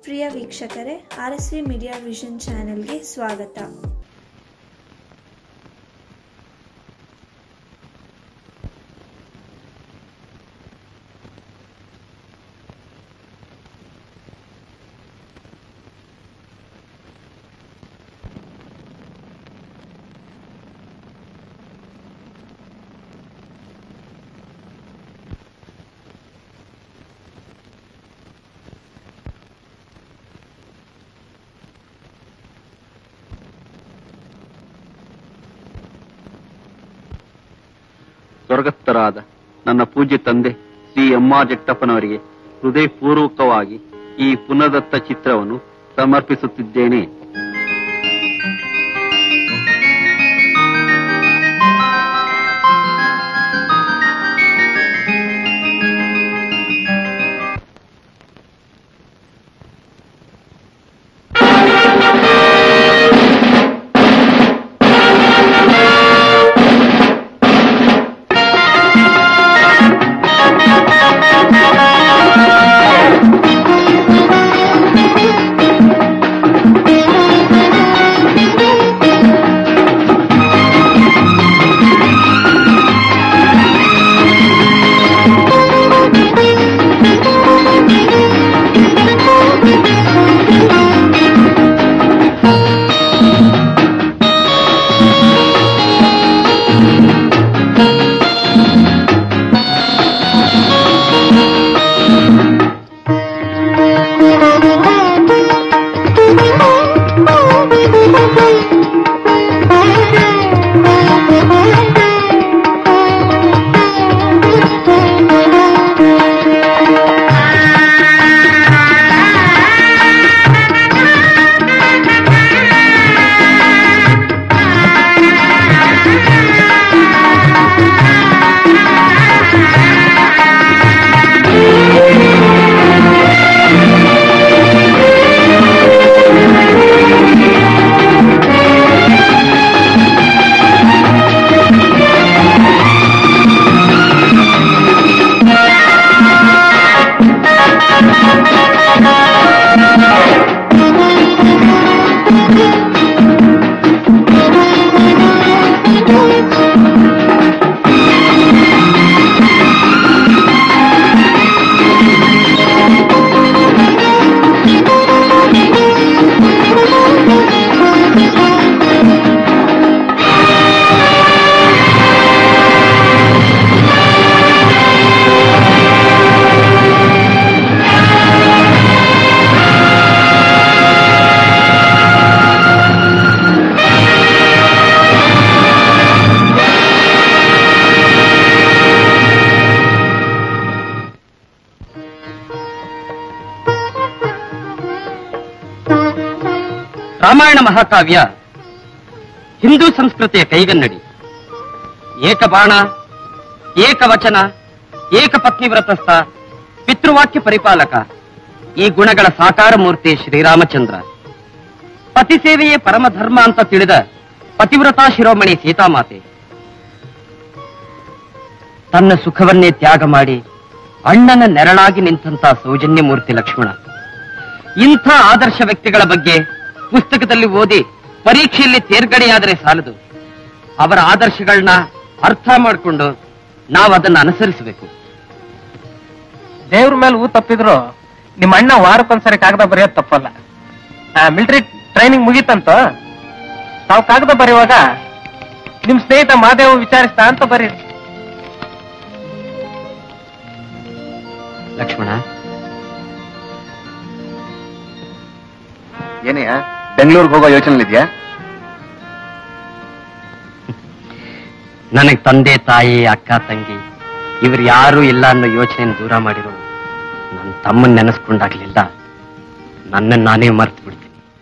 ಪ್ರಿಯ ವೀಕ್ಷಕರೇ R S V media vision ಚಾನೆಲ್ಗೆ ಸ್ವಾಗತ ಸ್ವರ್ಗಸ್ಥರಾದ ನನ್ನ ಪೂಜ್ಯ ತಂದೆ ಶ್ರೀ ಎಂ ಆರ್ ಜಟ್ಟಪ್ಪನವರಿಗೆ ಹೃದಯಪೂರ್ವಕವಾಗಿ ಈ ಪುನರ್ದತ್ತ ಚಿತ್ರವನ್ನು ಸಮರ್ಪಿಸುತ್ತಿದ್ದೇನೆ ರಾಮಾಯಣ ಮಹಾಕಾವ್ಯ ಹಿಂದೂ ಸಂಸ್ಕೃತಿಯ ಕೈಗನ್ನಡಿ ಏಕಬಾಣ ಏಕವಚನ ಏಕಪತ್ನಿ ವ್ರತಸ್ಥ ಪಿತೃವಾಕ್ಯ ಪರಿಪಾಲಕ ಈ ಗುಣಗಳ ಸಾಕಾರ ಮೂರ್ತಿ ಶ್ರೀರಾಮಚಂದ್ರ ಪತಿ ಸೇವೆಯೇ ಪರಮಧರ್ಮ ಅಂತ ತಿಳಿದ ಪತಿವ್ರತಾ ಶಿರೋಮಣಿ ಸೀತಾಮಾತೆ ತನ್ನ ಸುಖವನ್ನೇ ತ್ಯಾಗ ಮಾಡಿ ಅಣ್ಣನ ನೆರಳಾಗಿ ನಿಂತಹ ಸೌಜನ್ಯ ಮೂರ್ತಿ ಲಕ್ಷ್ಮಣ ಇಂಥ ಆದರ್ಶ ವ್ಯಕ್ತಿಗಳ ಬಗ್ಗೆ ಪುಸ್ತಕದಲ್ಲಿ ಓದಿ ಪರೀಕ್ಷೆಯಲ್ಲಿ ತೇರ್ಗಡೆಯಾದರೆ ಸಾಲದು ಅವರ ಆದರ್ಶಗಳನ್ನ ಅರ್ಥ ಮಾಡಿಕೊಂಡು ನಾವು ಅದನ್ನು ಅನುಸರಿಸಬೇಕು ದೇವ್ರ ಮೇಲೆ ಹೂ ತಪ್ಪಿದ್ರು ನಿಮ್ಮ ಅಣ್ಣ ವಾರಕ್ಕೊಂದ್ಸರಿ ಕಾಗದ ಬರೆಯೋದು ತಪ್ಪಲ್ಲ ಮಿಲಿಟರಿ ಟ್ರೈನಿಂಗ್ ಮುಗೀತಂತ ತಾವು ಕಾಗದ ಬರೆಯುವಾಗ ನಿಮ್ ಸ್ನೇಹಿತ ಮಾದೇವ ವಿಚಾರಿಸ್ತಾ ಅಂತ ಬರೀರಿ ಲಕ್ಷ್ಮಣ ಏನೆಯ ಬೆಂಗಳೂರಿಗೆ ಹೋಗೋ ಯೋಚನೆ ಇದೆಯಾ ನನಗ್ ತಂದೆ ತಾಯಿ ಅಕ್ಕ ತಂಗಿ ಇವ್ರು ಯಾರು ಇಲ್ಲ ಅನ್ನೋ ಯೋಚನೆ ದೂರ ಮಾಡಿರೋ ನನ್ನ ತಮ್ಮನ್ ನೆನೆಸ್ಕೊಂಡಾಗ್ಲಿಲ್ಲ ನನ್ನನ್ನು ನಾನೇ ಮರ್ತು ಬಿಡ್ತೀನಿ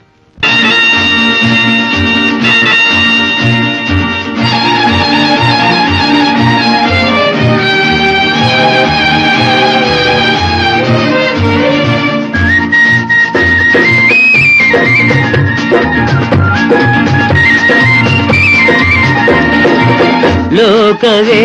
ಲೋಕವೇ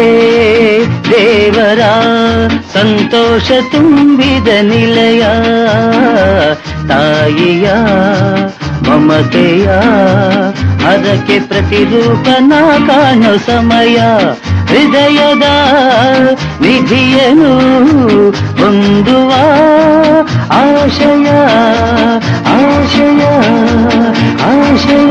ದೇವರ ಸಂತೋಷ ತುಂಬಿದ ನಿಲಯ ತಾಯಿಯ ಮಮತೆಯ ಅದಕ್ಕೆ ಪ್ರತಿರೂಪನ ಕಾಣೋ ಸಮಯ ಹೃದಯದ ನಿಧಿಯನು ಹೊಂದುವ ಆಶಯ ಆಶಯ ಆಶಯ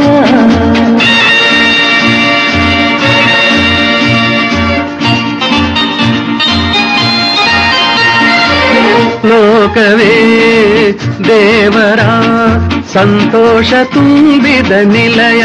ಲೋಕವೇ ದೇವರ ಸಂತೋಷ ತುಂಬಿದ ನಿಲಯ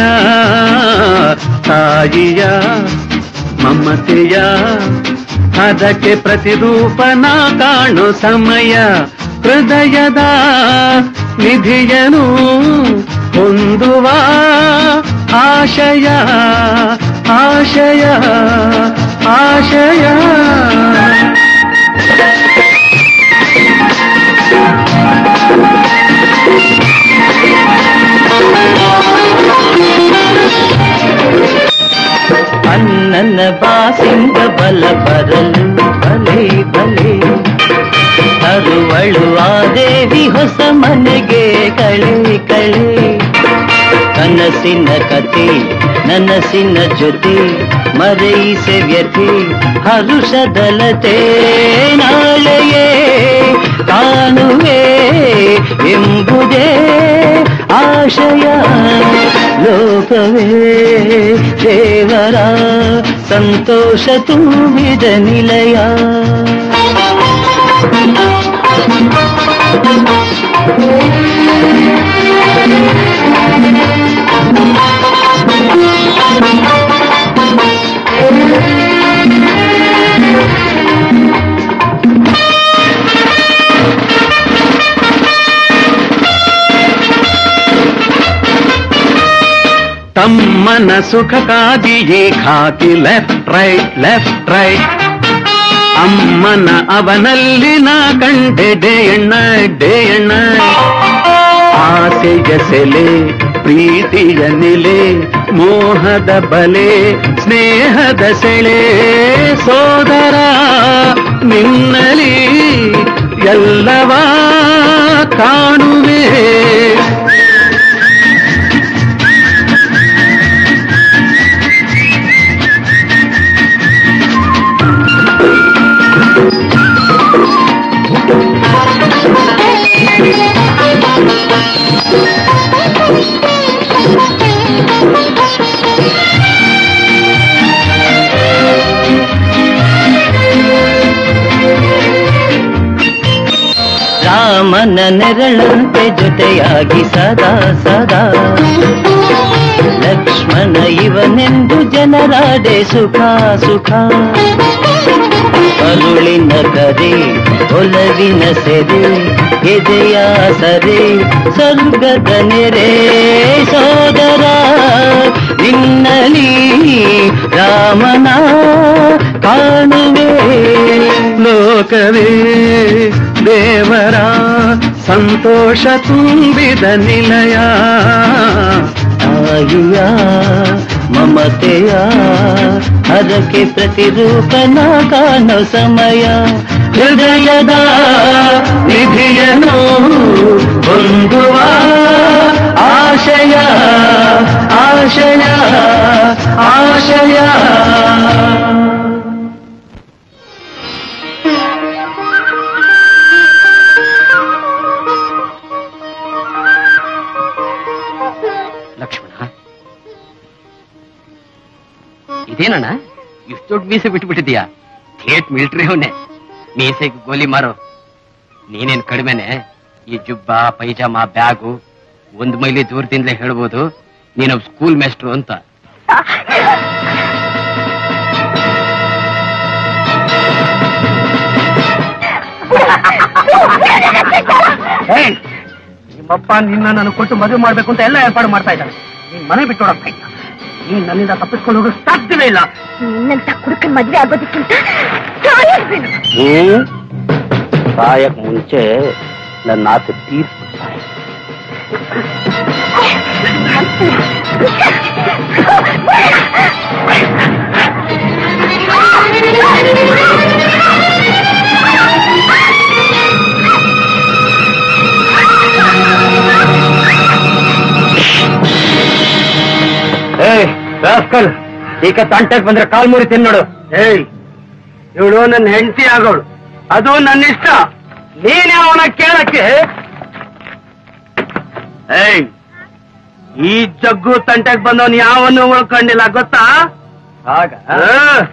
ತಾಯಿಯ ಮಮತೆಯ ಅದಕ್ಕೆ ಪ್ರತಿರೂಪನ ಕಾಣೋ ಸಮಯ ಹೃದಯದ ನಿಧಿಯನು ಹೊಂದುವ ಆಶಯ ಆಶಯ ಆಶಯ ಅನ್ನನ ಬಾಸಿಂಗ ಬಲ ಬರಲು ಬಲೆ ಬಲೆ ತರುವಳು ಆ ದೇವಿ ಹೊಸ ಮನೆಗೆ ಕಳೆ ಕಳೆ ಕನಸಿನ ಕತೆ ನನಸಿನ ಜೊತೆ ಮರೈಸೆ ವ್ಯಥೆ ಹರುಷದಲತೆ ನಾಳೆಯೇ ಕಾಣುವೆ ಎಂಬುದೇ ಆಶಯ ಲೋಕವೇ ದೇವರ ಸಂತೋಷ ತುಂಬಿದ ನಿಲಯ ತಮ್ಮನ ಸುಖಕ್ಕಾಗಿಯೇ ಖಾತಿ ಲೆಫ್ಟ್ ರೈಟ್ ಲೆಫ್ಟ್ ರೈಟ್ ಅಮ್ಮನ ಅವನಲ್ಲಿ ನಾ ಕಂಡೆ ಡೇ ಎಣ್ಣ ಡೇ ಎಣ್ಣ ಆಸೆಯ ಸೆಲೆ ಪ್ರೀತಿಯ ನೆಲೆ ಮೋಹದ ಬಲೆ ಸ್ನೇಹದ ಸೆಳೆ ಸೋದರ ನಿನ್ನಲಿ ಎಲ್ಲವ ಕಾಣುವೆ ರಾಮನ ನೆರಳಂತೆ ಜೊತೆಯಾಗಿ ಸದಾ ಸದಾ ಲಕ್ಷ್ಮಣ ಇವನೆಂದು ಜನರಾಡೆ ಸುಖ ಸುಖ ಕರುಳಿನ ಕರೆ ಒಲವಿನ ಸೆರೆ ಎದೆಯ ಸರೆ ಸ್ವರ್ಗದ ನೆರೆ ಸೋದರ ನಿನ್ನಲಿ ರಾಮನ ಕಾಣುವೆ ಲೋಕವೇ ದೇವರ ಸಂತೋಷ ತುಂಬಿದ ನಿಲಯ ತಾಯಿಯ ಮಮತೆಯ ಅದಕ್ಕೆ ಪ್ರತಿರೂಪನ ಕಾಣೋ ಸಮಯ ಹೃದಯದ ನಿಧಿಯನು ಹೊಂದುವ ಆಶಯ ಆಶಯ ಆಶಯ ಲಕ್ಷ್ಮಣ ಇದೇನಣ್ಣ ಇಷ್ಟು ದೊಡ್ಡ ಮೀಸೆ ಬಿಟ್ಬಿಟ್ಟಿದ್ಯಾ ಥೇಟ್ ಮಿಲಿಟರಿ ಅವನೇ ಮೀಸೆಗೆ ಗೋಲಿ ಮಾರೋ ನೀನೇನ್ ಕಡಿಮೆನೆ ಈ ಜುಬ್ಬ ಪೈಜಾಮ ಬ್ಯಾಗು ಒಂದ್ ಮೈಲಿ ದೂರದಿಂದಲೇ ಹೇಳ್ಬೋದು ನೀನೊಬ್ಬ ಸ್ಕೂಲ್ ಮೇಸ್ಟ್ರು ಅಂತ ಏಯ್, ನಿಮ್ಮಪ್ಪ ನಿನ್ನ ನಾನು ಕೊಟ್ಟು ಮದುವೆ ಮಾಡ್ಬೇಕು ಅಂತ ಎಲ್ಲ ಏರ್ಪಾಡು ಮಾಡ್ತಾ ಇದ್ದಾನೆ ನೀನ್ ಮನೆ ಬಿಟ್ಟು ಹೋಗಕ್ ನೀನ್ ನನ್ನಿಂದ ತಪ್ಪಿಸ್ಕೊಂಡು ಹೋಗೋ ಸಾಧ್ಯವೇ ಇಲ್ಲ ನಿನ್ನಂತ ಕುಡುಕನ್ ಮದ್ವೆ ಆಗೋದಕ್ಕಿಂತ ಸಾಯೋದ್ವೇನು? ಸಾಯಕ್ ಮುಂಚೆ ನನ್ನ ಆಸೆ ತೀರ್ಸ್ಬಿಡ್ತಾರೆ ಆ ರಾಸ್ಕಲ್ ಈಗ ತಂಟಕ್ ಬಂದ್ರೆ ಕಾಲ್ ಮುರಿ ತಿನ್ನೋಡು ಏಯ್ ಇವಳು ನನ್ನ ಹೆಂಡತಿ ಆಗೋಳು ಅದು ನನ್ನ ಇಷ್ಟ ನೀನ್ ಅವನ ಕೇಳಕ್ಕೆ ಏಯ್ ಈ ಜಗ್ಗು ತಂಟೆಗೆ ಬಂದವನ್ ಯಾವನು ಉಳ್ಕೊಂಡಿಲ್ಲ ಗೊತ್ತಾ ಆಗ ಆ.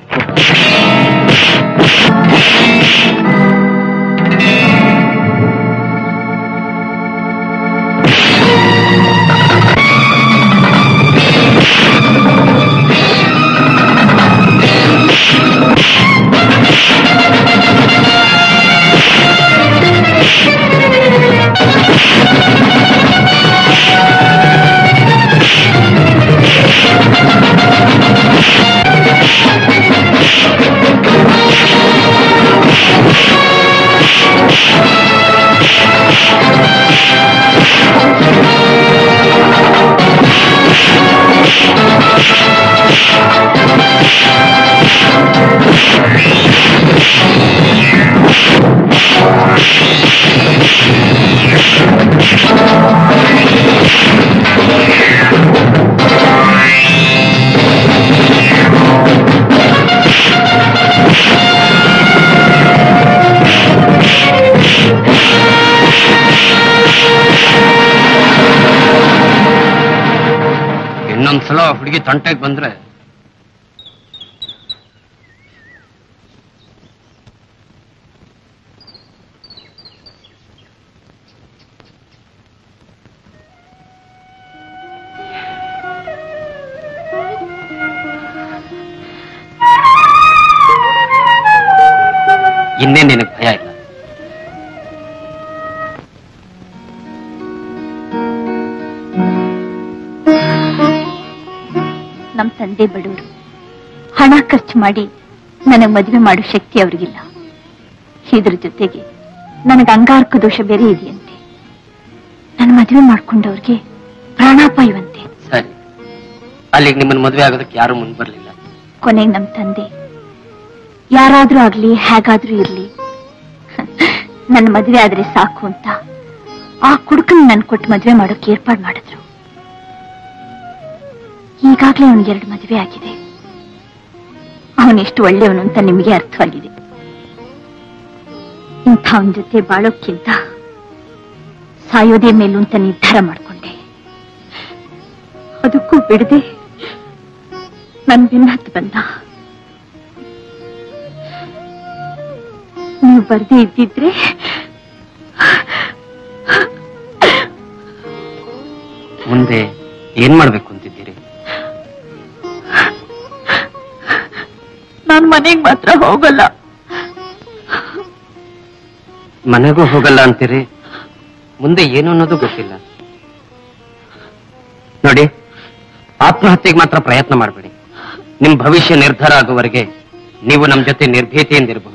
ಇನ್ನೊಂದ್ಸಲ ಹುಡುಗಿ ತಂಟೆಗೆ ಬಂದ್ರೆ ಇನ್ನೇ ನಿನಗೆ ಭಯ ಇಲ್ಲ ನಮ್ ತಂದೆ ಬಡವರು ಹಣ ಖರ್ಚು ಮಾಡಿ ನನಗ್ ಮದುವೆ ಮಾಡೋ ಶಕ್ತಿ ಅವ್ರಿಗಿಲ್ಲ ಇದ್ರ ಜೊತೆಗೆ ನನಗೆ ಅಂಗಾರಕ ದೋಷ ಬೇರೆ ಇದೆಯಂತೆ ನನ್ನ ಮದುವೆ ಮಾಡ್ಕೊಂಡವ್ರಿಗೆ ಪ್ರಾಣಾಪಾಯವಂತೆ ಸರಿ ಅಲ್ಲಿಗೆ ನಿಮ್ಮನ್ನ ಮದುವೆ ಆಗೋದಕ್ಕೆ ಯಾರು ಮುಂದ್ ಬರ್ಲಿಲ್ಲ ಕೊನೆಗೆ ನಮ್ ತಂದೆ ಯಾರಾದ್ರೂ ಆಗ್ಲಿ ಹೇಗಾದ್ರೂ ಇರ್ಲಿ ನನ್ನ ಮದುವೆ ಆದ್ರೆ ಸಾಕು ಅಂತ ಆ ಕುಡುಕನ್ ನನ್ ಕೊಟ್ಟು ಮದುವೆ ಮಾಡೋಕೆ ಏರ್ಪಾಡು ಮಾಡಿದ್ರು ಈಗಾಗ್ಲೇ ಅವನಿಗೆ ಎರಡು ಮದುವೆ ಆಗಿದೆ ಅವನೆಷ್ಟು ಒಳ್ಳೆಯವನು ಅಂತ ನಿಮಗೆ ಅರ್ಥವಾಗಿದೆ ಇಂಥ ಅವನ ಜೊತೆ ಬಾಳೋಕ್ಕಿಂತ ಸಾಯೋದೇ ಮೇಲು ಅಂತ ನಿರ್ಧಾರ ಮಾಡ್ಕೊಂಡೆ ಅದಕ್ಕೂ ಬಿಡದೆ ನನ್ ಬೆನ್ನತ್ತು ಬಂದ ನೀವು ಬರ್ದೇ ಇದ್ದಿದ್ರೆ ಮುಂದೆ ಏನ್ ಮಾಡ್ಬೇಕು ಅಂತಿದ್ದೀರಿ ನಾನ್ ಮನೆಗ್ ಮಾತ್ರ ಹೋಗಲ್ಲ ಮನೆಗೂ ಹೋಗಲ್ಲ ಅಂತೀರಿ ಮುಂದೆ ಏನು ಅನ್ನೋದು ಗೊತ್ತಿಲ್ಲ ನೋಡಿ ಆತ್ಮಹತ್ಯೆಗೆ ಮಾತ್ರ ಪ್ರಯತ್ನ ಮಾಡಬೇಡಿ ನಿಮ್ ಭವಿಷ್ಯ ನಿರ್ಧಾರ ಆಗುವವರೆಗೆ ನೀವು ನಮ್ ಜೊತೆ ನಿರ್ಭೀತಿಯಿಂದಿರಬಹುದು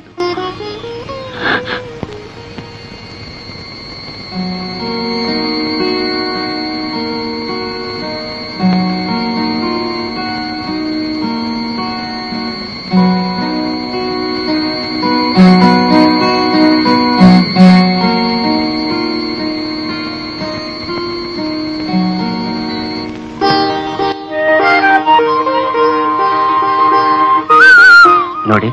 ನೋಡಿ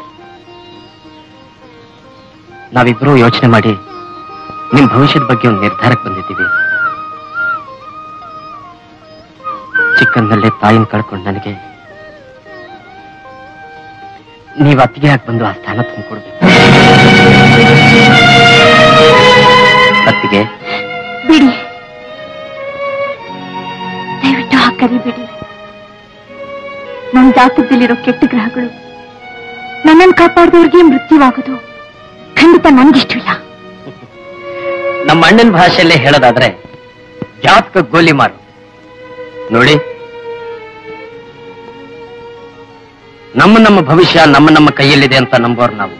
ನಾವಿಬ್ರು ಯೋಚನೆ ಮಾಡಿ ನಿಮ್ ಭವಿಷ್ಯದ ಬಗ್ಗೆ ಒಂದು ನಿರ್ಧಾರಕ್ಕೆ ಬಂದಿದ್ದೀವಿ ಚಿಕ್ಕಂದಲ್ಲೇ ತಾಯಿನ ಕಳ್ಕೊಂಡು ನನಗೆ ನೀವ್ ಅತ್ತಿಗೆ ಹಾಕಿ ಬಂದು ಆ ಸ್ಥಾನ ತುಂಬಿಕೊಡ್ಬೇಕು ಅತ್ತಿಗೆ ಬಿಡಿ ದಯವಿಟ್ಟು ಆ ಕರಿಬಿಡಿ ನನ್ನ ಜಾತಕದಲ್ಲಿರೋ ಕೆಟ್ಟ ಗ್ರಹಗಳು ನನ್ನನ್ನು ಕಾಪಾಡಿದವ್ರಿಗೆ ಮೃತ್ಯುವಾಗೋದು ಖಂಡಿತ ನನ್ಗಿಷ್ಟವಿಲ್ಲ ನಮ್ಮ ಅಣ್ಣನ ಭಾಷೆಯಲ್ಲೇ ಹೇಳೋದಾದ್ರೆ ಜಾತಕ ಗೋಲಿ ಮಾರು ನೋಡಿ ನಮ್ಮ ನಮ್ಮ ಭವಿಷ್ಯ ನಮ್ಮ ನಮ್ಮ ಕೈಯಲ್ಲಿದೆ ಅಂತ ನಂಬೋರು ನಾವು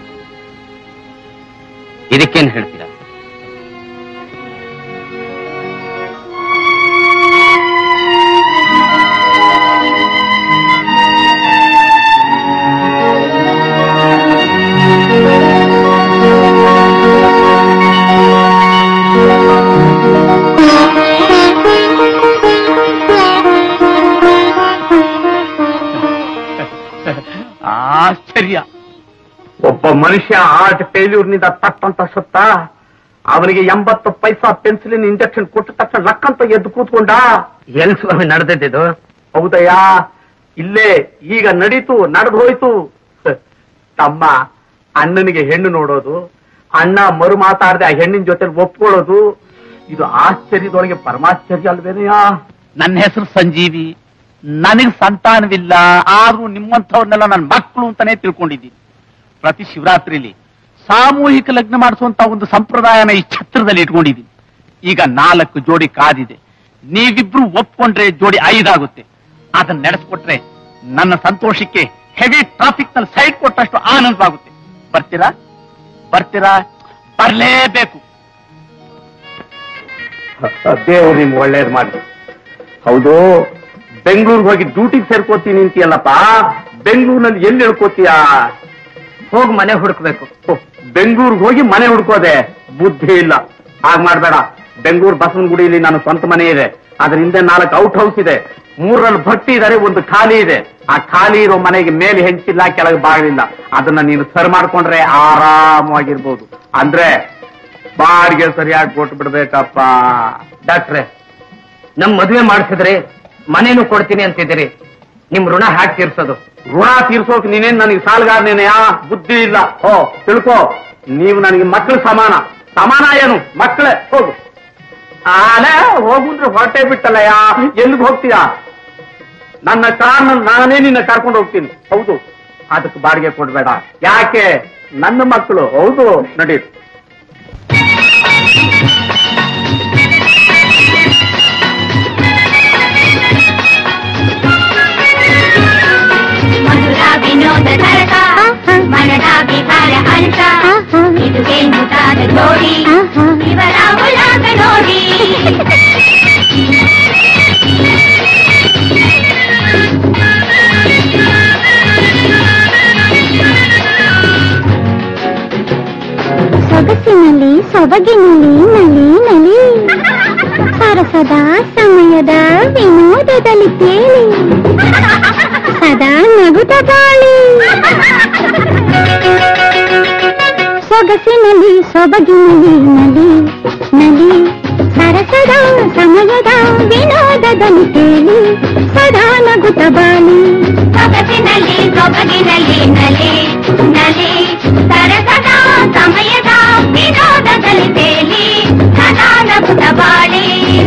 ಇದಕ್ಕೇನ್ ಹೇಳ್ತೀರಾ ಒಬ್ಬ ಮನುಷ್ಯ ಹಾರ್ಟ್ ಫೇಲ್ಯೂರ್ನಿಂದ ತಟ್ಟಂತ ಸತ್ತ ಅವನಿಗೆ ಎಂಬತ್ತು ಪೈಸಾ ಪೆನ್ಸಿಲಿನ ಇಂಜೆಕ್ಷನ್ ಕೊಟ್ಟ ತಕ್ಷಣ ಲಕ್ಕಂತ ಎದ್ದು ಕೂತ್ಕೊಂಡ ಎಲ್ ಸ್ವಾಮಿ ನಡೆದಿದ್ದು ಹೌದಯ್ಯ ಇಲ್ಲೇ ಈಗ ನಡೀತು ನಡೆದು ಹೋಯ್ತು ಹ, ತಮ್ಮ ಅಣ್ಣನಿಗೆ ಹೆಣ್ಣು ನೋಡೋದು ಅಣ್ಣ ಮರು ಮಾತಾಡದೆ ಆ ಹೆಣ್ಣಿನ ಜೊತೆ ಒಪ್ಕೊಳ್ಳೋದು ಇದು ಆಶ್ಚರ್ಯದೊಳಗೆ ಪರಮಾಶ್ಚರ್ಯ ಅಲ್ವೇನೆಯಾ ನನ್ನ ಹೆಸರು ಸಂಜೀವಿ ನನಗ್ ಸಂತಾನವಿಲ್ಲ ಆದ್ರೂ ನಿಮ್ಮಂಥವ್ರನ್ನೆಲ್ಲ ನನ್ನ ಮಕ್ಕಳು ಅಂತಾನೆ ತಿಳ್ಕೊಂಡಿದ್ದೀನಿ ಪ್ರತಿ ಶಿವರಾತ್ರಿಲಿ ಸಾಮೂಹಿಕ ಲಗ್ನ ಮಾಡಿಸುವಂತ ಒಂದು ಸಂಪ್ರದಾಯನ ಈ ಛತ್ರದಲ್ಲಿ ಇಟ್ಕೊಂಡಿದ್ದೀನಿ ಈಗ ನಾಲ್ಕು ಜೋಡಿ ಕಾದಿದೆ ನೀವಿಬ್ರು ಒಪ್ಕೊಂಡ್ರೆ ಜೋಡಿ ಐದಾಗುತ್ತೆ ಅದನ್ನ ನಡೆಸ್ಕೊಟ್ರೆ ನನ್ನ ಸಂತೋಷಕ್ಕೆ ಹೆವಿ ಟ್ರಾಫಿಕ್ ನಲ್ಲಿ ಸೈಡ್ ಕೊಟ್ಟಷ್ಟು ಆನಂದವಾಗುತ್ತೆ ಬರ್ತೀರಾ ಬರ್ತೀರಾ ಬರ್ಲೇಬೇಕು ದೇವ್ರು ನಿಮ್ಗೆ ಒಳ್ಳೇದ್ ಮಾಡಿ ಹೌದು ಬೆಂಗಳೂರಿಗೆ ಹೋಗಿ ಡ್ಯೂಟಿಗೆ ಸೇರ್ಕೋತೀನಿ ಅಂತೀಯಲ್ಲಪ್ಪ ಬೆಂಗಳೂರಿನಲ್ಲಿ ಎಲ್ಲಿ ಹೇಳ್ಕೋತೀಯ ಹೋಗ್ ಮನೆ ಹುಡುಕ್ಬೇಕು ಬೆಂಗಳೂರಿಗೆ ಹೋಗಿ ಮನೆ ಹುಡ್ಕೋದೆ ಬುದ್ಧಿ ಇಲ್ಲ ಹಾಗ್ ಮಾಡ್ಬೇಡ ಬೆಂಗಳೂರು ಬಸವನಗುಡಿಯಲ್ಲಿ ನನ್ನ ಸ್ವಂತ ಮನೆ ಇದೆ ಅದ್ರ ಹಿಂದೆ ನಾಲ್ಕು ಔಟ್ ಹೌಸ್ ಇದೆ ಮೂರಲ್ಲಿ ಭಟ್ಟಿ ಇದಾರೆ ಒಂದು ಖಾಲಿ ಇದೆ ಆ ಖಾಲಿ ಇರೋ ಮನೆಗೆ ಮೇಲೆ ಹೆಂಚಿಲ್ಲ ಕೆಳಗೆ ಬಾಗಿಲಿಲ್ಲ ಅದನ್ನ ನೀನು ಸರ್ ಮಾಡ್ಕೊಂಡ್ರೆ ಆರಾಮವಾಗಿರ್ಬೋದು ಅಂದ್ರೆ ಬಾಡಿಗೆ ಸರಿಯಾಗಿ ಕೊಟ್ಟು ಬಿಡ್ಬೇಕಪ್ಪ ಡಾಕ್ಟ್ರೆ ನಮ್ ಮದುವೆ ಮಾಡಿಸಿದ್ರೆ ಮನೇನು ಕೊಡ್ತೀನಿ ಅಂತಿದ್ದೀರಿ ನಿಮ್ ಋಣ ಹ್ಯಾಕ್ ತೀರ್ಸೋದು ಋಣ ತೀರ್ಸೋಕ್ ನೀನೇನ್ ನನಗೆ ಸಾಲಗಾರನೇನೆಯಾ ಬುದ್ಧಿ ಇಲ್ಲ ಓ ತಿಳ್ಕೋ ನೀವು ನನಗೆ ಮಕ್ಕಳು ಸಮಾನ ಸಮಾನ ಏನು ಮಕ್ಕಳೇ ಹೋಗು ಆಲೆ ಹೋಗುಂದ್ರೆ ಹೊರಟೆ ಬಿಟ್ಟಲ್ಲಯ್ಯ ಎಲ್ಲಿಗೆ ಹೋಗ್ತೀಯಾ ನನ್ನ ಕಾರ್ನಲ್ಲಿ ನಾನೇ ನಿನ್ನ ಕರ್ಕೊಂಡು ಹೋಗ್ತೀನಿ ಹೌದು ಅದಕ್ಕೆ ಬಾಡಿಗೆ ಕೊಡ್ಬೇಡ ಯಾಕೆ ನನ್ನ ಮಕ್ಕಳು ಹೌದು ನಡಿ ಮಧುರ ವಿನೋದ ತರಕ ಮನದ ವಿಹಾರ ಹಂಸ ಇದುವೇ ಮುತಾದ ಜೋಡಿ ಇವರ ಉಲಾಗ ನೋಡಿ ಸೊಗಸಿನಲ್ಲಿ ಸೊಬಗಿನಲ್ಲಿ ನಲಿ ನಲಿ ಸರಸದ ಸಮಯದ ವಿನೋದದಲ್ಲಿ ತೇಲಿ ಸದಾ ನಗುತ್ತ ಬಾಳಿ ಸೊಗಸಿನಲ್ಲಿ ಸೊಬಗಿನಲ್ಲಿ ನಲಿ ನಲಿ ಸರಸದ ಸಮಯದ ವಿನೋದದಲ್ಲಿ ತೇಲಿ ಸದಾ ನಗುತ್ತ ಬಾಳಿ ಸೊಗಸಿನಲ್ಲಿ ಸೊಬಗಿನಲ್ಲಿ ನಲಿ ನಲಿ ಸರಸದ ಸಮಯದ ವಿನೋದದಲ್ಲಿ ತೇಲಿ ಸದಾ ನಗುತ್ತ ಬಾಳಿ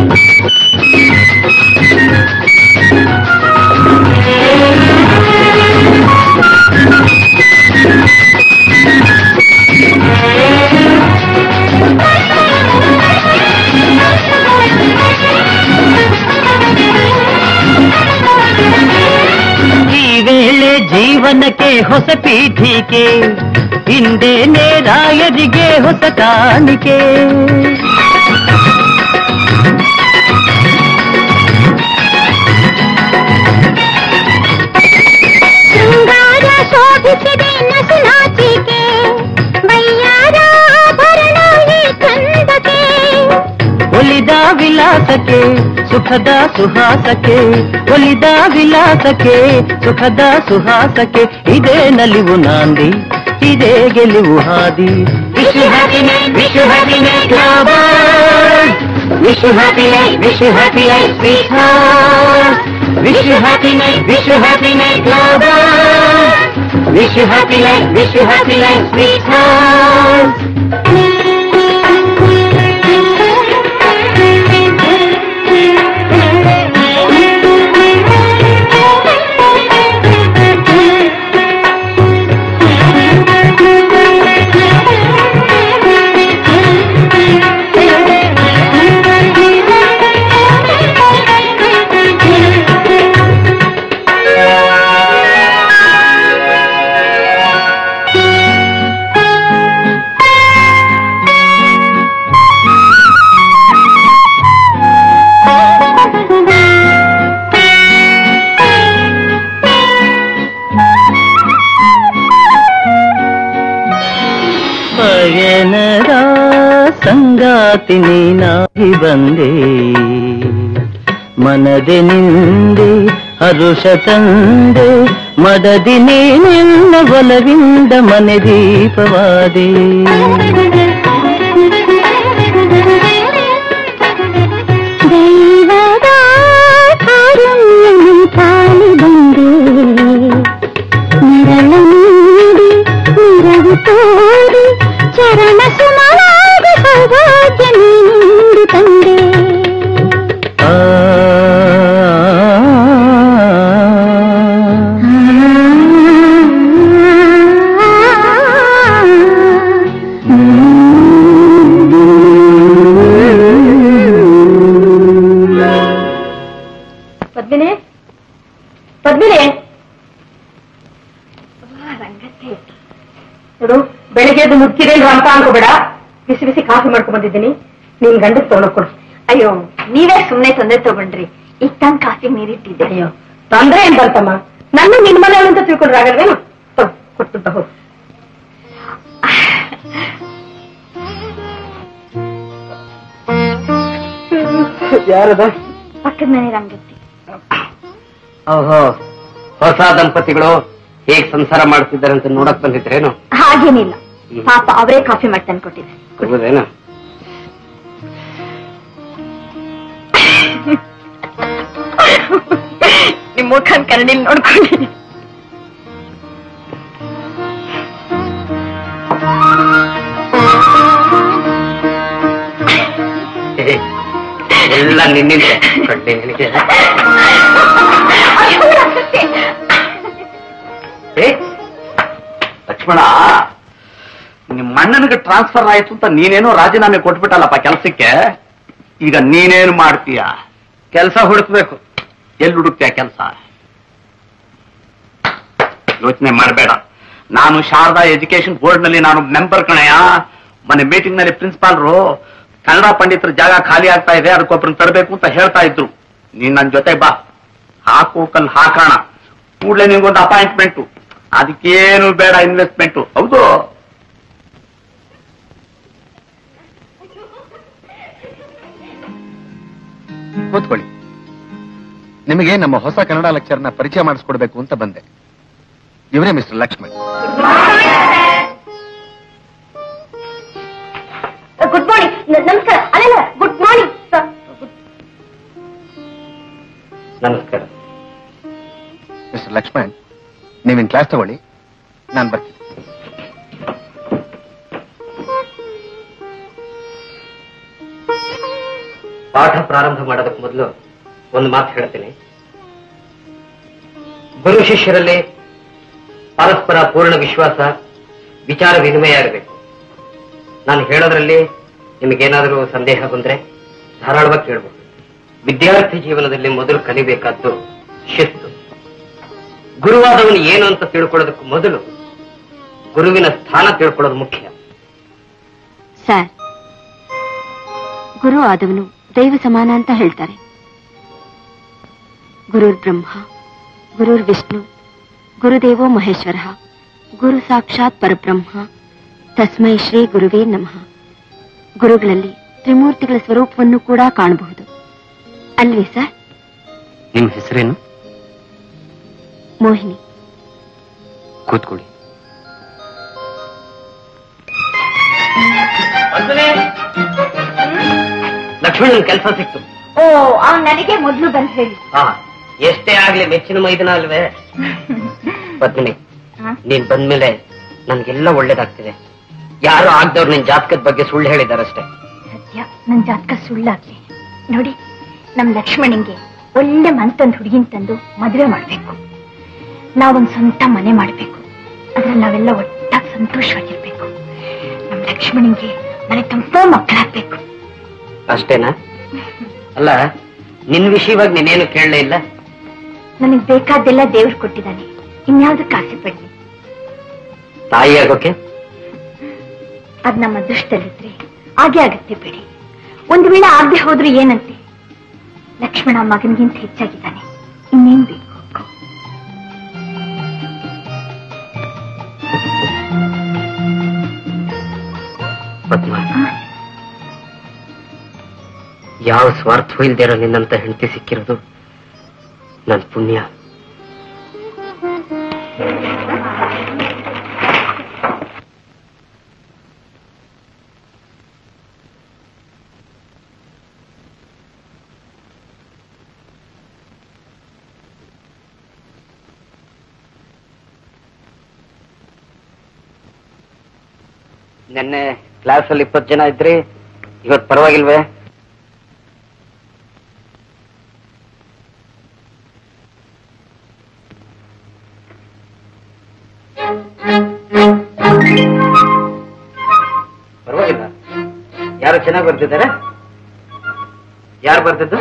ಈ ವೇಳೆ ಜೀವನಕ್ಕೆ ಹೊಸ ಪೀಠಿಕೆ ಹಿಂದೇನೆ ರಾಯರಿಗೆ ಹೊಸ ಕಾಣಿಕೆ ಶೃಂಗಾರ ಶೋಭಿಸಿದೆ ನಸುನಾಚಿಕೆ ಬಯ್ಯಾರ ಆಭರಣ ಈ ಚಂದಕ್ಕೆ ಒಲಿದ ವಿಲಾಸಕ್ಕೆ ಸುಖದ ಸುಹಾಸಕ್ಕೆ ಒಲಿದ ವಿಲಾಸಕ್ಕೆ ಸುಖದ ಸುಹಾಸಕ್ಕೆ ಇದೇ ನಲಿವು ನಾಂದಿ ಇದೇ ಗೆಲುವು ಹಾದಿ wish you happy night wish you happy night wish you happy night wish you happy night sweet wish you happy night wish you happy night wish you happy night wish you happy night sweet ಪಯನದ ಸಂಗಾತಿ ನೀನಾಗಿ ಬಂದೆ ಮನದೆ ನಿಂದೆ ಹರುಷ ತಂದೆ ಮಡದಿ ನೀನೆಲ್ಲ ಒಲವಿಂದ ಮನೆ ದೀಪವಾದೆ ದೈವದ ಕಾರುಣ್ಯನು ತಾಳಿ ಬಂದೆ ನೆರಳ ನೀಡಿ ನಿರವು ತೋಡಿ ಚರಣ ಸುಮವಾದ ಸೌಭಾಗ್ಯ ನೀಡು ತಂದೆ ಆ ಪದ್ಮಿನಿ ಪದ್ಮಿನಿ ನೋಡು ಬೆಳಿಗ್ಗೆ ಎದ್ದು ಮುಚ್ಚಿದೇನ್ರ ಅಂತ ಅನ್ಕೋಬೇಡ ಬಿಸಿ ಬಿಸಿ ಕಾಫಿ ಮಾಡ್ಕೊಂಡ್ ಬಂದಿದ್ದೀನಿ ನೀನ್ ಗಂಡಕ್ ತಗೊಂಡೋಗ್ಕೊಡು ಅಯ್ಯೋ ನೀವೇ ಸುಮ್ನೆ ತೊಂದ್ರೆ ತಗೊಂಡ್ರಿ ಈಗ ತಂದ್ ಕಾಫಿ ನೀರಿಟ್ಟಿದ್ದೆ ಅಯ್ಯೋ ತೊಂದ್ರೆ ಏನ್ ಬಂತಮ್ಮ ನನ್ನ ನಿನ್ ಮನೆ ಅಂತ ತಿಳ್ಕೊಂಡ್ರೆ ಆಗಲ್ವೇನು ಕೊಟ್ಟು ಹೋಗು ಯಾರದ ಪಕ್ಕದ ಮನೆ ರಂಗತ್ತಿ ಓಹೋ ಹೊಸ ದಂಪತಿಗಳು ಹೇಗ್ ಸಂಸಾರ ಮಾಡ್ತಿದ್ದಾರೆ ಅಂತ ನೋಡಕ್ ಬಂದಿದ್ರೇನು ಹಾಗೇನಿಲ್ಲ ಪಾಪ ಅವರೇ ಕಾಫಿ ಮಾಡಿ ತಂದ್ಕೊಟ್ಟಿದ್ದಾರೆ ಹೌದೇನು ನಿಮ್ ಮುಖನ್ ಕನ್ನಡಿಲ್ ನೋಡ್ಕೊಳ್ಳಿ ಹೇ, ಎಲ್ಲ ನಿನ್ನಿಂದ ಕಡ್ಡೆ ನಿನಗೆ ಏ, ಲಕ್ಷ್ಮಣ ನಿಮ್ಮ ಅಣ್ಣನಿಗೆ ಟ್ರಾನ್ಸ್ಫರ್ ಆಯ್ತು ಅಂತ ನೀನೇನೋ ರಾಜೀನಾಮೆ ಕೊಟ್ಬಿಟ್ಟಲ್ಲಪ್ಪ ಕೆಲಸಕ್ಕೆ ಈಗ ನೀನೇನು ಮಾಡ್ತೀಯ ಕೆಲಸ ಹುಡುಕ್ಬೇಕು ಎಲ್ಲಿ ಹುಡುಕ್ತೀಯ ಕೆಲಸ ಯೋಚನೆ ಮಾಡಬೇಡ ನಾನು ಶಾರದಾ ಎಜುಕೇಶನ್ ಬೋರ್ಡ್ ನಲ್ಲಿ ನಾನು ಮೆಂಬರ್ ಕಣಯ್ಯ ಮೊನ್ನೆ ಮೀಟಿಂಗ್ ನಲ್ಲಿ ಪ್ರಿನ್ಸಿಪಾಲ್ರು ಕನ್ನಡ ಪಂಡಿತರ ಜಾಗ ಖಾಲಿ ಆಗ್ತಾ ಇದೆ ಅದಕ್ಕೊಬ್ಬರನ್ನ ತರಬೇಕು ಅಂತ ಹೇಳ್ತಾ ಇದ್ರು ನೀನ್ ನನ್ ಜೊತೆ ಬಾ ಹಾಕು ಕಲ್ ಹಾಕೋಣ ಕೂಡಲೇ ನಿನ್ಗೊಂದು ಅಪಾಯಿಂಟ್ಮೆಂಟು ಅದಕ್ಕೇನು ಬೇಡ ಇನ್ವೆಸ್ಟ್ಮೆಂಟು ಹೌದು ಕೂತ್ಕೊಳ್ಳಿ ನಿಮಗೆ ನಮ್ಮ ಹೊಸ ಕನ್ನಡ ಲೆಕ್ಚರ್ನ ಪರಿಚಯ ಮಾಡಿಸ್ಕೊಡ್ಬೇಕು ಅಂತ ಬಂದೆ ಇವರೇ ಮಿಸ್ಟರ್ ಲಕ್ಷ್ಮಣ್ ಗುಡ್ ಮಾರ್ನಿಂಗ್ ನಮಸ್ಕಾರ ಅಲ್ಲ ಗುಡ್ ಮಾರ್ನಿಂಗ್ ನಮಸ್ಕಾರ ಮಿಸ್ಟರ್ ಲಕ್ಷ್ಮಣ್ ನೀವಿನ್ ಕ್ಲಾಸ್ ತಗೊಳ್ಳಿ ನಾನು ಬರ್ತೀನಿ ಪಾಠ ಪ್ರಾರಂಭ ಮಾಡೋದಕ್ಕೆ ಮೊದಲು ಒಂದು ಮಾತು ಹೇಳ್ತೀನಿ ಗುರು ಶಿಷ್ಯರಲ್ಲಿ ಪರಸ್ಪರ ಪೂರ್ಣ ವಿಶ್ವಾಸ ವಿಚಾರ ವಿನಿಮಯ ಇರಬೇಕು ನಾನು ಹೇಳೋದ್ರಲ್ಲಿ ನಿಮಗೇನಾದರೂ ಸಂದೇಹ ಬಂದ್ರೆ ಧಾರಾಳವಾಗಿ ಕೇಳಬಹುದು ವಿದ್ಯಾರ್ಥಿ ಜೀವನದಲ್ಲಿ ಮೊದಲು ಕಲಿಬೇಕಾದ್ದು ಶಿಸ್ತು ಗುರುವಾದವನು ಏನು ಅಂತ ತಿಳ್ಕೊಳ್ಳೋದಕ್ಕೂ ಮೊದಲು ಗುರುವಿನ ಸ್ಥಾನ ತಿಳ್ಕೊಳ್ಳೋದು ಮುಖ್ಯ ಸರ್ ಗುರು ಆದವನು ದೈವ ಸಮಾನ ಅಂತ ಹೇಳ್ತಾರೆ ಗುರುರ್ ಬ್ರಹ್ಮ ಗುರುರ್ ವಿಷ್ಣು ಗುರುದೇವೋ ಮಹೇಶ್ವರ ಗುರು ಸಾಕ್ಷಾತ್ ಪರಬ್ರಹ್ಮ ತಸ್ಮೈ ಶ್ರೀ ಗುರುವೇ ನಮಃ ಗುರುಗಳಲ್ಲಿ ತ್ರಿಮೂರ್ತಿಗಳ ಸ್ವರೂಪವನ್ನು ಕೂಡ ಕಾಣಬಹುದು ಅಲ್ವೇ ಸರ್ ನಿಮ್ಮ ಹೆಸರೇನು ಮೋಹಿನಿ ಕೂತ್ಕೊಳ್ಳಿ ಲಕ್ಷ್ಮಣನ್ ಕೆಲಸ ಸಿಕ್ತು ಓ ಅವ್ನು ನನಗೆ ಮೊದಲು ಬಂದು ಹೇಳಿ ಹಾ ಎಷ್ಟೇ ಆಗ್ಲಿ ಮೆಚ್ಚಿನ ಮೈದನ ಅಲ್ವೇ ಪದ್ಮಿನಿ ನೀನ್ ಬಂದ್ಮೇಲೆ ನನ್ಗೆಲ್ಲ ಒಳ್ಳೇದಾಗ್ತಿದೆ ಯಾರು ಆಗ್ದವ್ರು ನಿನ್ ಜಾತಕದ ಬಗ್ಗೆ ಸುಳ್ಳು ಹೇಳಿದಾರಷ್ಟೇ ಸತ್ಯ ನನ್ ಜಾತಕ ಸುಳ್ಳಾಗ್ಲಿ ನೋಡಿ ನಮ್ ಲಕ್ಷ್ಮಣನ್ಗೆ ಒಳ್ಳೆ ಮನ್ತಂದ್ ಹುಡುಗಿನ್ ತಂದು ಮದುವೆ ಮಾಡ್ಬೇಕು ನಾವೊಂದ್ ಸ್ವಂತ ಮನೆ ಮಾಡ್ಬೇಕು ಅದ್ರಲ್ಲಿ ನಾವೆಲ್ಲ ಒಟ್ಟಾಗಿ ಸಂತೋಷವಾಗಿರ್ಬೇಕು ನಮ್ ಲಕ್ಷ್ಮಣನ್ಗೆ ಮನೆ ತುಂಬ ಮಕ್ಕಳಾಗ್ಬೇಕು ಅಷ್ಟೇನಾ ಅಲ್ಲ ನಿನ್ ವಿಷಯವಾಗಿ ನೀನೇನು ಕೇಳಲೇ ಇಲ್ಲ ನನಗ್ ಬೇಕಾದ್ದೆಲ್ಲ ದೇವ್ರು ಕೊಟ್ಟಿದ್ದಾನೆ ಇನ್ಯಾವ್ದಕ್ಕೆ ಆಸೆ ಪಡ್ಲಿ ತಾಯಿ ಆಗೋಕೆ ಅದ್ ನಮ್ಮ ಅದೃಷ್ಟದಲ್ಲಿದ್ರೆ ಹಾಗೆ ಆಗತ್ತೆ ಬಿಡಿ ಒಂದು ವೇಳೆ ಆಗದೆ ಹೋದ್ರೆ ಏನಂತೆ ಲಕ್ಷ್ಮಣ ಮಗನಿಗಿಂತ ಹೆಚ್ಚಾಗಿದ್ದಾನೆ ಇನ್ನೇನ್ ಬೇಕು ಪದ್ಮ ಯಾವ ಸ್ವಾರ್ಥವೂ ಇಲ್ದೇ ಇರೋ ನಿನ್ನಂತ ಹೆಂಡತಿ ಸಿಕ್ಕಿರೋದು ನನ್ ಪುಣ್ಯ ನಿನ್ನೆ ಕ್ಲಾಸಲ್ಲಿ ಇಪ್ಪತ್ತು ಜನ ಇದ್ರಿ ಇವತ್ತು ಪರವಾಗಿಲ್ವೇ ಪರವಾಗಿಲ್ಲ ಯಾರು ಚೆನ್ನಾಗಿ ಬರ್ತಿದ್ದಾರೆ ಯಾರು ಬರ್ತಿದ್ದು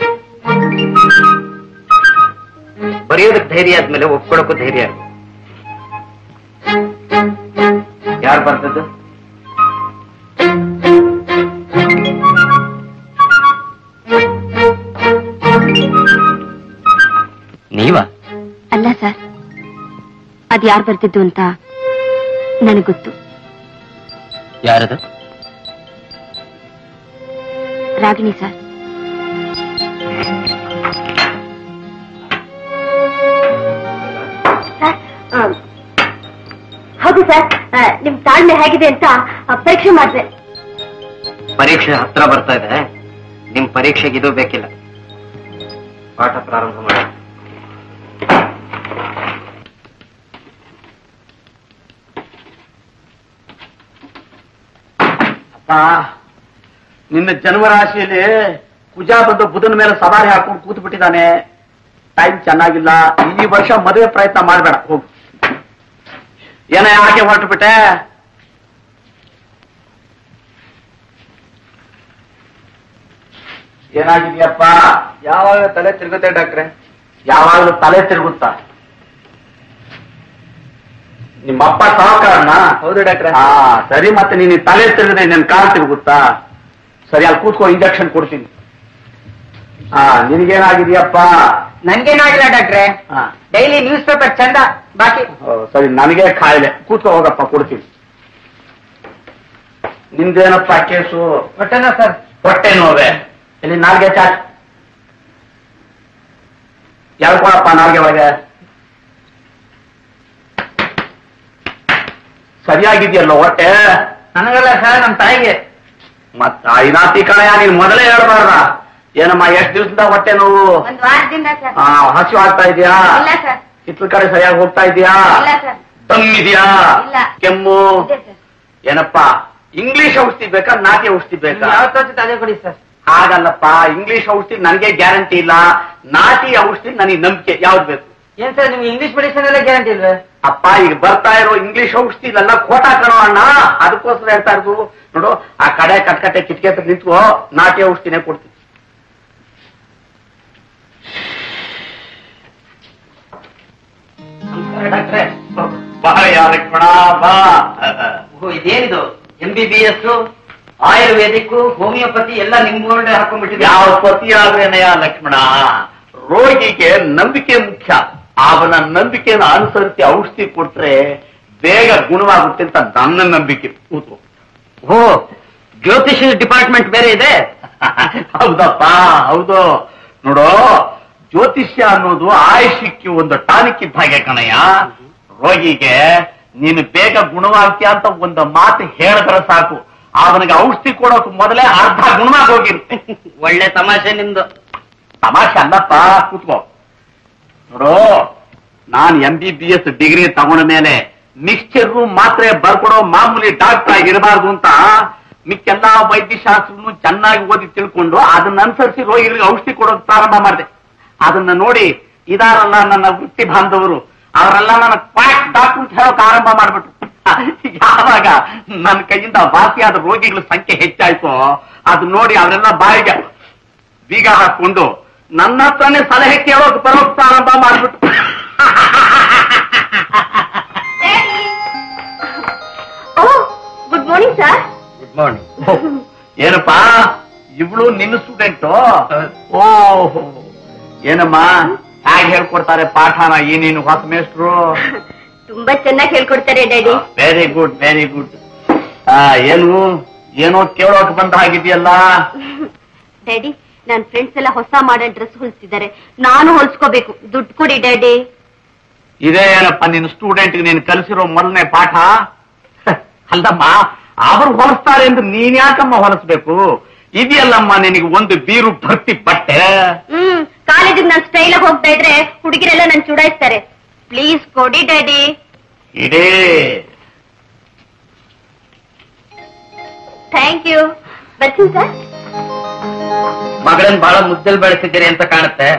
ಬರೆಯೋದಕ್ಕೆ ಧೈರ್ಯ ಆದ್ಮೇಲೆ ಒಪ್ಕೊಳಕ್ಕೂ ಧೈರ್ಯ ಯಾರು ಬರ್ತಿದ್ದು ನೀವಾ ಅಲ್ಲ ಸರ್ ಅದ್ ಯಾರು ಬರ್ತಿದ್ದು ಅಂತ ನನಗ್ ಗೊತ್ತು ಯಾರದು ರಾಗಿಣಿ ಸರ್ ಹೌದು ಸರ್ ನಿಮ್ ತಾಳ್ಮೆ ಹೇಗಿದೆ ಅಂತ ಪರೀಕ್ಷೆ ಮಾಡಿದೆ ಪರೀಕ್ಷೆ ಹತ್ರ ಬರ್ತಾ ಇದೆ ನಿಮ್ ಪರೀಕ್ಷೆಗೆ ಇದು ಬೇಕಿಲ್ಲ ಪಾಠ ಪ್ರಾರಂಭ ಮಾಡಿ ಅಪ್ಪ ನಿನ್ನ ಜನ್ಮರಾಶಿಯಲ್ಲಿ ಕುಜ ಬಂದು ಬುಧನ ಮೇಲೆ ಸವಾರಿ ಹಾಕೊಂಡು ಕೂತು ಬಿಟ್ಟಿದ್ದಾನೆ ಟೈಮ್ ಚೆನ್ನಾಗಿಲ್ಲ ಈ ವರ್ಷ ಮದುವೆ ಪ್ರಯತ್ನ ಮಾಡಬೇಡ ಹೋಗು ಏನ ಯಾಕೆ ಹೊರಟು ಬಿಟ್ಟೆ ಏನಾಗಿದೆಯಪ್ಪ ಯಾವಾಗ ತಲೆ ತಿರುಗುತ್ತೆ ಡಾಕ್ಟ್ರೆ ಯಾವಾಗಲೂ ತಲೆ ತಿರುಗುತ್ತಾ ನಿಮ್ಮಪ್ಪ ಸಾವುಕಾರನ ಹೌದು ಡಾಕ್ಟ್ರೆ ಹಾ ಸರಿ ಮತ್ತೆ ನೀನು ಈ ತಲೆ ತಿರುಗದೆ ನನ್ ಕಾಲ್ ತಿರುಗುತ್ತಾ ಸರಿ ಅಲ್ಲಿ ಕೂತ್ಕೋ ಇಂಜೆಕ್ಷನ್ ಕೊಡ್ತೀನಿ ಹಾ ನಿನಗೇನಾಗಿದೆಯಪ್ಪ ನನ್ಗೇನಾಗಿಲ್ಲ ಡಾಕ್ಟ್ರೆ ಹಾ ಡೈಲಿ ನ್ಯೂಸ್ ಪೇಪರ್ ಚಂದ ಬಾಕಿ ಓ, ಸರಿ ನನಗೆ ಕಾಯಿಲೆ ಕೂತ್ಕೋ ಹೋಗಪ್ಪ ಕೊಡ್ತೀನಿ ನಿಂದೇನಪ್ಪ ಕೇಸು ಹೊಟ್ಟೆನಾ ಸರ್ ಹೊಟ್ಟೆ ನೋವೆ ಇಲ್ಲಿ ನಾಲ್ಗೆ ಚಾಚ್ ಯಾವ್ಕೊಳಪ್ಪ ನಾಲ್ಗೆ ಒಳಗೆ ಸರಿಯಾಗಿದೆಯಲ್ಲ ಹೊಟ್ಟೆ ನನಗಲ್ಲ ಸರ್ ನಮ್ ತಾಯಿಗೆ ಮತ್ತ ಐನಾತಿ ಕಣಯ್ಯ ನೀನ್ ಮೊದಲೇ ಹೇಳ್ಬಾರ್ದ ಏನಮ್ಮ ಎಷ್ಟ್ ದಿವಸದಿಂದ ಹೊಟ್ಟೆ ನೋವು ಒಂದ್ ವಾರದಿಂದ ಸರ್ ಆ, ಹಸಿವು ಆಗ್ತಾ ಇದೆಯಾ ಇಲ್ಲ ಸರ್ ಹಿತ್ಲ ಕಡೆ ಸರಿಯಾಗಿ ಹೋಗ್ತಾ ಇದೆಯಾ ಇಲ್ಲ ಸರ್ ದಮ್ ಇದೆಯಾ ಇಲ್ಲ. ಕೆಮ್ಮು ಇದೆ ಸರ್ ಏನಪ್ಪ ಇಂಗ್ಲಿಷ್ ಔಷಧಿ ಬೇಕಾ ನಾಟಿ ಔಷಧಿ ಬೇಕಾ ಯಾವ ತೋಚುತ್ತೆ ಅದೇ ಕೊಡಿ ಸರ್ ಹಾಗಲ್ಲಪ್ಪ ಇಂಗ್ಲಿಷ್ ಔಷಧಿ ನನಗೆ ಗ್ಯಾರಂಟಿ ಇಲ್ಲ ನಾಟಿ ಔಷಧಿ ನನಗೆ ನಂಬಿಕೆ ಯಾವ್ದು ಬೇಕು ಏನ್ ಸರ್ ನಿಮ್ಗೆ ಇಂಗ್ಲಿಷ್ ಮೆಡಿಸಿನ್ ಎಲ್ಲ ಗ್ಯಾರಂಟಿ ಇಲ್ವೇ ಅಪ್ಪ ಈಗ ಬರ್ತಾ ಇರೋ ಇಂಗ್ಲಿಷ್ ಔಷಧಿ ಇಲ್ಲೆಲ್ಲ ಕೋಟ ಕಣೋ ಅಣ್ಣ ಅದಕ್ಕೋಸ್ಕರ ಹೇಳ್ತಾ ಇರೋದು ನೋಡು ಆ ಕಡೆ ಕಟ್ಕಟ್ಟೆ ಕಿಟಕಿ ಹತ್ರ ನಿಂತ್ಕೋ ನಾಟಿ ಔಷಧಿನೇ ಕೊಡ್ತೀನಿ ಡಾಕ್ಟ್ರೆ ಬಾ ಯಾರಕ್ಕಣ ಬಾ ಇದೇನಿದು M B B S ayurvedic homeopathy ಎಲ್ಲ ನಿಮ್ ಬೋರ್ಡ್ ಹಾಕೊಂಡ್ಬಿಟ್ಟಿದೆ ಯಾವ ಪತಿ ಆದ್ರೇನಯ್ಯ ಲಕ್ಷ್ಮಣ ರೋಗಿಗೆ ನಂಬಿಕೆ ಮುಖ್ಯ ಅವನ ನಂಬಿಕೆನ ಅನುಸರಿಸಿ ಔಷಧಿ ಕೊಟ್ರೆ ಬೇಗ ಗುಣವಾಗುತ್ತೆ ಅಂತ ನನ್ನ ನಂಬಿಕೆ ಕೂತು ಓ ಜ್ಯೋತಿಷ ಡಿಪಾರ್ಟ್ಮೆಂಟ್ ಬೇರೆ ಇದೆ ಹೌದಪ್ಪ ಹೌದು ನೋಡು ಜ್ಯೋತಿಷ್ಯ ಅನ್ನೋದು ಆಯುಷ್ಯಕ್ಕೆ ಒಂದು ಟಾನಿಕ್ ಇದ್ದ ಹಾಗೆ ಕಣಯ್ಯ ರೋಗಿಗೆ ನೀನು ಬೇಗ ಗುಣವಾಗ್ತೀಯ ಅಂತ ಒಂದು ಮಾತು ಹೇಳಿದ್ರೆ ಸಾಕು ಅವನಿಗೆ ಔಷಧಿ ಕೊಡೋಕ್ ಮೊದಲೇ ಅರ್ಧ ಗುಣವಾಗಿ ಹೋಗಿರುತ್ತೆ ಒಳ್ಳೆ ತಮಾಷೆ ನಿಮ್ದು ತಮಾಷೆ ಅಲ್ಲಪ್ಪ ಕೂತ್ಕೋ ನೋಡು ನಾನ್ M B B S degree ತಗೊಂಡ ಮೇಲೆ ಮಿಕ್ಸ್ಚರ್ ಮಾತ್ರೆ ಬರ್ಕೊಡೋ ಮಾಮೂಲಿ ಡಾಕ್ಟರ್ ಆಗಿರಬಾರ್ದು ಅಂತ ಮಿಕ್ಕೆಲ್ಲಾ ವೈದ್ಯಶಾಸ್ತ್ರನು ಚೆನ್ನಾಗಿ ಓದಿ ತಿಳ್ಕೊಂಡು ಅದನ್ನ ಅನುಸರಿಸಿ ರೋಗಿಗಳಿಗೆ ಔಷಧಿ ಕೊಡೋದು ಪ್ರಾರಂಭ ಮಾಡಿದೆ ಅದನ್ನ ನೋಡಿ ಇದಾರಲ್ಲ ನನ್ನ ವೃತ್ತಿ ಬಾಂಧವರು ಅವರೆಲ್ಲ ನನ್ನ ಕ್ವಾಕ್ ಡಾಕ್ಟರ್ ಅಂತ ಹೇಳೋಕೆ ಆರಂಭ ಮಾಡ್ಬಿಟ್ರು ಯಾವಾಗ ನನ್ನ ಕೈಯಿಂದ ವಾಸಿಯಾದ ರೋಗಿಗಳ ಸಂಖ್ಯೆ ಹೆಚ್ಚಾಯ್ತು ಅದು ನೋಡಿ ಅವರೆಲ್ಲ ಬಾಯಿಗೆ ಬೀಗ ಹಾಕೊಂಡು ನನ್ನ ಹತ್ರನೇ ಸಲಹೆ ಕೇಳೋಕೆ ಬರೋಕ್ ಪ್ರಾರಂಭ ಮಾಡ್ಬಿಟ್ಟು oh good morning sir good morning ಏನಪ್ಪಾ ಇವಳು ನಿನ್ನ ಸ್ಟೂಡೆಂಟ್ ಓಹೋ ಏನಮ್ಮ ಹೇಗೆ ಹೇಳ್ಕೊಡ್ತಾರೆ ಪಾಠನ ಈ ನೀನು ಹೊಸ ಮೇಷ್ಟ್ರು ತುಂಬಾ ಚೆನ್ನಾಗಿ ಹೇಳ್ಕೊಡ್ತಾರೆ daddy very good very good ಏನು ಏನೋ ಕೇಳೋಕೆ ಬಂದ ಹಾಗಿದೆಯಲ್ಲ ಡ್ಯಾಡಿ ನನ್ ಫ್ರೆಂಡ್ಸ್ ಎಲ್ಲ ಹೊಸ ಮಾಡಲ್ ಡ್ರೆಸ್ ಹೊಲ್ಸಿದ್ದಾರೆ ನಾನು ಹೊಲ್ಸ್ಕೋಬೇಕು ದುಡ್ಡು ಕೊಡಿ ಡ್ಯಾಡಿ ಇದೇ ಏನಪ್ಪ ನಿನ್ನ ಸ್ಟೂಡೆಂಟ್ ನೀನು ಕಲಿಸಿರೋ ಮೊದಲನೇ ಪಾಠ ಅಲ್ಲಮ್ಮ ಅವರು ಹೊಲಿಸ್ತಾರೆ ಎಂದು ನೀನ್ ಯಾಕಮ್ಮ ಹೊಲಿಸ್ಬೇಕು ಇದೆಯಲ್ಲಮ್ಮ ನಿನಗೆ ಒಂದು ಬೀರು ಭರ್ತಿ ಬಟ್ಟೆ ಹ್ಮ್ ಕಾಲೇಜಿಗೆ ನಾನ್ ಸ್ಟೈಲ್ ಆಗಿ ಹೋಗ್ತಾ ಇದ್ರೆ ಹುಡುಗಿರೆಲ್ಲ ನನ್ ಚುಡಾಯಿಸ್ತಾರೆ ಪ್ಲೀಸ್ ಕೊಡಿ ಡ್ಯಾಡಿ ಇಡೇ ಥ್ಯಾಂಕ್ ಯು ಬರ್ತೀನಿ ಸರ್ ಮಗಳನ್ ಬಹಳ ಮುದ್ದಲ್ ಬೆಳೆಸಿದ್ದೀರಿ ಅಂತ ಕಾಣುತ್ತೆ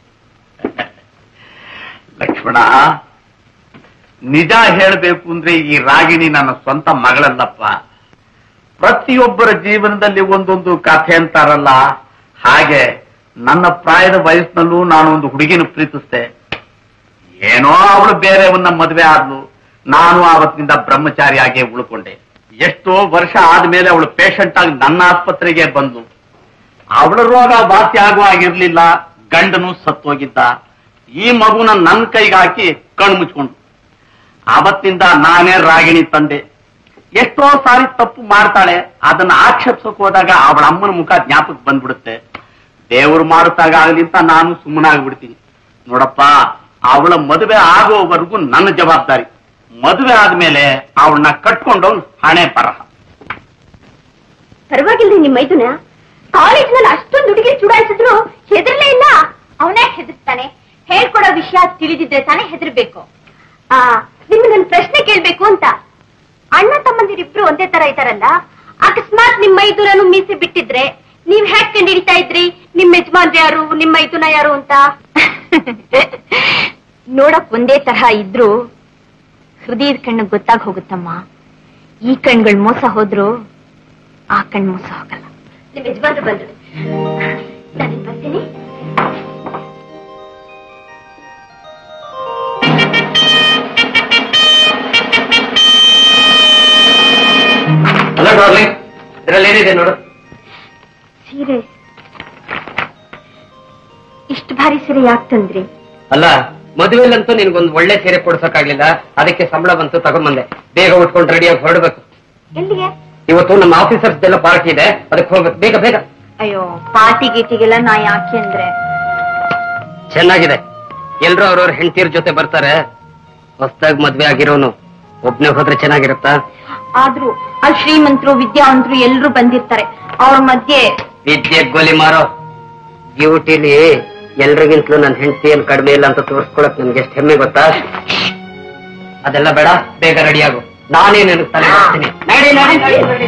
ಲಕ್ಷ್ಮಣ ನಿಜ ಹೇಳಬೇಕು ಅಂದ್ರೆ ಈ ರಾಗಿಣಿ ನನ್ನ ಸ್ವಂತ ಮಗಳಲ್ಲಪ್ಪ ಪ್ರತಿಯೊಬ್ಬರ ಜೀವನದಲ್ಲಿ ಒಂದೊಂದು ಕಥೆ ಅಂತಾರಲ್ಲ ಹಾಗೆ ನನ್ನ ಪ್ರಾಯದ ವಯಸ್ಸಿನಲ್ಲೂ ನಾನು ಒಂದು ಹುಡುಗಿನ ಪ್ರೀತಿಸ್ದೆ ಏನೋ ಅವಳು ಬೇರೆಯವನ್ನ ಮದುವೆ ಆದ್ಲು ನಾನು ಆವತ್ತಿನಿಂದ ಬ್ರಹ್ಮಚಾರಿಯಾಗಿ ಉಳ್ಕೊಂಡೆ ಎಷ್ಟೋ ವರ್ಷ ಆದ್ಮೇಲೆ ಅವಳು ಪೇಷಂಟ್ ಆಗಿ ನನ್ನ ಆಸ್ಪತ್ರೆಗೆ ಬಂದ್ಲು ಅವಳ ರೋಗ ವಾಸಿ ಆಗುವಾಗಿರ್ಲಿಲ್ಲ ಗಂಡನು ಸತ್ತೋಗಿದ್ದ ಈ ಮಗುನ ನನ್ನ ಕೈಗೆ ಹಾಕಿ ಕಣ್ಣು ಮುಚ್ಕೊಂಡು ಆವತ್ತಿಂದ ನಾನೇ ರಾಗಿಣಿ ತಂದೆ ಎಷ್ಟೋ ಸಾರಿ ತಪ್ಪು ಮಾಡ್ತಾಳೆ ಅದನ್ನ ಆಕ್ಷೇಪಿಸಕ್ ಹೋದಾಗ ಅವಳ ಅಮ್ಮನ ಮುಖ ಜ್ಞಾಪಕ ಬಂದ್ಬಿಡುತ್ತೆ ದೇವ್ರು ಮಾಡುತ್ತಾಗ ಆಗಲಿ ಅಂತ ನಾನು ಸುಮ್ಮನಾಗ್ಬಿಡ್ತೀನಿ ನೋಡಪ್ಪ ಅವಳ ಮದುವೆ ಆಗೋವರೆಗೂ ನನ್ನ ಜವಾಬ್ದಾರಿ ಮದುವೆ ಆದ್ಮೇಲೆ ಅವಳನ್ನ ಕಟ್ಕೊಂಡವ್ನು ಹಣೆ ಬರಹ ಪರವಾಗಿಲ್ಲ ನಿಮ್ಮ ಮೈದುನ ಕಾಲೇಜ್ನಲ್ಲಿ ಅಷ್ಟೊಂದು ಹುಡುಗಿ ಚುಡಾಯಿಸಿದ್ರು ಹೆದರ್ಲೇ ಇಲ್ಲ ಅವನೇ ಹೆದರ್ತಾನೆ ಹೇಳ್ಕೊಡೋ ವಿಷಯ ತಿಳಿದಿದ್ರೆ ತಾನೇ ಹೆದರ್ಬೇಕು ಆ ನಿಮ್ಗೆ ನನ್ ಪ್ರಶ್ನೆ ಕೇಳ್ಬೇಕು ಅಂತ ಅಣ್ಣ ತಮ್ಮಂದಿರಿಬ್ರು ಒಂದೇ ತರ ಇದಾರಲ್ಲ ಅಕಸ್ಮಾತ್ ನಿಮ್ ಮೈದುನನು ಮೀಸೆ ಬಿಟ್ಟಿದ್ರೆ ನೀವ್ ಹ್ಯಾಕ್ ಕಂಡು ಹಿಡಿತಾ ಇದ್ರಿ ನಿಮ್ ಯಜಮಾನ್ರು ಯಾರು ನಿಮ್ ಮೈದುನ ಯಾರು ಅಂತ ನೋಡಕ್ ಒಂದೇ ತರಹ ಇದ್ರು ಹೃದಯದ ಕಣ್ಣು ಗೊತ್ತಾಗ್ ಹೋಗುತ್ತಮ್ಮ ಈ ಕಣ್ಗಳು ಮೋಸ ಹೋದ್ರು ಆ ಕಣ್ ಮೋಸ ಹೋಗಲ್ಲ ನಿಮ್ ಯಜಮಾನ್ರು ಬಂದ್ರು ನಾನು ಬರ್ತೀನಿ ಅಲ್ಲ ಡಾರ್ಲಿಂಗ್ ಇದ್ರಲ್ಲಿ ಏನಿದೆ ನೋಡು ಸೀರೆ ಇಷ್ಟು ಭಾರಿ ಸೀರೆ ಯಾಕೆ ತಂದ್ರಿ ಅಲ್ಲ ಮದುವೆಲಂತೂ ನಿನ್ಗೊಂದು ಒಳ್ಳೆ ಸೀರೆ ಕೊಡ್ಸಕ್ಕಾಗ್ಲಿಲ್ಲ ಅದಕ್ಕೆ ಸಂಬಳ ಬಂತು ತಗೊಂಬಂದೆ ಬೇಗ ಉಟ್ಕೊಂಡು ರೆಡಿಯಾಗಿ ಹೊರಡ್ಬೇಕು ಎಲ್ಲಿಗೆ ಇವತ್ತು ನಮ್ಮ ಆಫೀಸರ್ಸ್ ಎಲ್ಲ ಪಾರ್ಟಿ ಇದೆ ಅದಕ್ಕೆ ಹೋಗ್ಬೇಕು ಬೇಗ ಬೇಗ ಅಯ್ಯೋ ಪಾರ್ಟಿ ಗೀಟಿಗೆಲ್ಲ ನಾ ಯಾಕೆ ಅಂದ್ರೆ ಚೆನ್ನಾಗಿದೆ ಎಲ್ರು ಅವ್ರವ್ರ ಹೆಂಡತಿಯರ ಜೊತೆ ಬರ್ತಾರೆ ಹೊಸದಾಗಿ ಮದ್ವೆ ಆಗಿರೋನು ಒಬ್ನೇ ಹೋದ್ರೆ ಚೆನ್ನಾಗಿರುತ್ತಾ ಆದ್ರೂ ಅಲ್ಲಿ ಶ್ರೀಮಂತರು ವಿದ್ಯಾವಂತರು ಎಲ್ರು ಬಂದಿರ್ತಾರೆ ಅವ್ರ ಮಧ್ಯೆ ವಿದ್ಯೆ ಗೋಲಿ ಮಾರೋ ಡ್ಯೂಟಿಲಿ ಎಲ್ರಿಗಿಂತಲೂ ನನ್ನ ಹೆಂಡತಿಯಲ್ಲಿ ಕಡಿಮೆ ಇಲ್ಲ ಅಂತ ತೋರಿಸ್ಕೊಳಕ್ ನನ್ಗೆ ಎಷ್ಟು ಹೆಮ್ಮೆ ಗೊತ್ತಾ ಅದೆಲ್ಲ ಬೇಡ ಬೇಗ ರೆಡಿ ಆಗು ನಾನೇ ನನಗೆ ತಲೆ ಮಾಡ್ತೀನಿ ನಡಿ, ನಡಿ, ನಡಿ, ನಡಿ.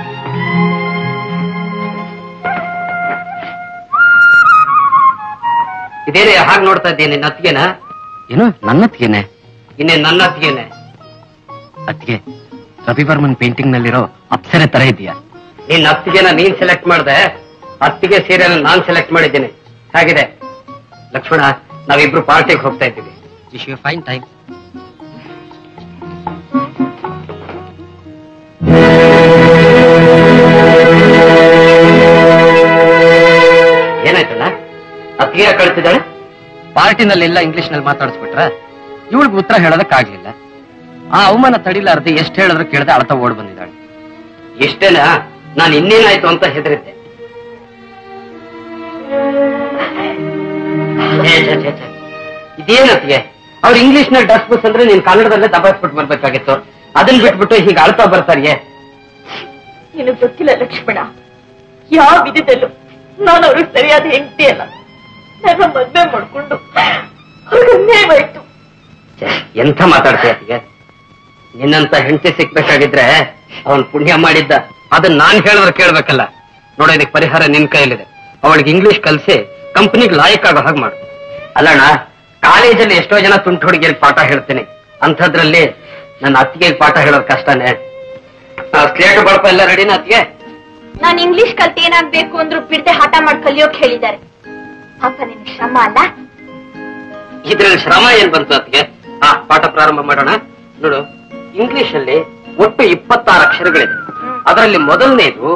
ಇದೇನೇ ಹಾಗೆ ನೋಡ್ತಾ ಇದ್ದೀನಿ ನಿನ್ನ ಅತ್ತಿಗೆನ ಏನು ನನ್ನ ಅತ್ತಿಗೆನೆ ಇನ್ನೇ ನನ್ನ ಅತ್ತಿಗೆನೆ ಅತ್ತಿಗೆ ರವಿವರ್ಮನ್ ಪೇಂಟಿಂಗ್ ನಲ್ಲಿರೋ ಅಪ್ಸರೆ ತರ ಇದೆಯಾ ನಿನ್ನ ಅತ್ತಿಗೆನ ನೀನ್ ಸೆಲೆಕ್ಟ್ ಮಾಡ್ದೆ ಅತ್ತಿಗೆ ಸೀರೆನ ನಾನ್ ಸೆಲೆಕ್ಟ್ ಮಾಡಿದ್ದೀನಿ ಹಾಗಿದೆ ಲಕ್ಷ್ಮಣ ನಾವಿಬ್ರು ಪಾರ್ಟಿಗೆ ಹೋಗ್ತಾ ಇದ್ದೀವಿ ವಿಶ್ ಯು ಫೈನ್ ಟೈಮ್ ಏನಾಯ್ತಲ್ಲ ಅತ್ತಿಗೆ ಕಳಿಸಿದಾಳೆ ಪಾರ್ಟಿನಲ್ಲೆಲ್ಲ ಇಂಗ್ಲಿಷ್ ನಲ್ಲಿ ಮಾತಾಡಿಸ್ಬಿಟ್ರ ಇವಳಿಗೆ ಉತ್ತರ ಹೇಳೋದಕ್ಕಾಗ್ಲಿಲ್ಲ ಆ ಅವಮಾನ ತಡಿಲಾರ್ದೆ ಎಷ್ಟು ಹೇಳಿದ್ರು ಕೇಳದೆ ಅಳ್ತಾ ಓಡ್ ಬಂದಿದ್ದಾಳೆ ಎಷ್ಟೇನಾ ನಾನು ಇನ್ನೇನಾಯ್ತು ಅಂತ ಹೆದರಿದ್ದೆ ಛೇ, ಛೇ, ಛೇ, ಛೇ. ಇದೇನತ್ತಿಗೆ ಅವ್ರು ಇಂಗ್ಲಿಷ್ ನಲ್ಲಿ ಡಸ್ ಬಸ್ ಅಂದ್ರೆ ನೀನ್ ಕನ್ನಡದಲ್ಲೇ ದಬಾಯಿಸ್ಬಿಟ್ಟು ಬರ್ಬೇಕಾಗಿತ್ತು ಅದನ್ನ ಬಿಟ್ಬಿಟ್ಟು ಹೀಗೆ ಅಳ್ತಾ ಬರ್ತಾರಿಯೇ ನಿನಗ್ ಗೊತ್ತಿಲ್ಲ ಲಕ್ಷ್ಮಣ ಯಾವ ವಿಧದಲ್ಲೂ ನಾನು ಅವ್ರಿಗೆ ಸರಿಯಾದ ಹೆಂಡತಿ ಅಲ್ಲ ನನ್ನ ಮದ್ವೆ ಮಾಡ್ಕೊಂಡು ಅವ್ರಿಗೆ ಅನ್ಯಾಯವಾಯ್ತು ಛೆ, ಎಂಥ ಮಾತಾಡ್ತೀಯ ಅತ್ತಿಗೆ ನಿನ್ನಂತ ಹೆಂಡತಿ ಸಿಕ್ಬೇಕಾಗಿದ್ರೆ ಅವನ್ ಪುಣ್ಯ ಮಾಡಿದ್ದ ಅದನ್ನ ನಾನ್ ಹೇಳಿದ್ರೆ ಕೇಳ್ಬೇಕಲ್ಲ ನೋಡೋ ಇದಕ್ಕೆ ಪರಿಹಾರ ನಿನ್ ಕೈಯಲ್ಲಿದೆ ಅವಳಿಗೆ ಇಂಗ್ಲಿಷ್ ಕಲ್ಸಿ ಕಂಪನಿಗೆ ಲಾಯಕ್ ಆಗೋ ಹಾಗೆ ಮಾಡು ಅಲ್ಲಣ್ಣ ಕಾಲೇಜಲ್ಲಿ ಎಷ್ಟೋ ಜನ ತುಂಟು ಹುಡುಗಿಯರಿಗೆ ಪಾಠ ಹೇಳ್ತೀನಿ ಅಂಥದ್ರಲ್ಲಿ ನನ್ನ ಅತ್ತಿಗೆ ಪಾಠ ಹೇಳೋದು ಕಷ್ಟನೇ ಸ್ಲೇಟ್ ಬಳಪ ಎಲ್ಲ ರೆಡಿನ ಅತ್ತಿಗೆ ನಾನು ಇಂಗ್ಲಿಷ್ ಕಲ್ತು ಏನಾಗ್ಬೇಕು ಅಂದ್ರು ಬಿಡದೆ ಹಠ ಮಾಡಿ ಕಲಿಯೋಕ್ ಹೇಳಿದ್ದಾರೆ ಪಾಪ ನಿನ್ ಶ್ರಮ ಅಲ್ಲ ಇದ್ರಲ್ಲಿ ಶ್ರಮ ಏನ್ ಬಂತು ಅದಕ್ಕೆ ಹಾ ಪಾಠ ಪ್ರಾರಂಭ ಮಾಡೋಣ ನೋಡು ಇಂಗ್ಲಿಷ್ ಅಲ್ಲಿ ಒಟ್ಟು ಇಪ್ಪತ್ತಾರು ಅಕ್ಷರಗಳಿದೆ ಅದರಲ್ಲಿ ಮೊದಲನೇದು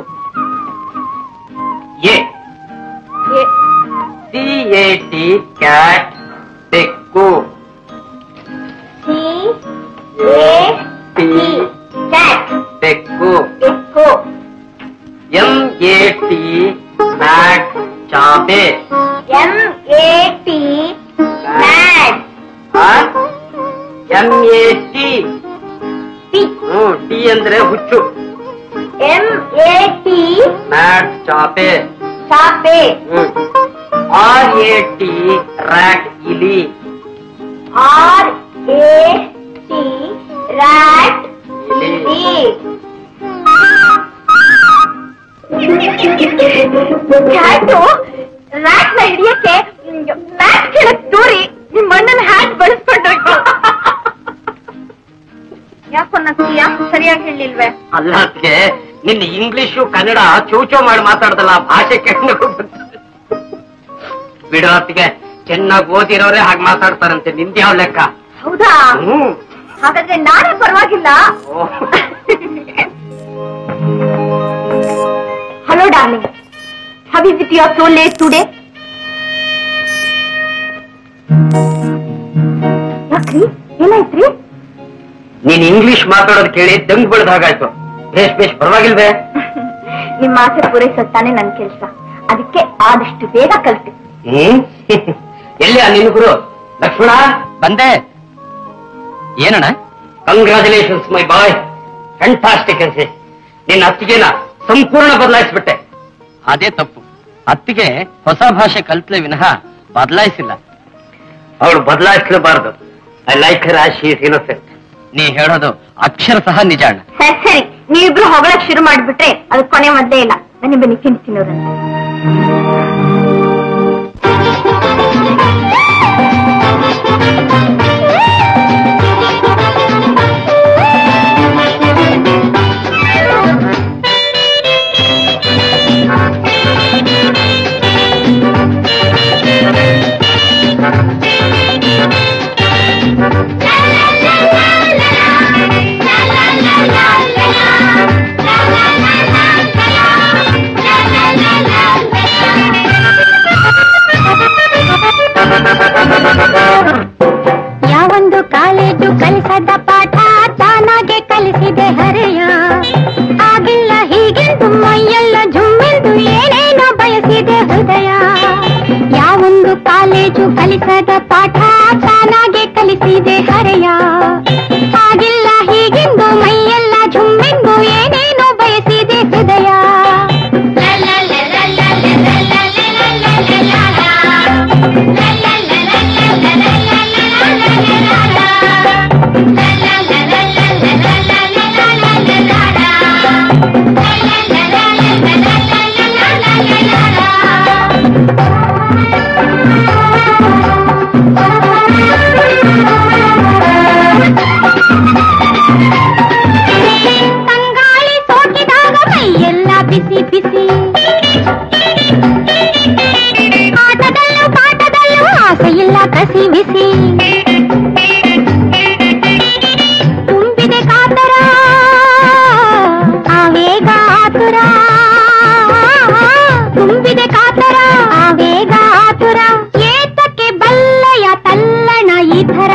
A A- C A T cat ಬೆಕ್ಕು ಸಿ ಎ ಟಿ ಕ್ಯಾಟ್ ಬೆಕ್ಕು ಬೆಕ್ಕು ಎಂ ಎ ಟಿ ಮ್ಯಾಟ್ ಚಾಂಪ್ ಅಂದ್ರೆ ಹುಚ್ಚು ಎಂ ಎ ಟಿ ಮ್ಯಾಟ್ ಚಾಪೆ ಚಾಪೆ ಆರ್ ಎ ಟಿ ರ್ಯಾಟ್ ಇಲಿ ಆರ್ ಎ ಟಿ ರ್ಯಾಟ್ ಇಲಿ ಹ್ಯಾಟು ರ್ಯಾಟ್ ನ ಹಿಡಿಯಕ್ಕೆ ಮ್ಯಾಟ್ ಕೆಳಕ್ ದೂರಿ ನಿಮ್ ಅಣ್ಣನ ಹ್ಯಾಟ್ ಬಳಸ್ಕೊಂಡು ಯಾಕೋ ನಗ್ತೀಯಾ ಸರಿಯಾಗಿ ಹೇಳಿಲ್ವೇ ಅಲ್ಲ ಅದಕ್ಕೆ ನಿನ್ನ ಇಂಗ್ಲಿಷು ಕನ್ನಡ ಚೂಚೋ ಮಾಡಿ ಮಾತಾಡ್ದಲ್ಲ ಆ ಭಾಷೆ ಕೆಟ್ಟು ಬಿಡೋ ಹೊತ್ತಿಗೆ ಚೆನ್ನಾಗಿ ಓದಿರೋರೆ ಹಾಗೆ ಮಾತಾಡ್ತಾರಂತೆ ನಿಂದ ಯಾವ ಲೆಕ್ಕ ಹೌದಾ ಹ್ಮ್ ಹಾಗಾದ್ರೆ ನಾನೇ ಪರವಾಗಿಲ್ಲ hello darling how is it your so late today ಯಾಕ್ರಿ ಏನಾಯ್ತ್ರಿ ನೀನ್ ಇಂಗ್ಲಿಷ್ ಮಾತಾಡೋದು ಕೇಳಿ ದಂಗ್ ಬೆಳೆದ ಹಾಗಾಯ್ತು ಬೇಷ್ ಬೇಷ್ ಪರವಾಗಿಲ್ವೇ ನಿಮ್ಮ ಆಸೆ ಪೂರೈಸುತ್ತಾನೆ ನನ್ ಕೆಲ್ಸ ಅದಕ್ಕೆ ಆದಷ್ಟು ಬೇಗ ಕಲ್ತೆ ಹ್ಮ್ ಎಲ್ಲಿ ಆ ನಿನ್ ಗುರು ಲಕ್ಷ್ಮಣ ಬಂದೆ ಏನಣ್ಣ ಕಂಗ್ರಾಚುಲೇಷನ್ಸ್ ಮೈ ಬಾಯ್ ಫ್ಯಾಂಟಾಸ್ಟಿಕ್ ಅನ್ಸಿ ನಿನ್ನ ಅತ್ತಿಗೆನ ಸಂಪೂರ್ಣ ಬದಲಾಯಿಸ್ಬಿಟ್ಟೆ ಅದೇ ತಪ್ಪು ಅತ್ತಿಗೆ ಹೊಸ ಭಾಷೆ ಕಲ್ತ್ಲೆ ವಿನಃ ಬದಲಾಯಿಸಿಲ್ಲ ಅವಳು ಬದಲಾಯಿಸಲೇಬಾರದು I like her as she is innocent ನೀ ಹೇಳೋದು ಅಕ್ಷರ ಸಹ ನಿಜ ಅಣ್ಣ ಸರಿ ಸರಿ ನೀವಿಬ್ರು ಹೊಗಳಕ್ ಶುರು ಮಾಡ್ಬಿಟ್ರೆ ಅದು ಕೊನೆ ಮದ್ದೇ ಇಲ್ಲ ನನಗೆ ಬನ್ನಿ ತಿಂಡಿ ತಿನ್ನೋದಂತೆ ಯಾವೊಂದು ಕಾಲೇಜು ಕಲಿಸದ ಪಾಠ ತಾನಾಗೆ ಕಲಿಸಿದೆ ಹರೆಯ ಆಗಿಲ್ಲ ಹೀಗೆಂದು ಮೈಯೆಲ್ಲ ಜುಮ್ಮೆಂದು ಏನೇನೋ ಬಯಸಿದೆ ಹೃದಯ ಯಾವೊಂದು ಕಾಲೇಜು ಕಲಿಸದ ಪಾಠ ತಾನಾಗೆ ಕಲಿಸಿದೆ ಹರೆಯ ಆಗಿಲ್ಲ ಹೀಗೆಂದು ಮೈಯೆಲ್ಲ ಜುಮ್ಮೆಂದು ಏನೇನೋ ಬಯಸಿದೆ ಹೃದಯ ತಂಗಾಳಿ ಸೋಕಿದಾಗ ಮೈಯೆಲ್ಲ ಬಿಸಿ ಬಿಸಿ ಆಟದಲ್ಲೂ ಪಾಠದಲ್ಲೂ ಆಸೆಯಿಲ್ಲ ಕಸಿ ಬಿಸಿ ತುಂಬಿದೆ ಕಾತರ ಆವೇಗ ಆತುರ ತುಂಬಿದೆ ಕಾತರ ಆವೇಗ ಆತುರ ಏತಕ್ಕೆ ಬಲ್ಲಯ ತಲ್ಲಣ ಈ ಥರ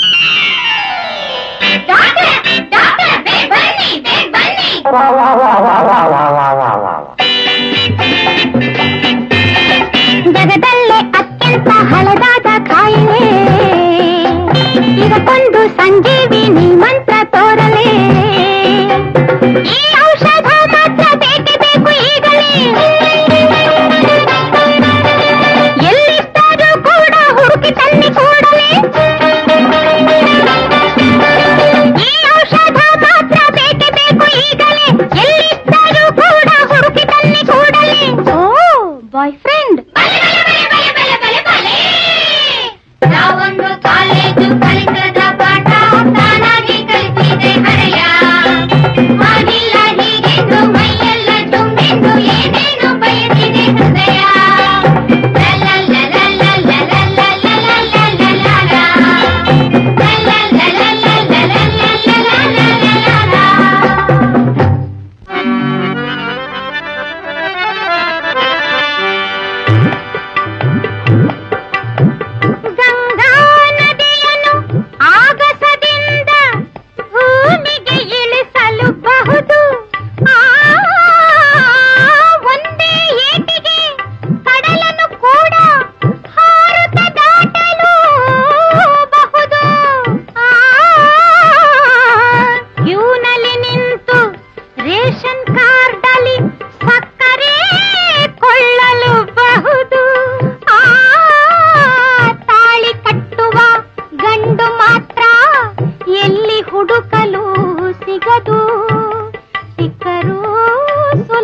ಜಗದಲ್ಲೇ ಅತ್ಯಂತ ಹಳದಾದ ಕಾಯಿಲೆ ಇದಕ್ಕೊಂದು ಸಂಜೀವಿನಿ ಮಂತ್ರ ತೋರಲೆ ಈ ಔಷಧ ಮಾತ್ರ ಬೇಕೇ ಬೇಕು ಈಗಲೇ ಎಲ್ಲಿದ್ದರೂ ಕೂಡ ಹುಡುಕಿ ತನ್ನಿ ಕೂಡಲೇ ಈ ಔಷಧ ಮಾತ್ರ ಬೇಕೇ ಬೇಕು ಈಗಲೇ ಎಲ್ಲಿದ್ದರೂ ಕೂಡ ಹುಡುಕಿ ತನ್ನಿ ಕೂಡಲೇ ಓ ಬಾಯ್ ಫ್ರೆಂಡ್ ನಾವೊಂದು ಕಾಲೇಜು ಕಲಿಸದ ಪಾಠ ತಾನಾಗಿ ಕಲಿಸಿದೆ ಹರೆಯ ಆಗಿಲ್ಲ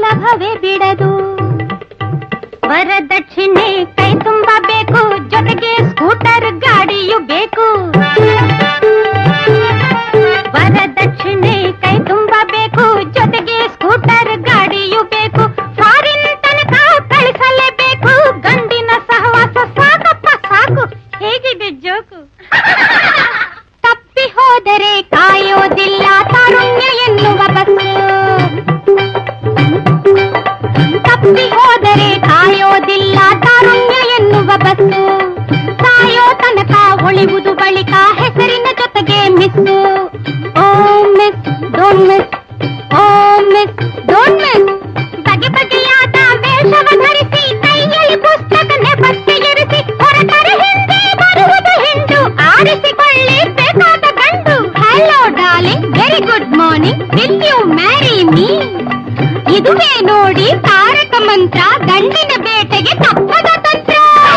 ಸೌಲಭ್ಯವೇ ಬಿಡದು ವರದಕ್ಷಿಣೆ ಕೈ ತುಂಬ ಬೇಕು ಜೊತೆಗೆ ಸ್ಕೂಟರ್ ಗಾಡಿಯು ಬೇಕು ವರದಕ್ಷಿಣೆ ಕೈ ತುಂಬ ಬೇಕು ಜೊತೆಗೆ ಸ್ಕೂಟರ್ ಗಾಡಿಯು ಬೇಕು ಫಾರಿನ್ ತನಕ ಕಳಿಸಲೇಬೇಕು ಗಂಡಿನ ಸಹವಾಸ ಸಾಕಪ್ಪ ಸಾಕು ಹೇಗಿದೆ ಜೋಕು ತಪ್ಪಿ ಹೋದರೆ ಕಾಯೋದಿಲ್ಲ ತಾರುಣ್ಯ ಎನ್ನುವ ಬಸ್ಸು ತಪ್ಪಿ ಹೋದರೆ ಕಾಯೋದಿಲ್ಲ ತಾರುಣ್ಯ ಎನ್ನುವ ಬಸ್ಸು ಸಾಯೋ ತನಕ ಉಳಿಯುವುದು ಬಳಿಕ ಹೆಸರಿನ ಜೊತೆಗೆ miss oh miss don't miss oh miss don't miss ಬಗೆ ಬಗೆಯಾದ ವೇಷವ ಧರಿಸಿ ಕೈಯಲ್ಲಿ ಪುಸ್ತಕ ನೆಪಕ್ಕೆ ಇರಿಸಿ ಹೊರಟರೆ ಹಿಂದೆ ಬರುವುದು ಹಿಂಡು ಆರಿಸಿಕೊಳ್ಳಿ ಬೇಕಾದ ಗಂಡು hello darling very good morning will you marry me ಇದುವೇ ನೋಡಿ ತಾರಕ ಮಂತ್ರ ಗಂಡಿನ ಬೇಟೆಗೆ ತಪ್ಪದ ತಂತ್ರ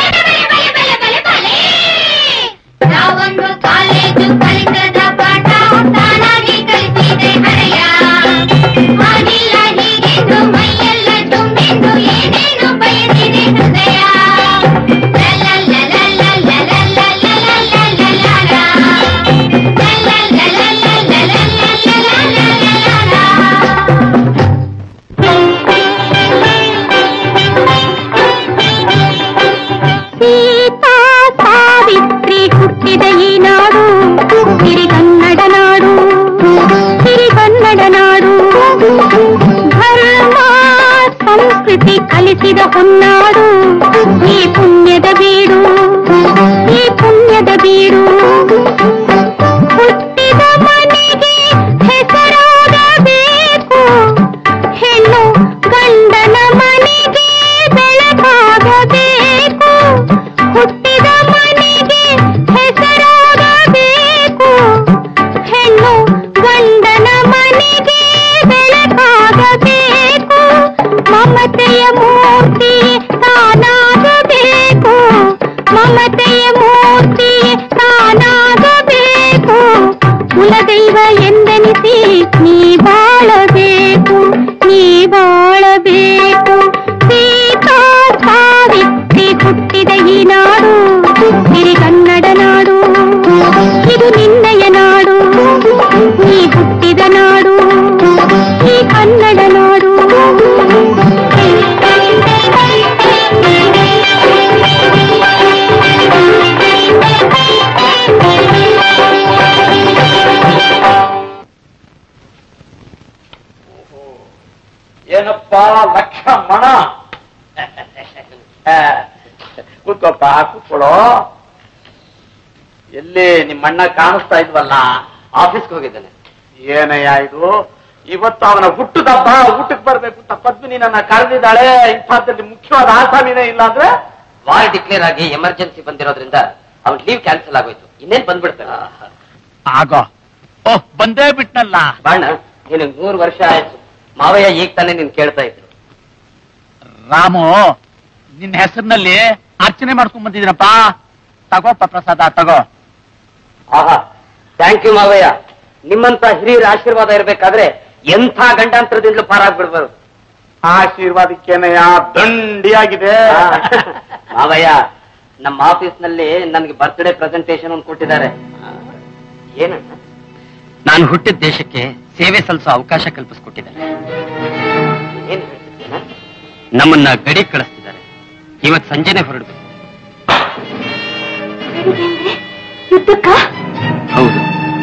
ನಾವೊಂದು ಕಾಲೇಜು ಕಲಿತದ ಪಾಠ ತಾನಾಗಿ ಕಲಿಸಿದೆ ಹರೆಯ ಹಾಗಿಲ್ಲ ಹೀಗೆಂದು ಮೈಯೆಲ್ಲ ತುಂಬಿದ್ದು ಏನೇನು ಬಯಸಿದೆ ಹೃದಯ ಸೀತಾ ಸಾವಿತ್ರಿ ಹುಟ್ಟಿದ ಈ ನಾಡು ಸಿರಿಗನ್ನಡ ನಾಡು ಸಿರಿಗನ್ನಡ ನಾಡು ಧರ್ಮ ಸಂಸ್ಕೃತಿ ಕಲಿಸಿದ ಹೊನ್ನಾಡು ಈ ಪುಣ್ಯದ ಬೀಡು ಈ ಪುಣ್ಯದ ಬೀಡು ಹುಟ್ಟಿದ ಮನೆಗೆ ಹೆಸರಾಗಬೇಕು ಹೆಣ್ಣು ಗಂಡನ ಮನೆಗೆ ಬೆಳಕಾಗಬೇಕು ಹುಟ್ಟಿದ ಮನೆಗೆ ಹೆಸರಾಗಬೇಕು ಹೆಣ್ಣು ಗಂಡನ ಮನೆಗೆ ಬೆಳಕಾಗಬೇಕು ಮಮತೆಯ ಮೂರ್ತಿ ತಾನಾಗಬೇಕು ಮಮತೆಯ ಮೂರ್ತಿ ತಾನಾಗಬೇಕು ಕುಲದೈವ ಎಂದೆನಿಸಿ ನೀ ಬಾಳಬೇಕು ನೀ ಬಾಳಬೇಕು ಸೀತಾ ಸಾವಿತ್ರಿ ಹುಟ್ಟಿದ ಈ ನಾಡು ಸಿರಿಗನ್ನಡ ನಾಡು ಇದು ನಿನ್ನಯ ನಾಡು ನೀ ಹುಟ್ಟಿದ ನಾಡು ಈ ಕನ್ನಡ ನಾಡು ಏನಪ್ಪಾ ಲಕ್ಷ ಮಣ ಕೂತ್ಕೊಪ್ಪ ಕೂತ್ಕೊಳ್ಳೋ ಎಲ್ಲಿ ನಿಮ್ಮಣ್ಣ ಕಾಣಿಸ್ತಾ ಇದ್ವಲ್ಲ ಆಫೀಸ್ಗೆ ಹೋಗಿದ್ದಾನೆ ಏನಯ್ಯ ಇದು ಇವತ್ತು ಅವನ ಹುಟ್ಟುದಬ್ಬ ಊಟಕ್ಕೆ ಬರ್ಬೇಕು ಅಂತ ಪದ್ಮಿನಿ ನನ್ನ ಕರೆದಿದ್ದಾಳೆ ಇಂಥದ್ದಲ್ಲಿ ಮುಖ್ಯವಾದ ಆಸಾಮಿನೇ ಇಲ್ಲ ಅಂದ್ರೆ ವಾರ್ ಡಿಕ್ಲೇರ್ ಆಗಿ ಎಮರ್ಜೆನ್ಸಿ ಬಂದಿರೋದ್ರಿಂದ ಅವ್ನ್ ಲೀವ್ ಕ್ಯಾನ್ಸಲ್ ಆಗೋಯ್ತು ಇನ್ನೇನ್ ಬಂದ್ಬಿಡ್ತಾನೆ ಆಗೋ ಓಹ್ ಬಂದೇ ಬಿಟ್ನಲ್ಲ ಬಾಣ ನಿನಗ್ ಮೂರು ವರ್ಷ ಆಯ್ತು ಮಾವಯ್ಯ ಈಗ ತಾನೇ ನೀನ್ ಕೇಳ್ತಾ ಇದ್ರು ರಾಮು ನಿನ್ನ ಹೆಸರಿನಲ್ಲಿ ಅರ್ಚನೆ ಮಾಡ್ಕೊಂಡ್ ಬಂದಿದ್ದೀನಪ್ಪ ತಗೋಪ್ಪ ಪ್ರಸಾದ ತಗೋ ಆಹಾ ಥ್ಯಾಂಕ್ ಯು ಮಾವಯ್ಯ ನಿಮ್ಮಂತ ಹಿರಿಯರ ಆಶೀರ್ವಾದ ಇರ್ಬೇಕಾದ್ರೆ ಎಂಥ ಗಂಡಾಂತರದಿಂದಲೂ ಪಾರಾಗ್ಬಿಡ್ಬಾರು ಆಶೀರ್ವಾದಕ್ಕೇನಯ್ಯ ದಂಡಿಯಾಗಿದೆ ಮಾವಯ್ಯ ನಮ್ಮ ಆಫೀಸ್ ನಲ್ಲಿ ನನಗೆ ಬರ್ತ್ಡೇ ಪ್ರೆಸೆಂಟೇಶನ್ ಒಂದು ಕೊಟ್ಟಿದ್ದಾರೆ ಏನಣ್ಣ ನಾನು ಹುಟ್ಟಿದ ದೇಶಕ್ಕೆ ಸೇವೆ ಸಲ್ಲಿಸೋ ಅವಕಾಶ ಕಲ್ಪಿಸ್ಕೊಟ್ಟಿದ್ದಾರೆ ಏನ್ ಹೇಳ್ತಿದ್ದೀನ? ನಮ್ಮನ್ನ ಗಡಿ ಕಳಿಸ್ತಿದ್ದಾರೆ ಇವತ್ ಸಂಜೆನೆ ಹೊರಡ್ಬೇಕು ಯುದ್ಧಕ್ಕ ಹೌದು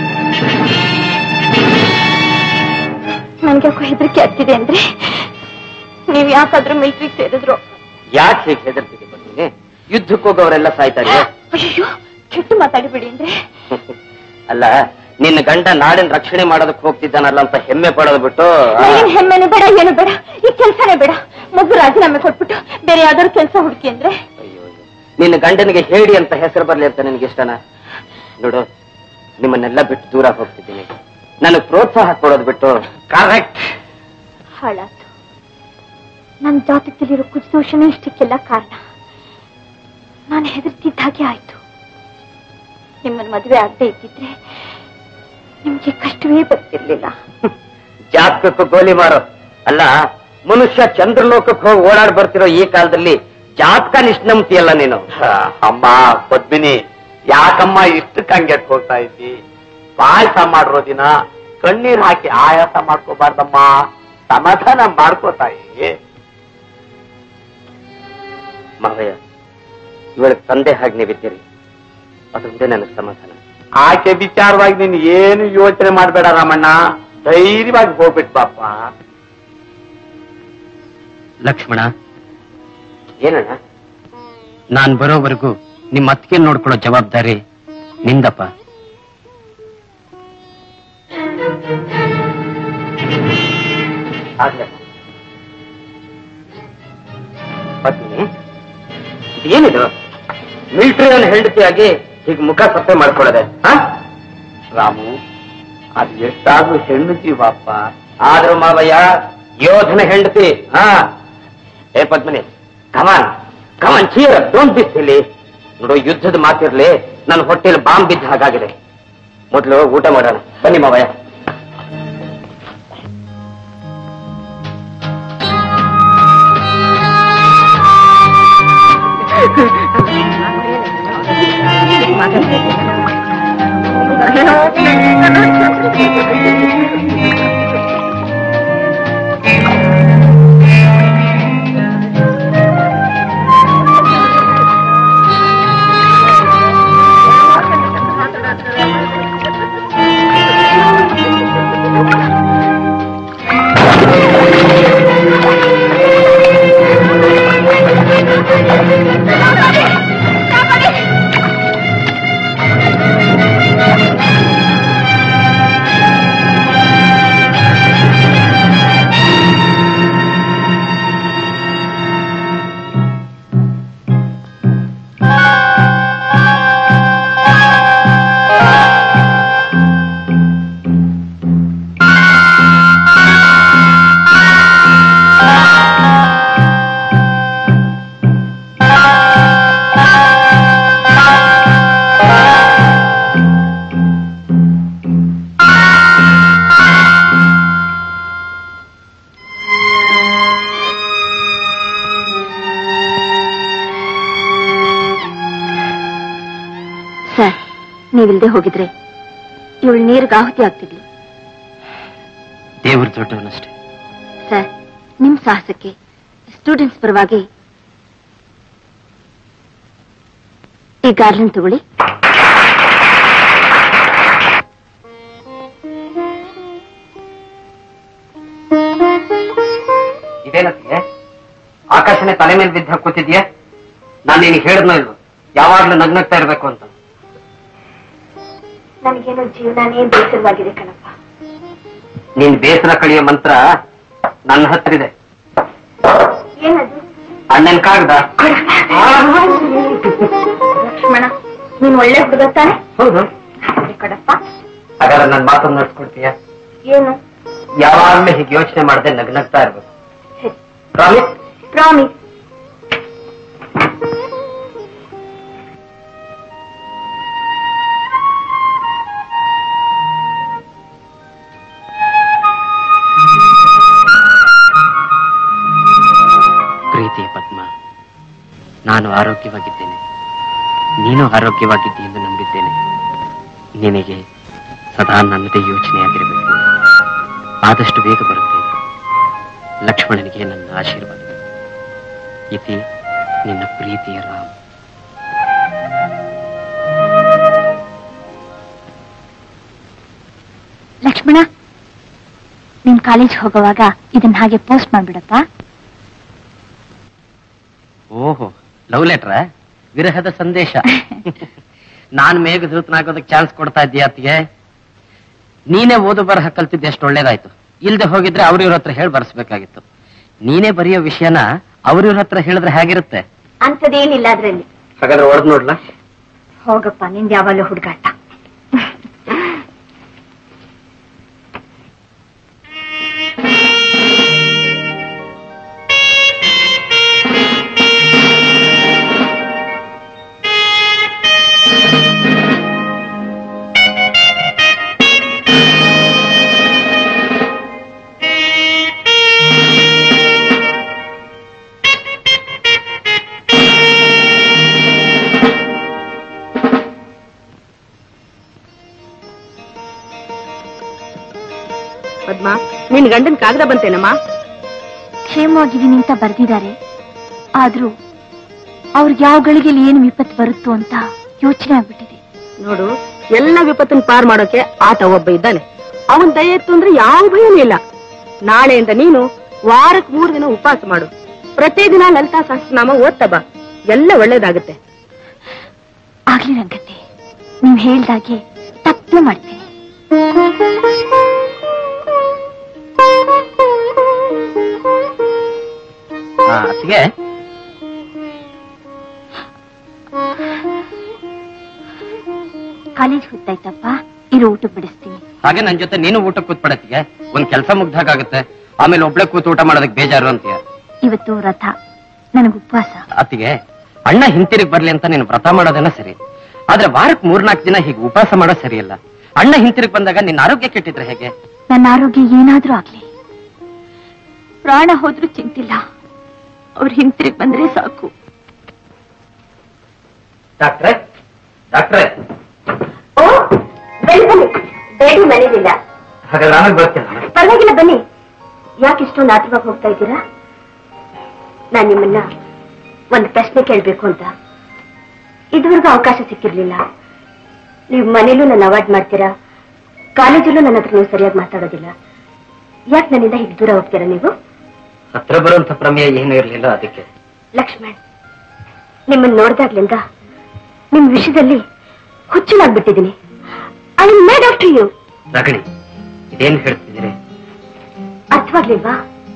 ನನ್ಗೆ ಯಾಕೋ ಹೆದರಿಕೆ ಆಗ್ತಿದೆ ಅಂದ್ರೆ ನೀವ್ ಯಾಕಾದ್ರೂ ಮಿಲ್ಟ್ರಿಗೆ ಸೇರಿದ್ರು ಯಾಕೆ ಹೀಗೆ ಹೆದರ್ತಿದೆ ಬಂದಿನಿ ಯುದ್ಧಕ್ಕೆ ಹೋಗೋರೆಲ್ಲ ಸಾಯ್ತಾರೆ ಅಯ್ಯೋ ಕೆಟ್ಟು ಮಾತಾಡಿಬಿಡಿ ಅಂದ್ರೆ ಅಲ್ಲ ನಿನ್ನ ಗಂಡ ನಾಡಿನ ರಕ್ಷಣೆ ಮಾಡೋದಕ್ಕೆ ಹೋಗ್ತಿದ್ದಾನಲ್ಲ ಅಂತ ಹೆಮ್ಮೆ ಪಡೋದು ಬಿಟ್ಟು ಆ, ಏನ್ ಹೆಮ್ಮೆನು ಬೇಡ ಏನು ಬೇಡ ಈ ಕೆಲ್ಸನೇ ಬೇಡ ಮಗು ರಾಜೀನಾಮೆ ಕೊಟ್ಬಿಟ್ಟು ಬೇರೆ ಯಾವ್ದಾದ್ರು ಕೆಲಸ ಹುಡುಕಿ ಅಂದ್ರೆ ಅಯ್ಯೋ ಅಯ್ಯೋ. ನಿನ್ನ ಗಂಡನಿಗೆ ಹೇಳಿ ಅಂತ ಹೆಸರು ಬರ್ಲಿ ಅಂತ ನಿನಗೆ ಇಷ್ಟನ ನೋಡು ನಿಮ್ಮನ್ನೆಲ್ಲ ಬಿಟ್ಟು ದೂರ ಹೋಗ್ತಿದ್ದೀನಿ ನನಗೆ ಪ್ರೋತ್ಸಾಹ ಕೊಡೋದು ಬಿಟ್ಟು ಕರೆಕ್ಟ್ ಹಾಳಾತು ನನ್ ಜಾತಕದಲ್ಲಿರೋ ಕುಜದೋಷನೇ ಇಷ್ಟಕ್ಕೆಲ್ಲ ಕಾರಣ ನಾನು ಹೆದರ್ತಿದ್ದ ಹಾಗೆ ಆಯ್ತು ನಿಮ್ಮನ್ನ ಮದುವೆ ಆಗದೆ ಇದ್ದಿದ್ರೆ ನಿಮ್ಗೆ ಕಷ್ಟವೇ ಬರ್ತಿರ್ಲಿಲ್ಲ ಜಾತಕಕ್ಕೂ ಗೋಲಿ ಮಾರೋ ಅಲ್ಲ ಮನುಷ್ಯ ಚಂದ್ರಲೋಕಕ್ಕೆ ಹೋಗಿ ಓಡಾಡ್ ಬರ್ತಿರೋ ಈ ಕಾಲದಲ್ಲಿ ಜಾತಕ ನಿಷ್ಣಂತಿಯಲ್ಲ ನೀನು ಅಮ್ಮ ಪದ್ಮಿನಿ ಯಾಕಮ್ಮ ಇಷ್ಟು ಕಂಗೆಟ್ ಹೋಗ್ತಾ ಇದ್ದಿ ಪಾಯಸ ಮಾಡಿರೋ ದಿನ ಕಣ್ಣೀರ್ ಹಾಕಿ ಆಯಾಸ ಮಾಡ್ಕೋಬಾರ್ದಮ್ಮ ಸಮಾಧಾನ ಮಾಡ್ಕೋತಾಯಿ ಮಾವಯ್ಯ ಇವಳಿಗೆ ತಂದೆ ಹಾಗೆ ನೀವಿದ್ದೀರಿ ಅದೊಂದೇ ನನಗೆ ಸಮಾಧಾನ ಆಕೆ ವಿಚಾರವಾಗಿ ನೀನು ಏನು ಯೋಚನೆ ಮಾಡ್ಬೇಡ ರಾಮಣ್ಣ ಧೈರ್ಯವಾಗಿ ಹೋಗ್ಬಿಟ್ ಬಾಪ ಲಕ್ಷ್ಮಣ ಏನಣ್ಣ ನಾನ್ ಬರೋವರೆಗೂ ನಿಮ್ಮ ಅತ್ತಿಗೆ ನೋಡ್ಕೊಳ್ಳೋ ಜವಾಬ್ದಾರಿ ನಿಂದಪ್ಪ ಪತ್ನಿ ಏನಿದು ಮಿಲಿಟರಿಯಲ್ಲಿ ಹೆಂಡತಿಯಾಗಿ ಈಗ ಮುಖ ಸಪ್ಪೆ ಮಾಡ್ಕೊಳ್ಳದೆ ರಾಮು ಅದು ಎಷ್ಟಾದ್ರೂ ಹೆಣ್ಣು ಜೀವಪ್ಪ ಆದ್ರೂ ಮಾವಯ್ಯ ಯೋಧನ ಹೆಂಡತಿ ಹಾ ಏ ಪದ್ಮನಿ ಕಮಾನ್ ಕಮಾನ್ ಚೀರ ಡೋಂಟ್ ಬಿ ಸಿಲಿ ನೋಡು ಯುದ್ಧದ ಮಾತಿರ್ಲಿ ನನ್ನ ಹೊಟ್ಟೆಲಿ ಬಾಂಬ್ ಬಿದ್ದ ಹಾಗಾಗಿದೆ ಮೊದಲು ಊಟ ಮಾಡೋಣ ಬನ್ನಿ ಮಾವಯ್ಯ ಸರ್ ನೀವಿಲ್ದೆ ಹೋಗಿದ್ರೆ ಇವಳು ನೀರಿಗೆ ಆಹುತಿ ಆಗ್ತಿದ್ಲು ದೇವ್ರ ದೊಡ್ಡವನಷ್ಟೇ ಸರ್ ನಿಮ್ ಸಾಹಸಕ್ಕೆ ಸ್ಟೂಡೆಂಟ್ಸ್ ಪರವಾಗಿ ಈ ಗಾರ್ಲೆನ್ ತಗೊಳ್ಳಿ ಇದೇನತ್ತಿಗೆ ಆಕಾಶನೇ ತಲೆ ಮೇಲೆ ಬಿದ್ದ ಕೂತಿದ್ಯಾ ನಾನು ನಿನಗೆ ಹೇಳಿದ್ನೋ ಇಲ್ವೋ ಯಾವಾಗ್ಲೂ ನಗ್ನಗ್ತಾ ಇರ್ಬೇಕು ಅಂತ ನನಗೇನೋ ಜೀವನನೇ ಬೇಸರವಾಗಿದೆ ಕಣಪ್ಪ ನೀನ್ ಬೇಸರ ಕಳಿಯೋ ಮಂತ್ರ ನನ್ನ ಹತ್ರ ಇದೆ ಏನದು ಅಣ್ಣನ್ ಕಾಗ್ದ ಲಕ್ಷ್ಮಣ ನೀನ್ ಒಳ್ಳೆ ಹುಡುಗ ತಾನೆ ಹೌದು ಸರಿ ಕಣಪ್ಪ ಹಾಗಾದ್ರೆ ನನ್ ಮಾತನ್ನ ನಡ್ಸ್ಕೊಡ್ತೀಯ ಏನು ಯಾವಾಗ್ಲೂ ಹೀಗೆ ಯೋಚನೆ ಮಾಡದೆ ನಗ್ನಗ್ತಾ ಇರ್ಬೇಕು ಸರಿ ಪ್ರಾಮಿಸ್ ಪ್ರಾಮಿಸ್ ಪ್ರೀತಿಯ ಪದ್ಮ ನಾನು ಆರೋಗ್ಯವಾಗಿದ್ದೇನೆ ನೀನು ಆರೋಗ್ಯವಾಗಿದ್ದಿ ಎಂದು ನಂಬಿದ್ದೇನೆ ನಿನಗೆ ಸದಾ ನನ್ನದೇ ಯೋಚನೆಯಾಗಿರಬೇಕು ಆದಷ್ಟು ಬೇಗ ಬರುತ್ತೇನೆ ಲಕ್ಷ್ಮಣನಿಗೆ ನನ್ನ ಆಶೀರ್ವಾದ ಇತಿ ನಿನ್ನ ಪ್ರೀತಿಯ ರಾಮ್ ಲಕ್ಷ್ಮಣ ನೀನ್ ಕಾಲೇಜ್ ಹೋಗುವಾಗ ಇದನ್ನ ಹಾಗೆ ಪೋಸ್ಟ್ ಮಾಡ್ಬಿಡಪ್ಪ ಓಹೋ ಲವ್ ಲೆಟ್ರ ವಿರಹದ ಸಂದೇಶ ನಾನ್ ಮೇಘದೂತನಾಗೋದಕ್ಕೆ ಚಾನ್ಸ್ ಕೊಡ್ತಾ ಇದ್ದೀಯ ಅತ್ತಿಗೆ ನೀನೇ ಓದು ಬರಹ ಕಲ್ತಿದ್ದು ಎಷ್ಟು ಒಳ್ಳೇದಾಯ್ತು ಇಲ್ದೆ ಹೋಗಿದ್ರೆ ಅವ್ರ ಇವ್ರ ಹತ್ರ ಹೇಳಿ ಬರ್ಸ್ಬೇಕಾಗಿತ್ತು ನೀನೇ ಬರೆಯೋ ವಿಷಯನ ಅವ್ರ ಇವ್ರ ಹತ್ರ ಹೇಳಿದ್ರೆ ಹೇಗಿರುತ್ತೆ ಅಂತದೇನಿಲ್ಲ ಅದ್ರಲ್ಲಿ ಹಾಗಾದ್ರೆ ಹೊಡೆದ್ ನೋಡ್ಲಾ ಹೋಗಪ್ಪ ನಿಂದ ಯಾವಾಗಲೂ ಹುಡುಗಾಟ ಆ ನಿನ್ ಗಂಡನ್ ಕಾಗದ ಬಂತೇನಮ್ಮ ಕ್ಷೇಮವಾಗಿದ್ದೀನಿ ಅಂತ ಬರ್ದಿದ್ದಾರೆ ಆದ್ರೂ ಅವ್ರಿಗೆ ಯಾವ ಗಳಿಗೆಯಲ್ಲಿ ಏನು ವಿಪತ್ತು ಬರುತ್ತೋ ಅಂತ ಯೋಚನೆ ಆಗ್ಬಿಟ್ಟಿದೆ ನೋಡು ಎಲ್ಲ ವಿಪತ್ತನ್ನ ಪಾರ್ ಮಾಡೋಕೆ ಆತ ಒಬ್ಬ ಇದ್ದಾನೆ ಅವನ್ ದಯ ಇತ್ತು ಅಂದ್ರೆ ಯಾವ ಭಯನೂ ಇಲ್ಲ ನಾಳೆಯಿಂದ ನೀನು ವಾರಕ್ ಮೂರ್ ದಿನ ಉಪವಾಸ ಮಾಡು ಪ್ರತಿದಿನ ಲಲಿತಾ ಸಹಸ್ರನಾಮ ಓದ್ತಾ ಬಾ ಎಲ್ಲ ಒಳ್ಳೇದಾಗುತ್ತೆ ಆಗ್ಲಿ ರಂಗತ್ತೆ ನೀವ್ ಹೇಳ್ದಾಗೆ ತಪ್ಪು ಮಾಡ್ತೀನಿ ಅತ್ತಿಗೆ ಕಾಲೇಜ್ ಹೊತ್ತಾಯ್ತಪ್ಪ ಇರು ಊಟ ಬಿಡಿಸ್ತೀನಿ ಹಾಗೆ ನನ್ ಜೊತೆ ನೀನು ಊಟ ಕೂತ್ಬಿಡತ್ತಿಗೆ ಒಂದ್ ಕೆಲಸ ಮುಗ್ದಾಗುತ್ತೆ ಆಮೇಲೆ ಒಬ್ಳೆ ಕೂತು ಊಟ ಮಾಡೋದಕ್ಕೆ ಬೇಜಾರು ಅಂತೀಯ ಇವತ್ತು ರಥ ನನಗ್ ಉಪವಾಸ ಅತ್ತಿಗೆ ಅಣ್ಣ ಹಿಂತಿರುಗಿ ಬರ್ಲಿ ಅಂತ ನೀನು ವ್ರತ ಮಾಡೋದೇನ ಸರಿ ಆದ್ರೆ ವಾರಕ್ ಮೂರ್ನಾಲ್ಕು ದಿನ ಹೀಗೆ ಉಪವಾಸ ಮಾಡೋದ್ ಸರಿಯಲ್ಲ ಅಣ್ಣ ಹಿಂತಿರುಗಿ ಬಂದಾಗ ನಿನ್ನ ಆರೋಗ್ಯ ಕೆಟ್ಟಿದ್ರೆ ಹೇಗೆ ನನ್ನ ಆರೋಗ್ಯ ಏನಾದ್ರೂ ಆಗ್ಲಿ ಪ್ರಾಣ ಹೋದ್ರೂ ಚಿಂತಿಲ್ಲ ಅವ್ರು ಹಿಂತಿರುಗಿ ಬಂದ್ರೆ ಸಾಕು ಡಾಕ್ಟ್ರೆ ಡಾಕ್ಟ್ರೆ ಓ ಬನ್ನಿ ಬನ್ನಿ ಬೇಡಿ ಮನೇಲಿಲ್ಲ ಹಾಗಾದ್ರೆ ಆಮೇಲೆ ಬರ್ತೀನಿ ಪರವಾಗಿಲ್ಲ ಬನ್ನಿ ಯಾಕೆ ಇಷ್ಟೊಂದು ಆತುರವಾಗಿ ಹೋಗ್ತಾ ಇದ್ದೀರಾ ನಾನ್ ನಿಮ್ಮನ್ನ ಒಂದು ಪ್ರಶ್ನೆ ಕೇಳ್ಬೇಕು ಅಂತ ಇದುವರೆಗೂ ಅವಕಾಶ ಸಿಕ್ಕಿರ್ಲಿಲ್ಲ ನೀವು ಮನೇಲೂ ನನ್ನ ಅವಾಯ್ಡ್ ಮಾಡ್ತೀರಾ ಕಾಲೇಜಲ್ಲೂ ನನ್ನ ಹತ್ರ ನೀವು ಸರಿಯಾಗಿ ಮಾತಾಡೋದಿಲ್ಲ ಯಾಕೆ ನನ್ನಿಂದ ಹೀಗೆ ದೂರ ಹೋಗ್ತೀರಾ ನೀವು ಹತ್ರ ಬರುವಂತ ಪ್ರಮೇಯ ಏನು ಇರ್ಲಿಲ್ಲ ಅದಕ್ಕೆ ಲಕ್ಷ್ಮಣ್ ನಿಮ್ಮನ್ನ ನೋಡ್ದಾಗ್ಲಿಂದ ನಿಮ್ ವಿಷಯದಲ್ಲಿ ಹುಚ್ಚನಾಗ್ಬಿಟ್ಟಿದ್ದೀನಿ I am mad after you ರಗಣಿ ಇದೇನ್ ಹೇಳ್ತಿದ್ದೀರಿ ಅರ್ಥವಾಗ್ಲಿಲ್ವಾ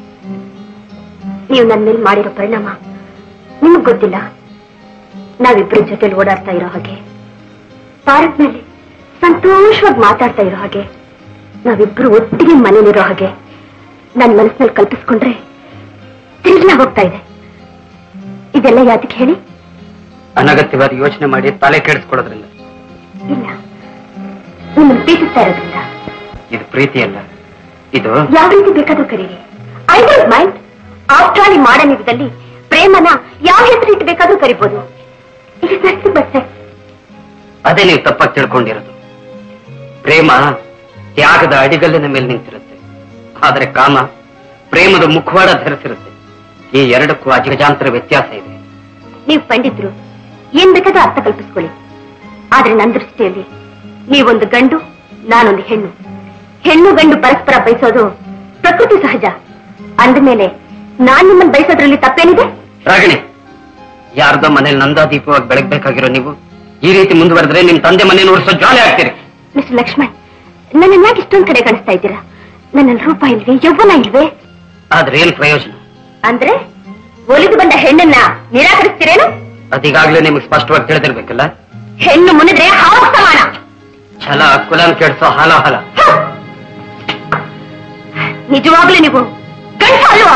ನೀವು ನನ್ನ ಮೇಲೆ ಮಾಡಿರೋ ಪರಿಣಾಮ ನಿಮಗ್ ಗೊತ್ತಿಲ್ಲ ನಾವಿಬ್ರು ಜೊತೆಲಿ ಓಡಾಡ್ತಾ ಇರೋ ಹಾಗೆ ಪಾರ್ಕ್ ಮೇಲೆ ಸಂತೋಷವಾಗಿ ಮಾತಾಡ್ತಾ ಇರೋ ಹಾಗೆ ನಾವಿಬ್ರು ಒಟ್ಟಿಗೆ ಮನೇಲಿರೋ ಹಾಗೆ ನನ್ನ ಮನಸ್ಸಿನಲ್ಲಿ ಕಲ್ಪಿಸ್ಕೊಂಡ್ರೆ ತಿರುಗಿನ ಹೋಗ್ತಾ ಇದೆ ಇದೆಲ್ಲ ಯಾತಕ್ಕೆ ಹೇಳಿ ಅನಗತ್ಯವಾದ ಯೋಚನೆ ಮಾಡಿ ತಲೆ ಕೆಡಿಸ್ಕೊಳ್ಳೋದ್ರಿಂದ ಇಲ್ಲ ನಿಮ್ಮನ್ನು ಪ್ರೀತಿಸ್ತಾ ಇರೋದ್ರಿಂದ ಇದು ಪ್ರೀತಿ ಅಲ್ಲ ಇದು ಯಾವ ರೀತಿ ಬೇಕಾದ್ರೂ ಕರೀರಿ I don't mind after all ಈ ಮಾಡರ್ನ್ ಯುಗದಲ್ಲಿ ಪ್ರೇಮನ ಯಾವ ಹೆಸರು ಇಟ್ಟು ಬೇಕಾದ್ರೂ ಕರಿಬಹುದು it is nothing but sex ಅದೇ ನೀವು ತಪ್ಪಾಗಿ ತಿಳ್ಕೊಂಡಿರೋದು ಪ್ರೇಮ ತ್ಯಾಗದ ಅಡಿಗಲ್ಲಿನ ಮೇಲೆ ನಿಂತಿರುತ್ತೆ ಆದ್ರೆ ಕಾಮ ಪ್ರೇಮದ ಮುಖವಾಡ ಧರಿಸಿರುತ್ತೆ ಈ ಎರಡಕ್ಕೂ ಅಜಗಜಾಂತರ ವ್ಯತ್ಯಾಸ ಇದೆ ನೀವು ಪಂಡಿತರು ಏನ್ ಬೇಕಾದ್ರೂ ಅರ್ಥ ಕಲ್ಪಿಸ್ಕೊಳ್ಳಿ ಆದ್ರೆ ನನ್ನ ದೃಷ್ಟಿಯಲ್ಲಿ ನೀವೊಂದು ಗಂಡು ನಾನೊಂದು ಹೆಣ್ಣು ಹೆಣ್ಣು ಗಂಡು ಪರಸ್ಪರ ಬಯಸೋದು ಪ್ರಕೃತಿ ಸಹಜ ಅಂದಮೇಲೆ ನಾನ್ ನಿಮ್ಮನ್ನ ಬಯಸೋದ್ರಲ್ಲಿ ತಪ್ಪೇನಿದೆ ರಾಗಿಣಿ ಯಾರ್ದೋ ಮನೇಲಿ ನಂದಾದೀಪವಾಗಿ ಬೆಳಗ್ಬೇಕಾಗಿರೋ ನೀವು ಈ ರೀತಿ ಮುಂದುವರೆದ್ರೆ ನಿಮ್ ತಂದೆ ಮನೆ ನೋಡಿಸೋ ಜ್ವಾಲೆ ಆಗ್ತೀರಿ ಮಿಸ್ಟರ್ ಲಕ್ಷ್ಮಣ್ ನನ್ನನ್ನ ಯಾಕೆ ಇಷ್ಟೊಂದ್ ಕಡೆ ಕಾಣಿಸ್ತಾ ಇದ್ದೀರಾ ನನ್ನಲ್ಲಿ ರೂಪ ಇಲ್ವೇ ಯೌವನ ಇಲ್ವೇ ಆದ್ರೆ ಏನ್ ಪ್ರಯೋಜನ ಅಂದ್ರೆ ಒಲಿದು ಬಂದ ಹೆಣ್ಣನ್ನ ನಿರಾಕರಿಸ್ತೀರೇನು ಅದೀಗಾಗ್ಲೇ ನಿಮ್ಗೆ ಸ್ಪಷ್ಟವಾಗಿ ತಿಳಿದಿರ್ಬೇಕಲ್ಲ ಹೆಣ್ಣು ಮುನಿದ್ರೆ ಹಾವು ಸಮಾನ ಛಲ ಕುಲನ್ ಕೆಡ್ಸೋ ಹಾಲ ಹಾಲ ನಿಜವಾಗ್ಲೂ ನೀವು ಗಂಡ ಅಲ್ವಾ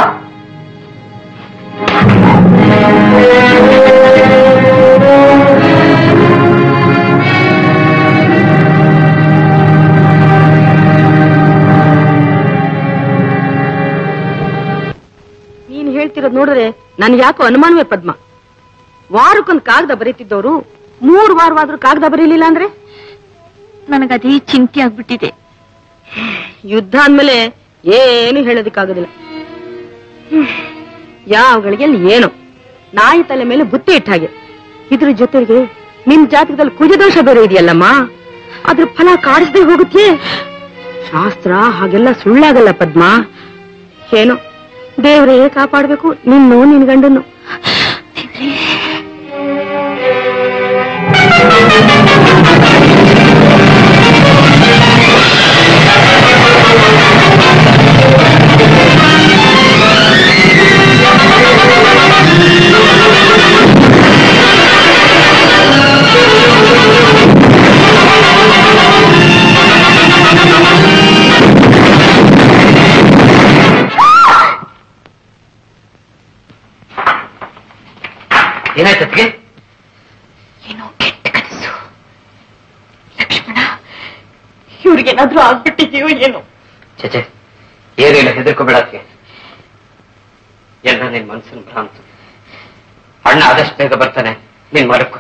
ನೀನ್ ಹೇಳ್ತಿರೋದ್ ನೋಡಿದ್ರೆ ನನ್ ಯಾಕೋ ಅನುಮಾನವೇ ಪದ್ಮ ವಾರಕ್ಕೊಂದ್ ಕಾಗದ ಬರೀತಿದ್ದವ್ರು ಮೂರ್ ವಾರವಾದ್ರೂ ಕಾಗದ ಬರೀಲಿಲ್ಲ ಅಂದ್ರೆ ನನಗದೇ ಚಿಂತೆ ಆಗ್ಬಿಟ್ಟಿದೆ ಯುದ್ಧ ಅಂದ್ಮೇಲೆ ಏನು ಹೇಳೋದಕ್ಕಾಗೋದಿಲ್ಲ ಹ್ಮ್. ಯಾವಗಳಿಗೆ ಅಲ್ಲಿ ಏನೋ ನಾಯಿ ತಲೆ ಮೇಲೆ ಬುತ್ತಿ ಇಟ್ಟ ಹಾಗೆ ಇದ್ರ ಜೊತೆಗೆ ನಿಮ್ ಜಾತಕದಲ್ಲಿ ಕುಜದೋಷ ಬೇರೆ ಇದೆಯಲ್ಲಮ್ಮ ಅದ್ರ ಫಲ ಕಾಡಿಸದೆ ಹೋಗುತ್ತೆ ಶಾಸ್ತ್ರ ಹಾಗೆಲ್ಲ ಸುಳ್ಳಾಗಲ್ಲ ಪದ್ಮ ಏನೋ ದೇವ್ರೇ ಕಾಪಾಡ್ಬೇಕು ನಿನ್ನು ನಿನ್ ಗಂಡನ್ನು ಏನಾಯ್ತತ್ಗೆ ಏನೋ ಕೆಟ್ಟ ಕನಸು ಲಕ್ಷ್ಮಣ ಇವ್ರಿಗೇನಾದ್ರೂ ಆಗ್ಬಿಟ್ಟಿದೆಯೋ ಏನೋ ಚಚೆ ಏನಿಲ್ಲ ಹೆದರ್ಕೋಬೇಡಕ್ಕೆ ಎಲ್ಲ ನಿನ್ ಮನ್ಸಿನ ಭ್ರಾಂತು ಅಣ್ಣ ಆದಷ್ಟು ಬೇಗ ಬರ್ತಾನೆ ನೀನ್ ಮರಕ್ಕೋ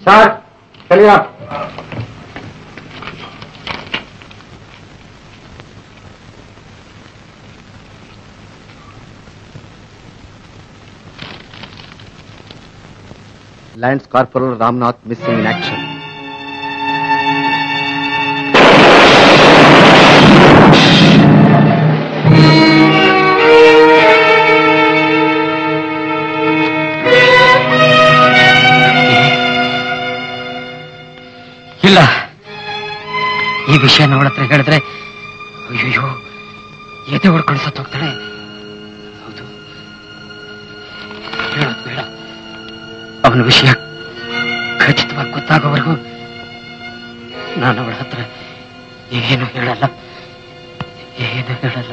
ಸರ್ ಕಲಿಯಾ Lance Corporal Ramnath missing in action. ಇಲ್ಲ ಈ ವಿಷಯ ಅವಳ ಹತ್ರ ಹೇಳಿದ್ರೆ ಅಯ್ಯೋ ಎದೆ ಹೊಡ್ಕೊಂಡು ಸತ್ತೋಗ್ತಾಳೆ ಹೌದು ಹೇಳೋದು ಬೇಡ ಅವನ ವಿಷಯ ಖಚಿತವಾಗಿ ಗೊತ್ತಾಗೋವರೆಗೂ ನಾನು ಅವಳ ಹತ್ರ ಏನು ಹೇಳಲ್ಲ ಏನು ಹೇಳಲ್ಲ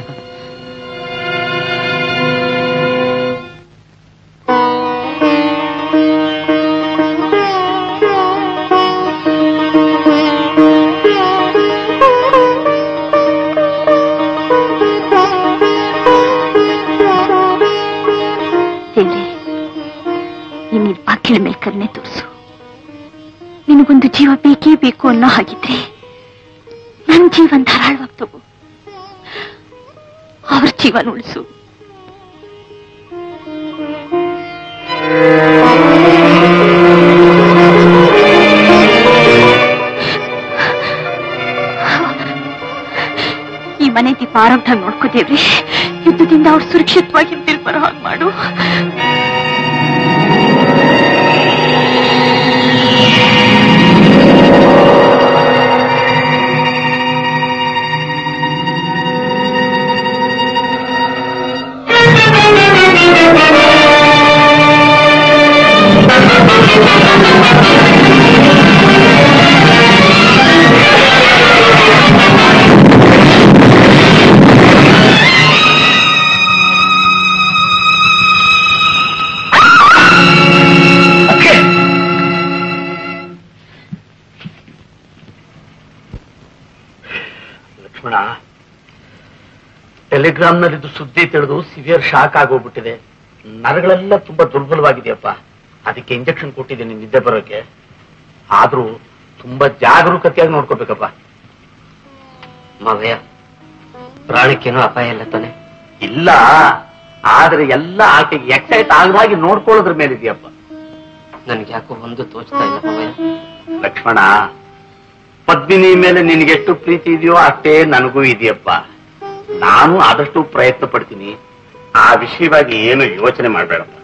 ದೇವ್ರೆ ನಿನ್ನ ಬಾಕಿಲ ಮೇಲೆ ಕರುಣೆ ತೋರಿಸು ನಿನಗೊಂದು ಜೀವ ಬೇಕೇ ಬೇಕು ಅನ್ನೋ ಹಾಗಿದ್ರೆ ನನ್ನ ಜೀವನ ಧಾರಾಳವಾಗಿ ತಗೋ ಅವ್ರ ಜೀವನ ಉಳಿಸು ಈ ಮನೆ ದೀಪ ಆರೋಗ್ಯ ನೋಡ್ಕೋದೇವ್ರಿ ಯುದ್ಧದಿಂದ ಅವ್ರು ಸುರಕ್ಷಿತವಾಗಿ ಹಿಂದಿಲ್ ಬರೋ ಹಾಗೆ ಮಾಡು ಲಕ್ಷ್ಮಣ ಟೆಲಿಗ್ರಾಮ್ ನಲ್ಲಿದ್ದು ಸುದ್ದಿ ತಿಳಿದು ಸಿವಿಯರ್ ಶಾಕ್ ಆಗೋಗ್ಬಿಟ್ಟಿದೆ ನರಗಳೆಲ್ಲ ತುಂಬಾ ದುರ್ಬಲವಾಗಿದೆಯಪ್ಪ ಅದಕ್ಕೆ ಇಂಜೆಕ್ಷನ್ ಕೊಟ್ಟಿದ್ದೀನಿ ನಿದ್ದೆ ಬರೋಕೆ ಆದ್ರೂ ತುಂಬಾ ಜಾಗರೂಕತೆಯಾಗಿ ನೋಡ್ಕೋಬೇಕಪ್ಪ ಮಾವಯ್ಯ ಪ್ರಾಣಕ್ಕೇನೋ ಅಪಾಯ ಇಲ್ಲ ತಾನೆ ಇಲ್ಲ ಆದ್ರೆ ಎಲ್ಲ ಆಕೆಗೆ ಎಕ್ಸೈಟ್ ಆಗದಾಗಿ ನೋಡ್ಕೊಳ್ಳೋದ್ರ ಮೇಲಿದೆಯಪ್ಪ ನನ್ಗೆ ಯಾಕೋ ಒಂದು ತೋಚ್ತಾ ಇಲ್ಲ ಮಾವಯ್ಯ ಲಕ್ಷ್ಮಣ ಪದ್ಮಿನಿ ಮೇಲೆ ನಿನಗೆಷ್ಟು ಪ್ರೀತಿ ಇದೆಯೋ ಅಷ್ಟೇ ನನಗೂ ಇದೆಯಪ್ಪ ನಾನು ಆದಷ್ಟು ಪ್ರಯತ್ನ ಪಡ್ತೀನಿ ಆ ವಿಷಯವಾಗಿ ಏನು ಯೋಚನೆ ಮಾಡಬೇಡಪ್ಪ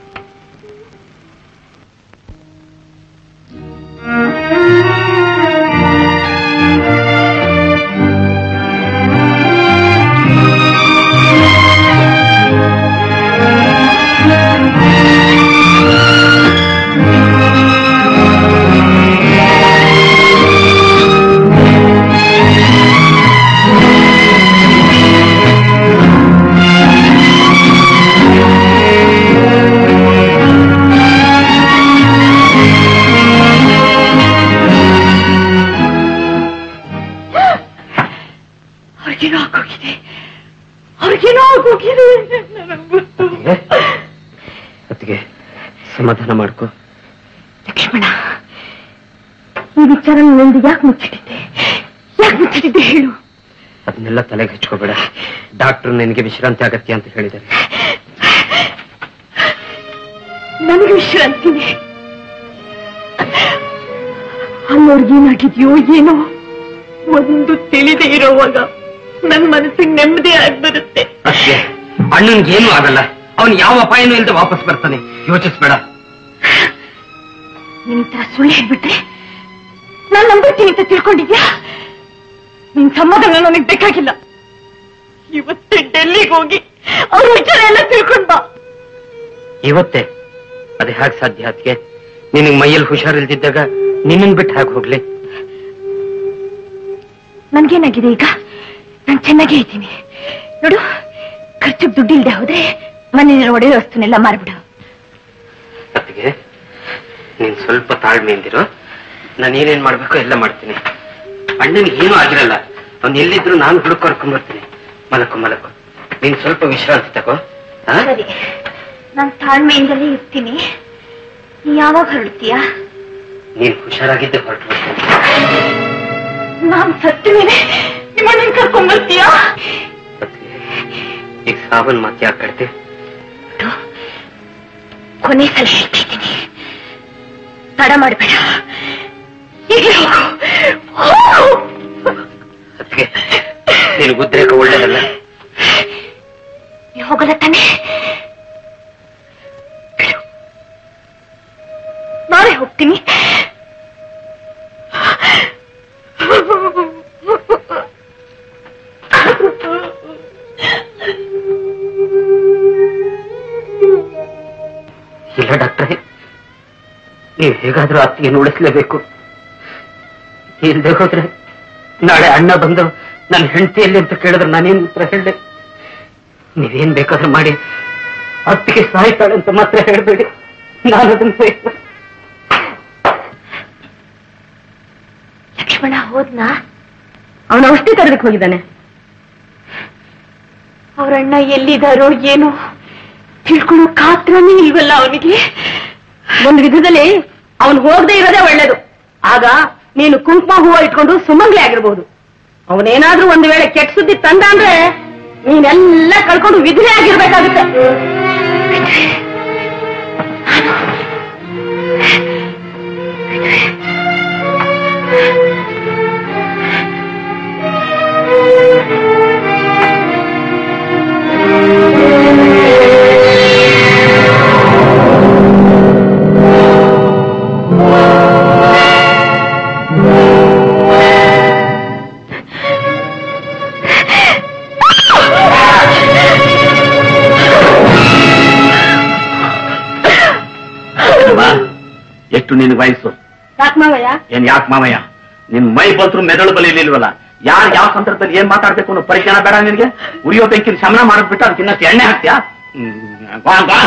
ಅವ್ರಿಗೇನೋ ಆಗೋಗಿದೆ ಅವ್ರಿಗೇನೋ ಆಗೋಗಿದೆ ನನಗ್ ಗೊತ್ತು. ಅದಕ್ಕೆ ಸಮಾಧಾನ ಮಾಡ್ಕೋ ಲಕ್ಷ್ಮಣ ಈ ವಿಚಾರ ನನ್ನಿಂದ ಯಾಕೆ ಮುಚ್ಚಿಟ್ಟಿದ್ದೆ ಯಾಕೆ ಮುಚ್ಚಿಟ್ಟಿದ್ದೆ ಹೇಳು ಅದನ್ನೆಲ್ಲ ತಲೆಗೆ ಹಚ್ಕೋಬೇಡ ಡಾಕ್ಟರ್ ನಿನಗೆ ವಿಶ್ರಾಂತಿ ಅಗತ್ಯ ಅಂತ ಹೇಳಿದ್ದಾರೆ ನನಗೆ ವಿಶ್ರಾಂತಿನೇ ಅಲ್ಲವ್ರಿಗೇನಾಗಿದ್ಯೋ ಏನೋ ಒಂದು ತಿಳಿದೇ ಇರೋವಾಗ ನನ್ ಮನಸ್ಸಿಗೆ ನೆಮ್ಮದಿ ಆಗಿ ಬರುತ್ತೆ ಅಷ್ಟೇ ಅಣ್ಣನ್ಗೆ ಏನೂ ಆಗಲ್ಲ ಅವನು ಯಾವ ಅಪಾಯನೂ ಇಲ್ಲದೆ ವಾಪಸ್ ಬರ್ತಾನೆ ಯೋಚಿಸ್ಬೇಡ ನೀನ್ ಈ ತರ ಸುಳ್ಳು ಹೇಳ್ಬಿಟ್ರೆ ನಾನ್ ನಂಬಿರ್ತೀನಿ ಅಂತ ತಿಳ್ಕೊಂಡಿದ್ಯಾ ನಿನ್ ಸಮಾಧಾನ ನನಗ್ ಬೇಕಾಗಿಲ್ಲ ಇವತ್ತೇ ಡೆಲ್ಲಿಗೆ ಹೋಗಿ ಅವ್ರ ವಿಚಾರ ಎಲ್ಲ ತಿಳ್ಕೊಂಡ್ ಬಾ ಇವತ್ತೇ ಅದು ಹೇಗೆ ಸಾಧ್ಯ ಅದಕ್ಕೆ ನಿನಗೆ ಮೈಯಲ್ಲಿ ಹುಷಾರಿಲ್ದಿದ್ದಾಗ ನಿನ್ನನ್ ಬಿಟ್ಟು ಹೇಗೆ ಹೋಗ್ಲಿ ನನ್ಗೇನಾಗಿದೆ ಈಗ ನಾನ್ ಚೆನ್ನಾಗೇ ಇದ್ದೀನಿ ನೋಡು ಖರ್ಚಿಗೆ ದುಡ್ಡು ಇಲ್ದೆ ಹೋದ್ರೆ ಮನೆಯ ಒಡೆಯ ವಸ್ತುನೆಲ್ಲ ಮಾರ್ಬಿಡು ಅದಕ್ಕೆ ನೀನ್ ಸ್ವಲ್ಪ ತಾಳ್ಮೆಯಿಂದಿರು ನಾನು ಏನೇನ್ ಮಾಡ್ಬೇಕು ಎಲ್ಲ ಮಾಡ್ತೀನಿ ಅಣ್ಣನಿಗೆ ಏನೂ ಆಗಿರಲ್ಲ ಅವ್ನು ಎಲ್ಲಿದ್ರು ನಾನು ಹುಡುಕರ್ಕೊಂಡ್ ಬರ್ತೀನಿ ಮಲಕು ಮಲಕು ನೀನ್ ಸ್ವಲ್ಪ ವಿಶ್ರಾಂತಿ ತಗೋ ಆ? ಸರಿ ನಾನ್ ತಾಳ್ಮೆಯಿಂದಲೇ ಇರ್ತೀನಿ ನೀ ಯಾವಾಗ ಹೊರಡ್ತೀಯಾ ನೀನ್ ಹುಷಾರಾಗಿದ್ದೆ ಹೊರಟು ನಾನ್ ಸತ್ತ ಮೇಲೆ ನಿಮ್ಮನ್ನ ಕರ್ಕೊಂಡ್ ಬರ್ತೀಯಾ ಈಗ ಸಾವನ್ ಮಾತು ಯಾಕೆ ಕಡ್ತೆ ಕೊನೆ ಸಲ ಹೇಳ್ತಾ ಇದ್ದೀನಿ ತಡ ಮಾಡಬೇಡ ಈಗಲೇ ಹೋಗು ಹೋಗು. ಅದಕ್ಕೆ ನೀನು ಉದ್ರೇಕ ಒಳ್ಳೇದಲ್ಲ ನೀ ಹೋಗಲ್ಲ ತಾನೆ ಬಿಡು. ನಾಳೆ ಹೋಗ್ತೀನಿ ಇಲ್ಲ ಡಾಕ್ಟ್ರೆ ನೀವು ಹೇಗಾದ್ರೂ ಅತ್ತಿಗೆ ಉಳಿಸ್ಲೇಬೇಕು ಇಲ್ದೆ ಹೋದ್ರೆ ನಾಳೆ ಅಣ್ಣ ಬಂದು ನನ್ನ ಹೆಂಡತಿಯಲ್ಲಿ ಅಂತ ಕೇಳಿದ್ರೆ ನಾನೇನು ಉತ್ತರ ಹೇಳಿ ನೀವೇನ್ ಬೇಕಾದ್ರೂ ಮಾಡಿ ಅತ್ತಿಗೆ ಸಾಯ್ತಾಳೆ ಅಂತ ಮಾತ್ರ ಹೇಳ್ಬೇಡಿ ನಾನು ಅದನ್ನ ಸಹಿಸ್ತೀನಿ. ಲಕ್ಷ್ಮಣ ಹೋದ್ನಾ ಅವನ ಔಷಧಿ ತರದಕ್ಕೆ ಹೋಗಿದ್ದಾನೆ ಅವ್ರಣ್ಣ ಎಲ್ಲಿದಾರೋ ಏನೋ ತಿಳ್ಕೊಳ್ಳೋ ಕಾತ್ರನೇ ಇಲ್ವಲ್ಲ ಅವನಿಗೆ ಒಂದು ವಿಧದಲ್ಲಿ ಅವನು ಹೋಗದೆ ಇರೋದೇ ಒಳ್ಳೇದು ಆಗ ನೀನು ಕುಂಕುಮ ಹೂವ ಇಟ್ಕೊಂಡು ಸುಮಂಗ್ಲಿ ಆಗಿರ್ಬಹುದು ಅವನೇನಾದ್ರೂ ಒಂದು ವೇಳೆ ಕೆಟ್ಟ ಸುದ್ದಿ ತಂದ ಅಂದ್ರೆ ನೀನೆಲ್ಲ ಕಳ್ಕೊಂಡು ವಿಧವೆ ಆಗಿರ್ಬೇಕಾಗುತ್ತೆ ಅಮ್ಮ, ಎಷ್ಟು ನಿನ್ ವಯಸ್ಸು ಯಾಕೆ ಮಾವಯ್ಯ ಏನ್ ಯಾಕೆ ಮಾಮಯ್ಯ ನಿನ್ ಮೈ ಬಂದ್ರು ಮೆದುಳು ಬಲಿಲಿಲ್ವಲ್ಲ ಯಾರ್ ಯಾವ ಸಂದರ್ಭದಲ್ಲಿ ಏನ್ ಮಾತಾಡ್ಬೇಕು ಅನ್ನೋ ಪರಿಚಯ ಬೇಡ ನಿನ್ಗೆ ಉರಿಯೋ ಬೆಂಕಿನ ಶಮನ ಮಾಡದ್ಬಿಟ್ಟು ಅದಕ್ಕೆ ಇನ್ನಷ್ಟು ಎಣ್ಣೆ ಹಾಕ್ತ್ಯಾ ಹ್ಮ್, ಬಾ, ಬಾ.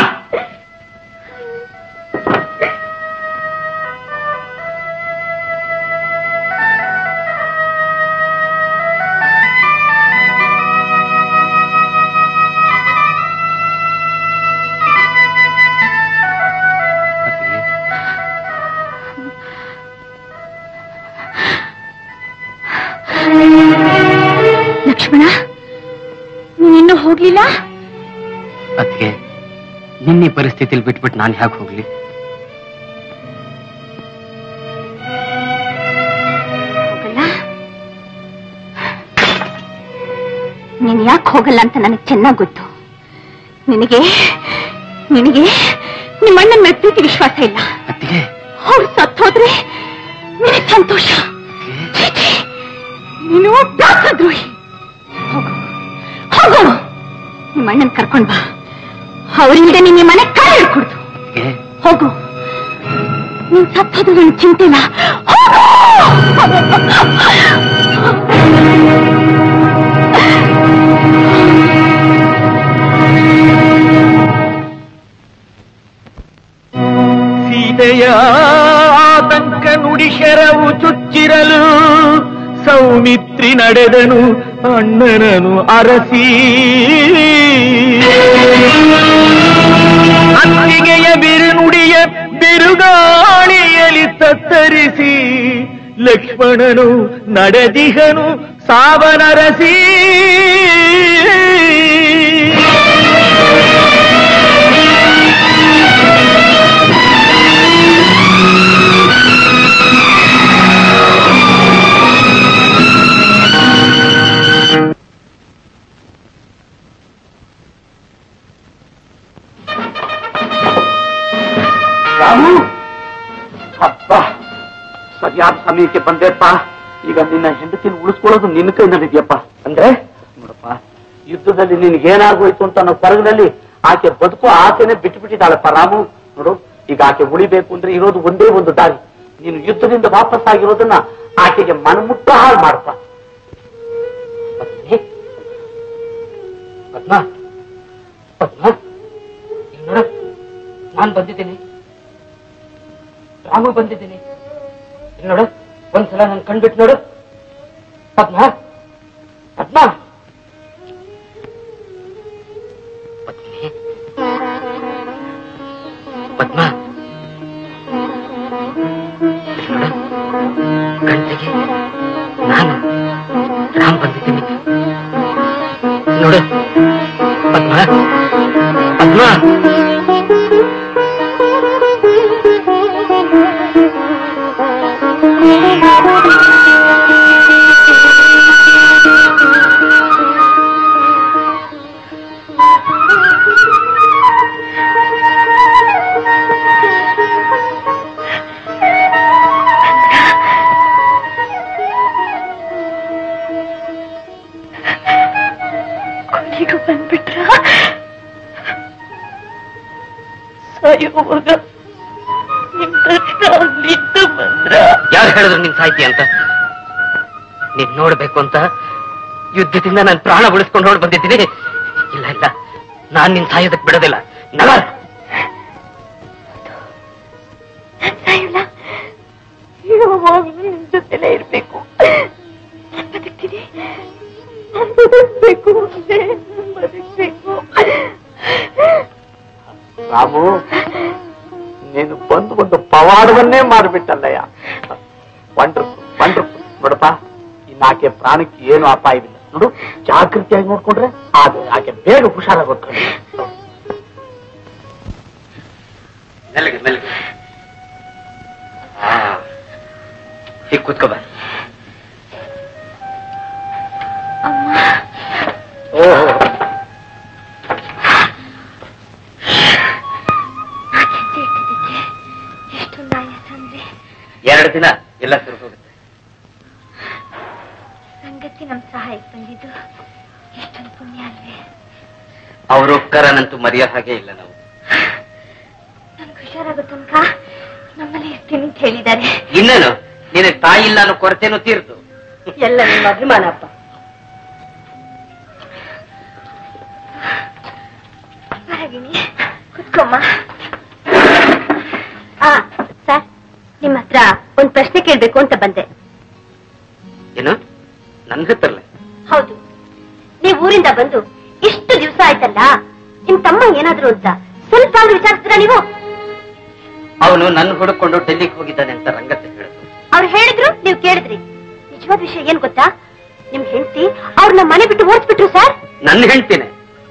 ಲಕ್ಷ್ಮಣ ನೀನಿನ್ನೂ ಹೋಗ್ಲಿಲ್ಲ ಅದಕ್ಕೆ ನಿನ್ನೆ ಪರಿಸ್ಥಿತಿಲಿ ಬಿಟ್ಬಿಟ್ಟು ನಾನು ಯಾಕೆ ಹೋಗ್ಲಿ ಹೋಗಲ್ಲ ನೀನ್ ಯಾಕೆ ಹೋಗಲ್ಲ ಅಂತ ನನಗೆ ಚೆನ್ನಾಗ್ ಗೊತ್ತು ನಿನಗೆ ನಿನಗೆ ನಿಮ್ಮ ಅಣ್ಣನ ಮೇಲೆ ಪ್ರೀತಿ ವಿಶ್ವಾಸ ಇಲ್ಲ ಅತ್ತಿಗೆ ಅವ್ರು ಸತ್ತೋದ್ರೆ ನಿನಗೆ ಸಂತೋಷ ಛೀ, ಛೀ. ನೀನು ದಾಸದ್ರೋಹಿ ಹೋಗು ಹೋಗು ನಿಮ್ಮ ಅಣ್ಣನ್ ಕರ್ಕೊಂಡ್ ಬಾ ಅವರಿಂದ ನಿನ್ನ ಮನೆ ಕಾಲು ಹಿಡ್ಕೊಡ್ತು ಅತ್ತಿಗೆ ಹೋಗು ನೀನ್ ಸತ್ತೋದು ನನಗೆ ಚಿಂತೆ ಇಲ್ಲ ಸೀತೆಯ ಆತಂಕ ನುಡಿಶರವು ಚುಚ್ಚಿರಲು ಸೌಮಿತ್ರಿ ನಡೆದನು ಅಣ್ಣನನು ಅರಸಿ ಅತ್ತಿಗೆಯ ಬಿರುನುಡಿಯ ಬಿರುಗಾಳಿಯಲಿ ತತ್ತರಿಸಿ ಲಕ್ಷ್ಮಣನು ನಡೆದಿಹನು ಸಾವನರಸಿ ರಾಮು ಅಪ್ಪ ಸರಿಯಾದ ಸಮಯಕ್ಕೆ ಬಂದೆಪ್ಪ ಈಗ ನಿನ್ನ ಹೆಂಡತಿನ ಉಳಿಸ್ಕೊಳ್ಳೋದು ನಿನ್ನ ಕೈನಲ್ಲಿದೆಯಪ್ಪ ಅಂದ್ರೆ ನೋಡಪ್ಪ ಯುದ್ಧದಲ್ಲಿ ನಿನ್ಗೆ ಏನಾಗೋಯ್ತು ಅಂತ ಅನ್ನೋ ಕೊರಗದಲ್ಲಿ ಆಕೆ ಬದುಕು ಆಸೆನೆ ಬಿಟ್ಟು ಬಿಟ್ಟಿದ್ದಾಳಪ್ಪ ರಾಮು ನೋಡು ಈಗ ಆಕೆ ಉಳಿಬೇಕು ಅಂದ್ರೆ ಇರೋದು ಒಂದೇ ಒಂದು ದಾರಿ ನೀನು ಯುದ್ಧದಿಂದ ವಾಪಸ್ ಆಗಿರೋದನ್ನ ಆಕೆಗೆ ಮನಮುಟ್ಟ ಹಾಳು ಮಾಡಪ್ಪ ಪದ್ಮಿ? ಪದ್ಮ ಪದ್ಮ ಇಲ್ಲಿ ನೋಡು ನಾನ್ ಬಂದಿದ್ದೀನಿ ರಾಮು ಬಂದಿದ್ದೀನಿ ಇಲ್ಲಿ ನೋಡು ಒಂದ್ಸಲ ನನ್ ಕಣ್ಬಿಟ್ಟು ನೋಡು ಪದ್ಮ ಪದ್ಮ ಪದ್ಮಿನಿ? ಪದ್ಮ ಇಲ್ಲಿ ಪದ್ಮ ಕೊನೆಗೂ ಬಂದ್ಬಿಟ್ರ ಸಾಯುವಾಗ ನಿಮ್ ತಕ್ಷಣ ಅಲ್ಲಿಂದ ಬಂದ್ರ ಯಾರು ಹೇಳಿದ್ರು ನಿನ್ ಸಾಹಿತಿ ಅಂತ ನೀನ್ ನೋಡ್ಬೇಕು ಅಂತ ಯುದ್ಧದಿಂದ ನಾನು ಪ್ರಾಣ ಉಳಿಸ್ಕೊಂಡು ಹೊರಡ್ ಬಂದಿದ್ದೀನಿ ಇಲ್ಲ ಇಲ್ಲ ನಾನ್ ನಿನ್ ಸಾಯೋದಕ್ ಬಿಡೋದಿಲ್ಲ ನವ ಸಾಯಲ್ಲ ಯಾವಾಗ್ಲೂ ನಿಮ್ ಜೊತೆಲೇ ಇರ್ಬೇಕು ನಾನ್ ಬದುಕ್ತೀನಿ ನಾನ್ ಬದುಕ್ಬೇಕು ಅಂದ್ರೆ ನಾನ್ ಬದುಕ್ಬೇಕು ರಾಮು ನೀನು ಬಂದು ಒಂದು ಪವಾಡವನ್ನೇ ಮಾಡಿಬಿಟ್ಟಲ್ಲಯ್ಯ ವಂಡ್ರಫುಲ್ ವಂಡ್ರಫುಲ್ ನೋಡಪ್ಪ ಇನ್ನು ಆಕೆ ಪ್ರಾಣಕ್ಕೆ ಏನು ಅಪಾಯವಿಲ್ಲ ನೋಡು ಜಾಗೃತಿಯಾಗಿ ನೋಡ್ಕೊಂಡ್ರೆ ಅದು ಆಕೆ ಬೇಗ ಹುಷಾರಾಗೋದು ಮೆಲ್ಲಗೆ ಮೆಲ್ಲಗೆ ಹೀಗ್ ಕೂತ್ಕೋ ಬಾ ಓಹೋ ಎಷ್ಟೊಂದು ಆಯಾಸ ಅಂದ್ರೆ ಎರಡು ದಿನ ಎಲ್ಲ ಶುರು ಹೋಗುತ್ತೆ ಸಂಗತಿ ನಮ್ ಸಹಾಯಕ್ಕೆ ಬಂದಿದ್ದು ಎಷ್ಟೊಂದು ಪುಣ್ಯ ಅಲ್ವೇ ಅವ್ರ ಉಪಕಾರನಂತೂ ಮರೆಯೋ ಹಾಗೆ ಇಲ್ಲ ನಾವು ನನ್ಗೆ ಹುಷಾರಾಗೋ ತನಕ ನಮ್ಮಲ್ಲಿ ಇರ್ತೀನಿ ಅಂತ ಹೇಳಿದ್ದಾರೆ ಇನ್ನೇನು ನಿನಗೆ ತಾಯಿ ಇಲ್ಲ ಅನ್ನೋ ಕೊರತೆನೂ ತೀರ್ತು ಎಲ್ಲ ನಿಮ್ಮ ಅಭಿಮಾನ ಅಪ್ಪ ಹೊರಗಿನಿ ಕುತ್ಕೊಮ್ಮ ಆ ಸರ್ ನಿಮ್ಮ ಹತ್ರ ಒಂದ್ ಪ್ರಶ್ನೆ ಕೇಳ್ಬೇಕು ಅಂತ ಬಂದೆ ಏನು ನನ್ ಹತ್ರಲೆ ಹೌದು ನೀವು ಊರಿಂದ ಬಂದು ಇಷ್ಟು ದಿವಸ ಆಯ್ತಲ್ಲ ನಿಮ್ ತಮ್ಮ ಏನಾದ್ರು ಅಂತ ಸ್ವಲ್ಪ ಆದ್ರೂ ವಿಚಾರಿಸಿದ್ರ ನೀವು ಅವನು ನನ್ನ ಹುಡುಕೊಂಡು ಡೆಲ್ಲಿಗೆ ಹೋಗಿದ್ದಾನೆ ಅಂತ ರಂಗತ್ತೆ ಹೇಳಿದ್ರು ಅವ್ರು ಹೇಳಿದ್ರು ನೀವು ಕೇಳಿದ್ರಿ ನಿಜವಾದ ವಿಷಯ ಏನ್ ಗೊತ್ತಾ ನಿಮ್ ಹೆಂಡತಿ ಅವ್ರನ್ನ ಮನೆ ಬಿಟ್ಟು ಓಡಿಸ್ಬಿಟ್ರು ಸರ್ ನನ್ನ ಹೇಳ್ತೀನಿ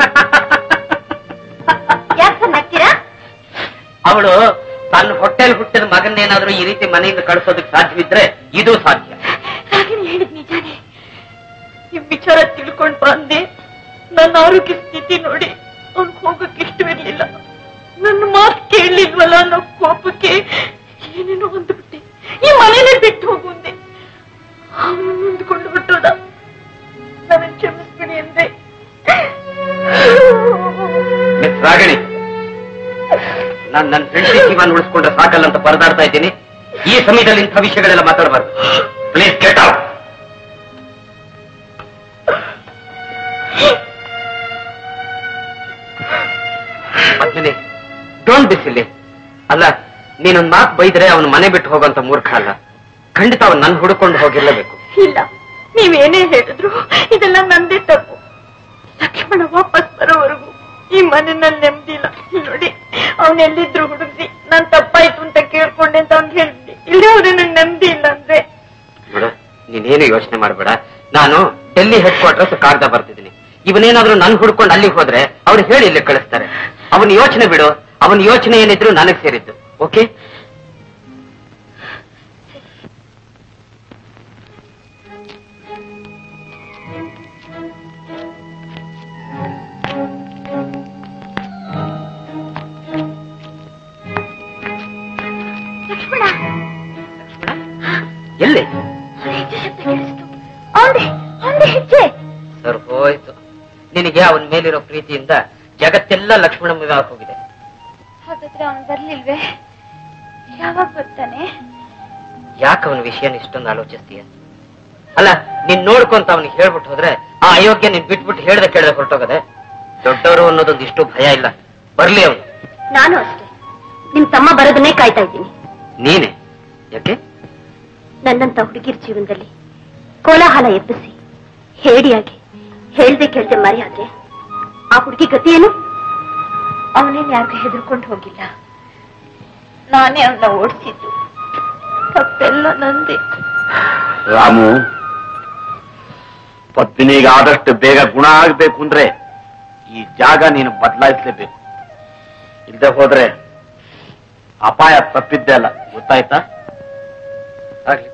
ಯಾಕೆ ಸರ್ ನಗ್ತೀರಾ ಅವಳು ತನ್ನ ಹೊಟ್ಟೆಲ್ ಹುಟ್ಟಿದ ಮಗನ್ನೇನಾದ್ರೂ ಈ ರೀತಿ ಮನೆಯಿಂದ ಕಳಿಸೋದಕ್ಕೆ ಸಾಧ್ಯವಿದ್ರೆ ಇದು ಸಾಧ್ಯ ರಾಗಿಣಿ ಹೇಳಿದ್ ನಿಜಾನೇ ನಿಮ್ ವಿಚಾರ ತಿಳ್ಕೊಂಡ್ ಬಂದೆ ನನ್ನ ಆರೋಗ್ಯ ಸ್ಥಿತಿ ನೋಡಿ ಅವ್ನ್ ಹೋಗಕ್ ಇಷ್ಟವಿರ್ಲಿಲ್ಲ ನನ್ನ ಮಾತು ಕೇಳಲಿಲ್ವಲ್ಲ ಅನ್ನೋ ಕೋಪಕ್ಕೆ ಏನೇನೋ ಅಂದ್ಬಿಟ್ಟೆ ಈ ಮನೇಲೆ ಬಿಟ್ಟು ಹೋಗುಂದೆ ಅವನು ಮುಂದ್ಕೊಂಡು ಬಿಟ್ಟೋದ ನನ್ನ ಕ್ಷಮಿಸ್ಬಿಡಿ ಅಂದೆ ಮಿಸ್ ರಾಗಿಣಿ ನಾನ್ ನನ್ನ ಹೆಂಡತಿ ಜೀವನ ಉಳಿಸ್ಕೊಂಡ್ರೆ ಸಾಕಲ್ಲ ಅಂತ ಪರದಾಡ್ತಾ ಇದ್ದೀನಿ ಈ ಸಮಯದಲ್ಲಿ ಇಂಥ ವಿಷಯಗಳೆಲ್ಲ ಮಾತಾಡಬಾರ್ದು please get out Padmini don't be silly ಅಲ್ಲ ನೀನೊಂದ್ ಮಾತು ಬೈದ್ರೆ ಅವನು ಮನೆ ಬಿಟ್ಟು ಹೋಗುವಂತ ಮೂರ್ಖ ಅಲ್ಲ ಖಂಡಿತ ಅವನು ನನ್ನ ಹುಡುಕೊಂಡು ಹೋಗಿರ್ಲೇಬೇಕು ಇಲ್ಲ ನೀವೇನೇ ಹೇಳಿದ್ರು ಇದೆಲ್ಲ ನಂದೇ ತಪ್ಪು ಲಕ್ಷ್ಮಣ ವಾಪಸ್ ಬರೋವರೆಗೂ ಈ ಮನೆಯಲ್ಲಿ ನೆಮ್ಮದಿ ಇಲ್ಲ ನೋಡಿ ಅವನೆಲ್ಲಿದ್ರು ಹುಡುಗಿ ನಾನ್ ತಪ್ಪಾಯ್ತು ಅಂತ ಕೇಳ್ಕೊಂಡೆ ಅಂತ ಅವ್ನ್ ಹೇಳಿದ್ದೆ ಇಲ್ಲೇ ಅವ್ರೆ ನಂಗೆ ನೆಮ್ಮದಿ ಇಲ್ಲ ಅಂದ್ರೆ ನೋಡು ನೀನೇನು ಯೋಚನೆ ಮಾಡಬೇಡ ನಾನು ಡೆಲ್ಲಿ ಹೆಡ್ ಕ್ವಾರ್ಟರ್ಸ್ ಕಾಗ್ದ ಬರ್ತಿದ್ದೀನಿ ಇವನೇನಾದ್ರೂ ನನ್ ಹುಡ್ಕೊಂಡು ಅಲ್ಲಿಗೆ ಹೋದ್ರೆ ಅವ್ರು ಹೇಳಿ ಇಲ್ಲಿ ಕಳಿಸ್ತಾರೆ ಅವನ ಯೋಚನೆ ಬಿಡು ಅವನ ಯೋಚನೆ ಏನಿದ್ರು ನನಗ್ ಸೇರಿದ್ದು ಓಕೆ ಲಕ್ಷ್ಮಣ ಎಲ್ಲಿ ಅವ್ರ ಹೆಜ್ಜೆ ಶಬ್ದ ಕೇಳಿಸ್ತು ಅವನ್ದೆ ಅವನ್ದೆ ಹೆಜ್ಜೆ ಸರ್ ಹೋಯ್ತು ನಿನಗೆ ಅವನ ಮೇಲಿರೋ ಪ್ರೀತಿಯಿಂದ ಜಗತ್ತೆಲ್ಲ ಲಕ್ಷ್ಮಣ ಮೇಲೆ ಹೋಗಿದೆ ಹಾಗಾದ್ರೆ ಅವನು ಬರ್ಲಿಲ್ವೇ ಯಾವಾಗ ಬರ್ತಾನೆ ಯಾಕೆ ಅವನ ವಿಷಯನ ಇಷ್ಟೊಂದು ಆಲೋಚಿಸ್ತೀಯ ಅಲ್ಲ ನೀನ್ ನೋಡ್ಕೊಂತ ಅವನಿಗೆ ಹೇಳ್ಬಿಟ್ಟು ಹೋದ್ರೆ ಆ ಅಯೋಗ್ಯ ನೀನ್ ಬಿಟ್ಬಿಟ್ಟು ಹೇಳ್ದೆ ಕೇಳ್ದೆ ಹೊರಟೋಗದೆ ದೊಡ್ಡವರು ಅನ್ನೋದೊಂದು ಇಷ್ಟು ಭಯ ಇಲ್ಲ ಬರ್ಲಿ ಅವನು ನಾನು ಅಷ್ಟೇ ನಿಮ್ ತಮ್ಮ ಬರೋದನ್ನೇ ಕಾಯ್ತಾ ಇದ್ದೀನಿ ನೀನೆ ಯಾಕೆ ನನ್ನಂತ ಹುಡುಗಿರ್ ಜೀವನದಲ್ಲಿ ಕೋಲಾಹಲ ಎಬ್ಬಿಸಿ ಹೇಡಿಯಾಗಿ ಹೇಳ್ದೆ ಕೇಳ್ದೆ ಮರೆಯಾದ್ರೆ ಆ ಹುಡುಗಿ ಗತಿ ಏನು ಅವನೇನ್ ಯಾರಿಗೂ ಹೆದರ್ಕೊಂಡು ಹೋಗಿಲ್ಲ ನಾನೇ ಅವನ್ನ ಓಡಿಸಿದ್ದು ತಪ್ಪೆಲ್ಲ ನಂದೆ ರಾಮು ಪತ್ನಿಗೆ ಆದಷ್ಟು ಬೇಗ ಗುಣ ಆಗ್ಬೇಕು ಅಂದ್ರೆ ಈ ಜಾಗ ನೀನು ಬದಲಾಯಿಸಲೇಬೇಕು ಇಲ್ಲದೆ ಹೋದ್ರೆ ಅಪಾಯ ತಪ್ಪಿದ್ದೇ ಅಲ್ಲ ಗೊತ್ತಾಯ್ತಾ ಆಗ್ಲಿ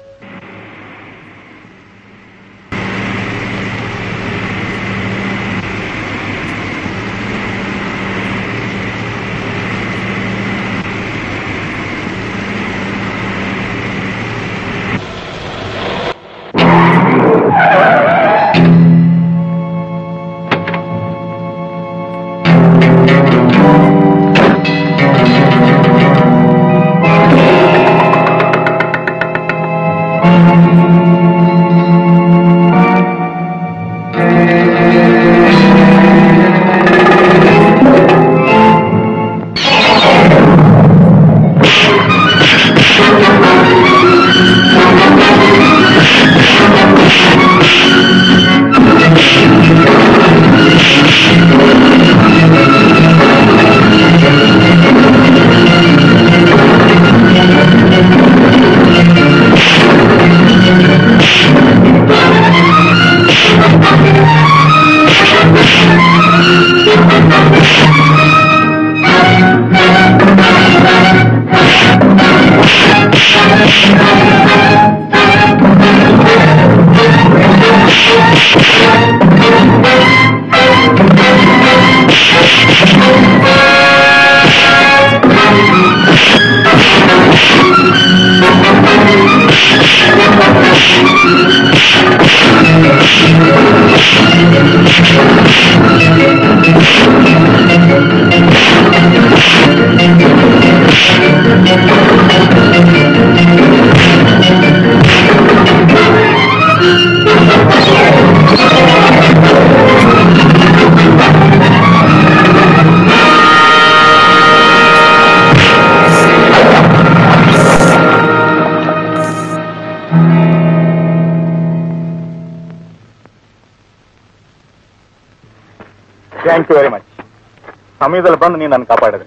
ಥ್ಯಾಂಕ್ ಯು ವೆರಿ ಮಚ್ ಸಮಯದಲ್ಲಿ ಬಂದು ನೀನು ನನ್ನ ಕಾಪಾಡಿದೆ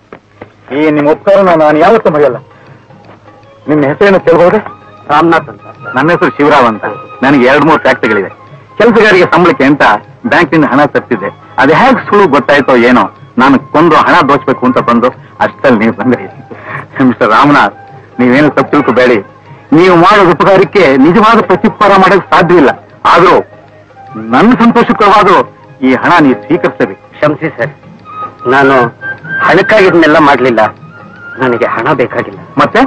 ಈ ನಿಮ್ಮ ಉಪಕಾರನ ನಾನು ಯಾವತ್ತೂ ಮರೆಯಲ್ಲ ನಿಮ್ಮ ಹೆಸರೇನು ಕೇಳ್ಬೋದೆ ರಾಮನಾಥ್ ಅಂತ ನನ್ನ ಹೆಸರು ಶಿವರಾವ್ ಅಂತ ನನಗೆ ಎರಡು ಮೂರು ಫ್ಯಾಕ್ಟ್ರಿಗಳಿವೆ ಕೆಲಸಗಾರಿಗೆ ಸಂಬಳಕ್ಕೆ ಅಂತ ಬ್ಯಾಂಕಿನಿಂದ ಹಣ ತರ್ತಿದ್ದೆ ಅದು ಹೇಗೆ ಸುಳ್ಳು ಗೊತ್ತಾಯ್ತೋ ಏನೋ ನಾನು ಕೊಂದು ಹಣ ದೋಚ್ಬೇಕು ಅಂತ ಬಂದು ಅಷ್ಟಲ್ಲಿ ನೀವು ಬಂದ್ರಿ ಮಿಸ್ಟರ್ ರಾಮನಾಥ್ ನೀವೇನು ತಪ್ಪು ತಿಳ್ಕೋಬೇಡಿ ನೀವು ಮಾಡೋ ಉಪಕಾರಕ್ಕೆ ನಿಜವಾದ ಪ್ರತ್ಯುಪಕಾರ ಮಾಡೋಕೆ ಸಾಧ್ಯವಿಲ್ಲ ಆದ್ರೂ ನನ್ನ ಸಂತೋಷಕರವಾದರೂ ಈ ಹಣ ನೀವು ಸ್ವೀಕರಿಸಬೇಕು ಕ್ಷಮಿಸಿ ಸರ್ ನಾನು ಹಣಕ್ಕಾಗಿ ಇದನ್ನೆಲ್ಲ ಮಾಡಲಿಲ್ಲ ನನಗೆ ಹಣ ಬೇಕಾಗಿಲ್ಲ ಮತ್ತೆ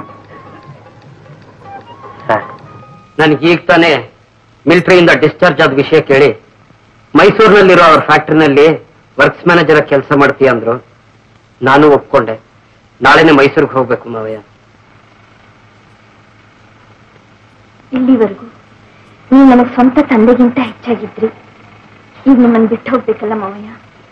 ಸರ್ ನನಗೆ ಈಗ ತಾನೇ ಮಿಲಿಟರಿಯಿಂದ ಡಿಸ್ಚಾರ್ಜ್ ಆದ ವಿಷಯ ಕೇಳಿ ಮೈಸೂರಿನಲ್ಲಿರೋ ಅವ್ರ ಫ್ಯಾಕ್ಟ್ರಿನಲ್ಲಿ ವರ್ಕ್ಸ್ ಮ್ಯಾನೇಜರ್ ಕೆಲಸ ಮಾಡ್ತೀಯ ಅಂದ್ರು ನಾನು ಒಪ್ಕೊಂಡೆ ನಾಳೆನೆ ಮೈಸೂರಿಗೆ ಹೋಗ್ಬೇಕು ಮಾವಯ್ಯ ಇಲ್ಲಿವರೆಗೂ ನೀವು ನನಗೆ ಸ್ವಂತ ತಂದೆಗಿಂತ ಹೆಚ್ಚಾಗಿದ್ರಿ ಈಗ ನಿಮ್ಮನ್ನು ಬಿಟ್ಟು ಹೋಗ್ಬೇಕಲ್ಲ ಮಾವಯ್ಯ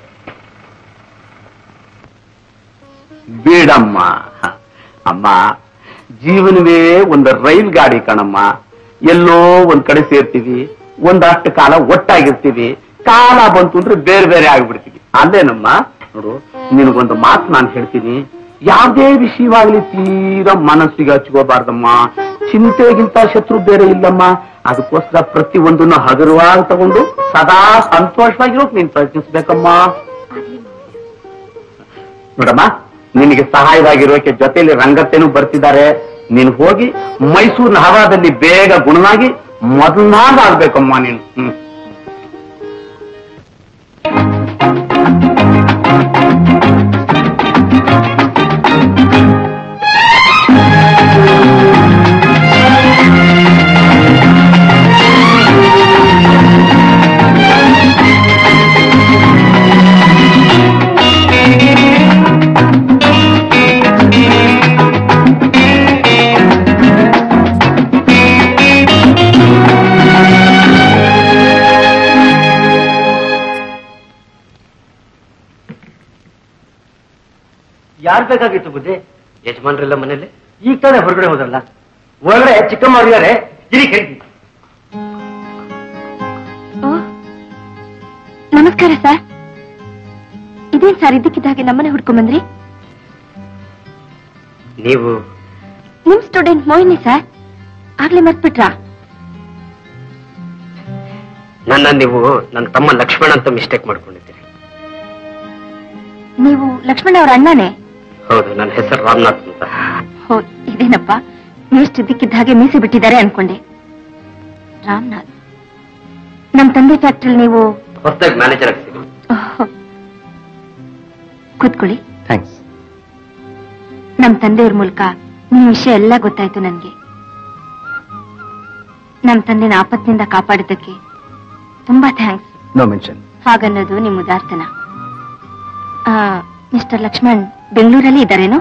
ಬೇಡಮ್ಮ ಅಮ್ಮ ಜೀವನವೇ ಒಂದು ರೈಲ್ ಗಾಡಿ ಕಣಮ್ಮ ಎಲ್ಲೋ ಒಂದ್ ಕಡೆ ಸೇರ್ತೀವಿ ಒಂದಷ್ಟು ಕಾಲ ಒಟ್ಟಾಗಿರ್ತೀವಿ ಕಾಲ ಬಂತು ಅಂದ್ರೆ ಬೇರೆ ಬೇರೆ ಆಗ್ಬಿಡ್ತೀವಿ ಅಲ್ಲೇನಮ್ಮ ನೋಡು ನಿನಗೊಂದು ಮಾತು ನಾನು ಹೇಳ್ತೀನಿ ಯಾವುದೇ ವಿಷಯವಾಗ್ಲಿ ತೀರಾ ಮನಸ್ಸಿಗೆ ಹಚ್ಕೋಬಾರ್ದಮ್ಮ ಚಿಂತೆಗಿಂತ ಶತ್ರು ಬೇರೆ ಇಲ್ಲಮ್ಮ ಅದಕ್ಕೋಸ್ಕರ ಪ್ರತಿ ಒಂದನ್ನು ಹಗುರವಾಗಿ ತಗೊಂಡು ಸದಾ ಸಂತೋಷವಾಗಿರೋಕ್ ನೀನ್ ಪ್ರಯತ್ನಿಸ್ಬೇಕಮ್ಮ ನೋಡಮ್ಮ ನಿನಗೆ ಸಹಾಯವಾಗಿರೋಕೆ ಜೊತೆಯಲ್ಲಿ ರಂಗತ್ತೇನು ಬರ್ತಿದ್ದಾರೆ ನೀನು ಹೋಗಿ ಮೈಸೂರಿನ ಹವಾದಲ್ಲಿ ಬೇಗ ಗುಣನಾಗಿ ಮೊದಲಾಗ ಆಗ್ಬೇಕಮ್ಮ ನೀನು ಹ್ಮ್ ಯಾರು ಬೇಕಾಗಿತ್ತು ಬುದ್ಧಿ ಯಜಮಾನ್ರೆಲ್ಲ ಮನೇಲಿ ಈಗ ತಾನೇ ಹೊರಗಡೆ ಹೋದ್ರಲ್ಲ ಒಳಗಡೆ ಚಿಕ್ಕಮ್ಮ ಅವ್ರಿದ್ದಾರೆ ಇರಿ ಕರೀತೀನಿ ನಮಸ್ಕಾರ ಸರ್ ಇದೇನ್ ಸರ್ ಇದ್ದಕ್ಕಿದ್ದಾಗೆ ನಮ್ಮನೆ ಹುಡ್ಕೊಂಬಂದ್ರಿ ನೀವು ನಿಮ್ ಸ್ಟೂಡೆಂಟ್ ಮೋಹಿನಿ ಸರ್ ಆಗ್ಲೇ ಮರ್ತ್ಬಿಟ್ರಾ ನನ್ನ ನೀವು ನನ್ನ ತಮ್ಮ ಲಕ್ಷ್ಮಣ ಅಂತ ಮಿಸ್ಟೇಕ್ ಮಾಡ್ಕೊಂಡಿದ್ದೀರಿ ನೀವು ಲಕ್ಷ್ಮಣ ಅವ್ರ ಅಣ್ಣನೇ ಹೌದು ನನ್ನ ಹೆಸರು ರಾಮನಾಥ್ ಅಂತ ಹೋ ಇದೇನಪ್ಪ ಮೇಷ್ಟಿದ್ದಕ್ಕಿದ್ದ ಹಾಗೆ ಮೀಸೆ ಬಿಟ್ಟಿದ್ದಾರೆ ಅನ್ಕೊಂಡೆ ರಾಮನಾಥ್ ನಮ್ ತಂದೆ ಫ್ಯಾಕ್ಟ್ರಿ ನೀವು ಹೊಸದಾಗಿ ಮ್ಯಾನೇಜರ್ ಆಗಿ ಸಿಗು ಓಹ್. ಕೂತ್ಕೊಳ್ಳಿ ಥ್ಯಾಂಕ್ಸ್ ನಮ್ ತಂದೆಯವ್ರ ಮೂಲಕ ನಿಮ್ ವಿಷಯ ಎಲ್ಲ ಗೊತ್ತಾಯ್ತು ನನ್ಗೆ ನಮ್ ತಂದೆನ ಆಪತ್ತಿನಿಂದ ಕಾಪಾಡಿದ್ದಕ್ಕೆ ತುಂಬಾ ಥ್ಯಾಂಕ್ಸ್ ನೋ ಮೆನ್ಷನ್ ಹಾಗನ್ನೋದು ನಿಮ್ ಉದಾರ್ತನ ಆ, ಮಿಸ್ಟರ್ ಲಕ್ಷ್ಮಣ್ ಬೆಂಗಳೂರಲ್ಲಿ ಇದ್ದಾರೇನು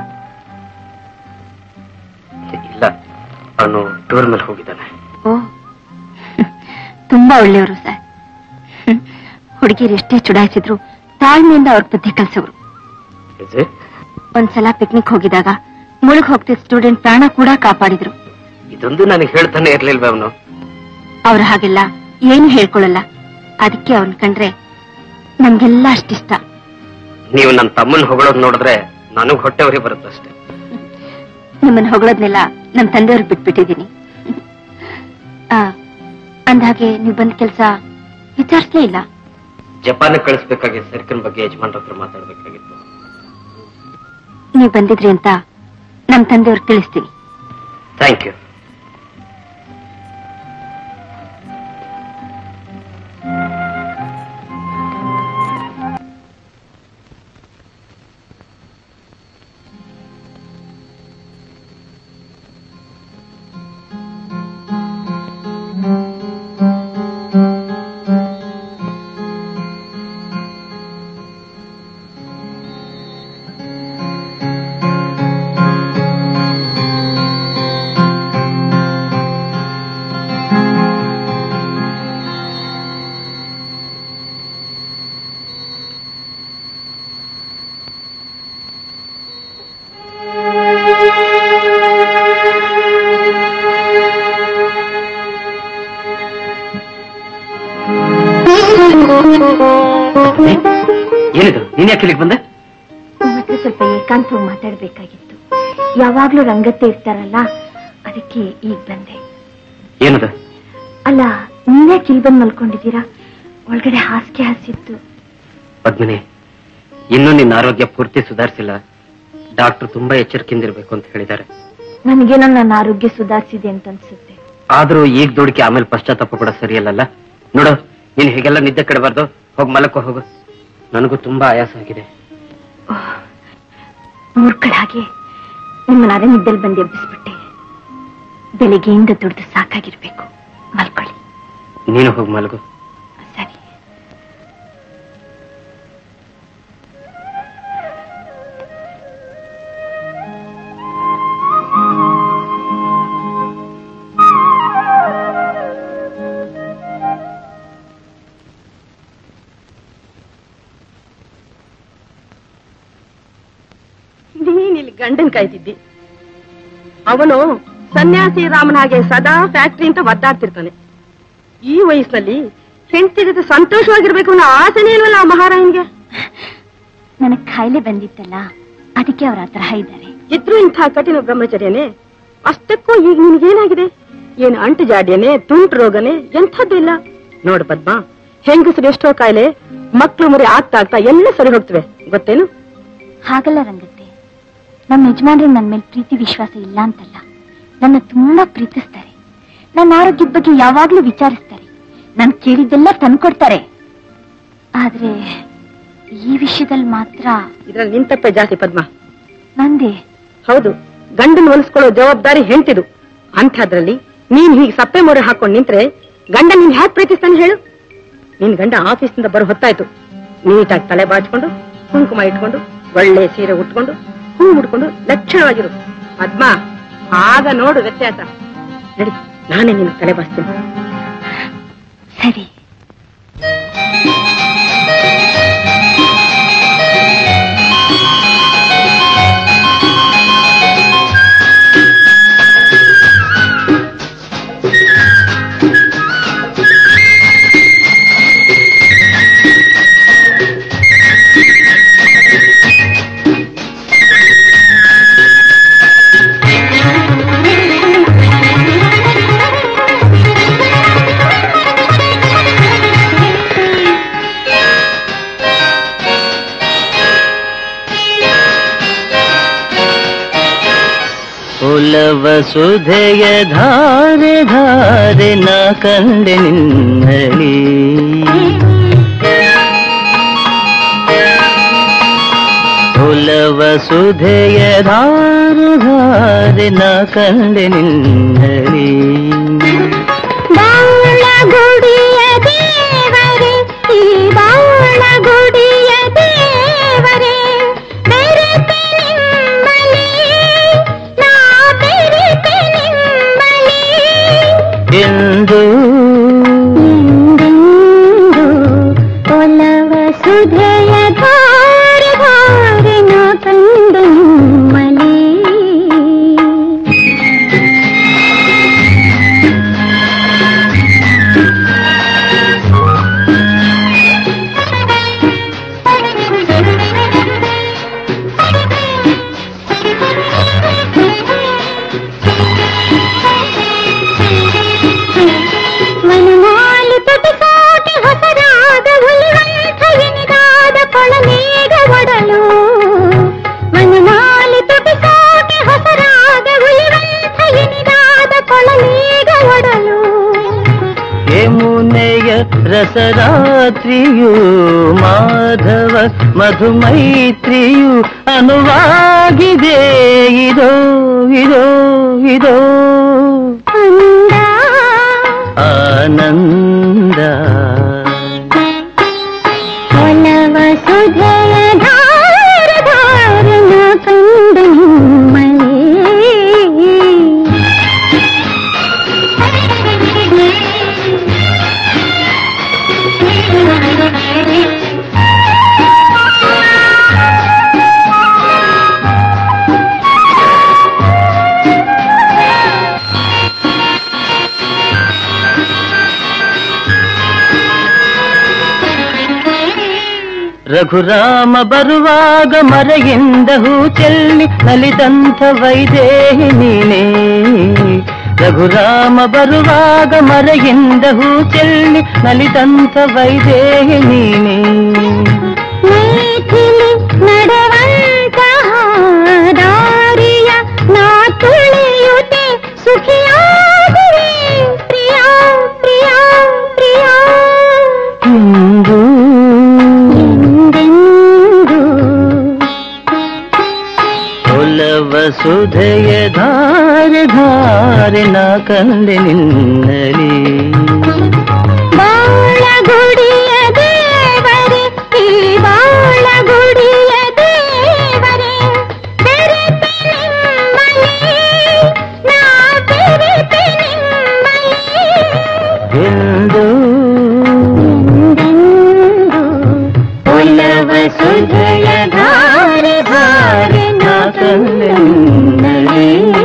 ಇಲ್ಲ ಅವನು ಟೂರ್ ಮೇಲೆ ಹೋಗಿದ್ದಾನೆ ಓ ತುಂಬಾ ಒಳ್ಳೆಯವರು ಸರ್ ಹುಡುಗಿರು ಎಷ್ಟೇ ಚುಡಾಯಿಸಿದ್ರು ತಾಳ್ಮೆಯಿಂದ ಅವ್ರ ಬುದ್ಧಿ ಕಲ್ಸೋರು Is it? ಒಂದ್ಸಲ ಪಿಕ್ನಿಕ್ ಹೋಗಿದಾಗ ಮುಳುಗ್ ಹೋಗ್ತಿದ್ದ ಸ್ಟೂಡೆಂಟ್ ಪ್ರಾಣ ಕೂಡ ಕಾಪಾಡಿದ್ರು ಇದೊಂದು ನನಗೆ ಹೇಳ್ತಾನೆ ಇರ್ಲಿಲ್ವ ಅವನು ಅವ್ರ ಹಾಗೆಲ್ಲ ಏನು ಹೇಳ್ಕೊಳಲ್ಲ ಅದಕ್ಕೆ ಅವನ್ ಕಂಡ್ರೆ ನಮ್ಗೆಲ್ಲ ಅಷ್ಟಿಷ್ಟ ನೀವು ನನ್ನ ತಮ್ಮನ್ ಹೊಗಳೋದ್ ನೋಡಿದ್ರೆ ನನಗ್ ಹೊಟ್ಟೆ ಉರಿ ಬರುತ್ತಷ್ಟೇ ನಿಮ್ಮನ್ನ ಹೊಗಳೋದ್ನೆಲ್ಲ ನಮ್ ತಂದೆಯವ್ರಿಗೆ ಬಿಟ್ಬಿಟ್ಟಿದೀನಿ ಆ, ಅಂದ್ಹಾಗೆ ನೀವು ಬಂದ ಕೆಲ್ಸ ವಿಚಾರಿಸ್ಲೇ ಇಲ್ಲ ಜಪಾನ್ ಕಳಿಸ್ಬೇಕಾಗಿ ಸರ್ಕಲ್ ಬಗ್ಗೆ ಯಜಮಾನ್ರ ಹತ್ರ ಮಾತಾಡ್ಬೇಕಾಗಿತ್ತು ನೀವು ಬಂದಿದ್ರಿ ಅಂತ ನಮ್ ತಂದೆಯವ್ರಿಗೆ ತಿಳಿಸ್ತೀನಿ ಥ್ಯಾಂಕ್ ಯು ಏನಿದು ನೀನ್ ಯಾಕೆ ಇಲ್ಲಿಗೆ ಬಂದೆ ನಿಮ್ ಹತ್ರ ಸ್ವಲ್ಪ ಏಕಾಂತವಾಗಿ ಮಾತಾಡ್ಬೇಕಾಗಿತ್ತು ಯಾವಾಗ್ಲೂ ರಂಗತ್ತೆ ಇರ್ತಾರಲ್ಲ ಅದಕ್ಕೆ ಈಗ ಬಂದೆ ಏನದು ಅಲ್ಲ ನೀವೇ ಕಿಲ್ ಬಂದ್ ಮಲ್ಕೊಂಡಿದ್ದೀರಾ ಒಳಗಡೆ ಹಾಸಿಗೆ ಹಾಸಿತ್ತು ಪದ್ಮಿನಿ ಇನ್ನೂ ನಿನ್ನ ಆರೋಗ್ಯ ಪೂರ್ತಿ ಸುಧಾರಿಸಿಲ್ಲ ಡಾಕ್ಟರ್ ತುಂಬಾ ಎಚ್ಚರಿಕೆಯಿಂದಿರ್ಬೇಕು ಅಂತ ಹೇಳಿದ್ದಾರೆ ನನಗೇನೋ ನನ್ನ ಆರೋಗ್ಯ ಸುಧಾರಿಸಿದೆ ಅಂತ ಅನ್ಸುತ್ತೆ ಆದ್ರೂ ಈಗ ದುಡುಕಿ ಆಮೇಲೆ ಪಶ್ಚಾತ್ತಾಪ ಕೂಡ ಸರಿಯಲ್ಲಲ್ಲ ನೋಡು ನೀನ್ ಹೀಗೆಲ್ಲ ನಿದ್ದೆ ಕೆಡಬಾರ್ದು ಹೋಗ್ ಮಲಕ್ಕೋ ಹೋಗು ನನಗೂ ತುಂಬಾ ಆಯಾಸ ಆಗಿದೆ ಮೂರ್ಖಳ ಹಾಗೆ ನಿಮ್ಮನ್ನ ಅರೆ ನಿದ್ದಲ್ಲಿ ಬಂದು ಎಬ್ಬಿಸ್ಬಿಟ್ಟೆ ಬೆಳಿಗ್ಗೆಯಿಂದ ದುಡ್ದು ಸಾಕಾಗಿರ್ಬೇಕು ಮಲ್ಕೊಳ್ಳಿ ನೀನು ಹೋಗಿ ಮಲಗು ಸರಿ ನೀನ್ ಇಲ್ಲಿ ಗಂಡನ್ ಕಾಯ್ತಿದ್ದಿ ಅವನು ಸನ್ಯಾಸಿ ರಾಮನ ಹಾಗೆ ಸದಾ ಫ್ಯಾಕ್ಟ್ರಿ ಅಂತ ಒದ್ದಾಡ್ತಿರ್ತಾನೆ ಈ ವಯಸ್ಸಿನಲ್ಲಿ ಹೆಂಡತಿ ಜೊತೆ ಸಂತೋಷವಾಗಿರ್ಬೇಕು ಅನ್ನೋ ಆಸೆನೇ ಇಲ್ವಲ್ಲ ಆ ಮಹಾರಾಯನ್ಗೆ ನನಗ್ ಕಾಯಿಲೆ ಬಂದಿತ್ತಲ್ಲ ಅದಕ್ಕೆ ಅವ್ರ ಆ ತರಹ ಇದ್ದಾರೆ ಇದ್ರೂ ಇಂಥ ಕಠಿಣ ಬ್ರಹ್ಮಚರ್ಯನೇ ಅಷ್ಟಕ್ಕೂ ಈಗ ನಿನ್ಗೇನಾಗಿದೆ ಏನು ಅಂಟು ಜಾಡ್ಯನೇ ತುಂಟು ರೋಗನೇ ಎಂಥದ್ದು ಇಲ್ಲ ನೋಡು ಪದ್ಮ ಹೆಂಗಸರು ಎಷ್ಟೋ ಕಾಯಿಲೆ ಮಕ್ಳು ಮರಿ ಆಗ್ತಾ ಆಗ್ತಾ ಎಲ್ಲ ಸರಿ ಹೋಗ್ತವೆ ಗೊತ್ತೇನು ಹಾಗಲ್ಲ ರಂಗತ್ತೆ ನಮ್ಮ ಯಜಮಾನ್ರಿಗೆ ನನ್ನ ಮೇಲೆ ಪ್ರೀತಿ ವಿಶ್ವಾಸ ಇಲ್ಲ ಅಂತಲ್ಲ ನನ್ನ ತುಂಬಾ ಪ್ರೀತಿಸ್ತಾರೆ ನನ್ನ ಆರೋಗ್ಯದ ಬಗ್ಗೆ ಯಾವಾಗ್ಲೂ ವಿಚಾರಿಸ್ತಾರೆ ನಾನು ಕೇಳಿದ್ದೆಲ್ಲ ತಂದ್ಕೊಡ್ತಾರೆ ಆದ್ರೆ ಈ ವಿಷಯದಲ್ಲಿ ಮಾತ್ರ ಇದ್ರಲ್ಲಿ ನಿನ್ ತಪ್ಪೆ ಜಾಸ್ತಿ ಪದ್ಮ ನಂದೇ ಹೌದು ಗಂಡನ್ ಹೊಲಿಸ್ಕೊಳ್ಳೋ ಜವಾಬ್ದಾರಿ ಹೆಂಡ್ತಿದು ಅಂಥದ್ರಲ್ಲಿ ನೀನ್ ಹೀಗೆ ಸಪ್ಪೆ ಮೋರೆ ಹಾಕೊಂಡ್ ನಿಂತ್ರೆ ಗಂಡ ನಿನ್ ಹ್ಯಾಕ್ ಪ್ರೀತಿಸ್ತಾನೆ ಹೇಳು ನಿನ್ ಗಂಡ ಆಫೀಸಿಂದ ಬರೋ ಹೊತ್ತಾಯ್ತು ನೀಟಾಗಿ ತಲೆ ಬಾಚ್ಕೊಂಡು ಕುಂಕುಮ ಇಟ್ಕೊಂಡು ಒಳ್ಳೆ ಸೀರೆ ಉಟ್ಕೊಂಡು ಹೂ ಮುಡ್ಕೊಂಡು ಲಕ್ಷಣವಾಗಿರು ಪದ್ಮ ಆಗ ನೋಡು ವ್ಯತ್ಯಾಸ ನಡಿ ನಾನೇ ನಿನ್ ತಲೆ ಬಾಚ್ತೀನಿ ಸರಿ Thank you. ಒಲವ ಸುಧೆಯ ಧಾರೆ ಧಾರೆ ನಾ ಕಂಡೆ ನಿನ್ನಲಿ ಒಲವ ಸುಧೆಯ ಧಾರೆ ಧಾರೆ ನಾ ಕಂಡೆ ನಿನ್ನಲಿ ಬಾಳ ಗುಡಿಯ ದೇವರೇ ಈ ಬಾಳ ಗುಡಿಯ ದೇವರೇ ಬೆರೆತೆ ನಿಮ್ಮಲಿ ನಾ ಬೆರೆತೆ ನಿಮ್ಮಲಿ ಎಂದು ಎಂದೆಂದು ಒಲವ ಸುಧೆಯ ಧಾರೆ ಧಾರೆ ನಾ ಕಂಡು ನಿಮ್ಮಲಿ ವನಮಾಲಿ ತುಟಿಸಾಟಿ ಹೊಸರಾದ ಹುಲಿವಂಥ ಎನಿದಾದ ಕೊಳಮೇಘ ಒಡಲು ವನಮಾಲಿ ತುಟಿಸಾಟಿ ಹೊಸರಾದ ಹುಲಿವಂಥ ಎನಿದಾದ ಕೊಳಮೇಘ ಒಡಲು ಯಮುನೆಯ ರಸರಾತ್ರಿಯು ಮಾಧವ ಮಧುಮೈತ್ರಿಯು ಅನುವಾಗಿದೆ ಇದೋ ಇದೋ ಇದೋ ಆನಂದ ಒಲವ ಸುಧೆಯ ಧಾರ ಧಾರನ ಕಂಡು ನಿಮ್ಮಲೇ ರಘುರಾಮ ಬರುವಾಗ ಮರೆಯಿಂದ ಹೂ ಚೆಲ್ಲಿ ನಲಿದಂಥ ವೈದೇಹಿ ನೀನೇ ರಘುರಾಮ ಬರುವಾಗ ಮರೆಯಿಂದ ಹೂ ಚೆಲ್ಲಿ ನಲಿದಂಥ ವೈದೇಹಿ ನೀನೇ ಮೈಥಿಲಿ ನಡೆವಂತಹ ದಾರಿಯ ನಾ ತುಳಿಯುತ್ತೆ ಸುಖಿಯಾಗುವೆ ಪ್ರಿಯ ಪ್ರಿಯ ಪ್ರಿಯ ಇಂದು ಎಂದೆಂದು ಒಲವ ಸುಧೆಯ ಧಾರೆ ಧಾರೆ ನಾ ಕಂಡೆ ನಿನ್ನಲಿ ಬಾಳ ಗುಡಿಯ ದೇವರೇ ಈ ಬಾಳ ಗುಡಿಯ ದೇವರೇ ಬೆರೆತೆ ನಿಮ್ಮಲಿ ನಾ ಬೆರೆತೆ ನಿಮ್ಮಲಿ ಎಂದು ಎಂದೆಂದು ಒಲವ ಸುಧೆಯ ಧಾರೆ ಧಾರೆ ನಾ ಕಂಡೆ ನಿನ್ನಲಿ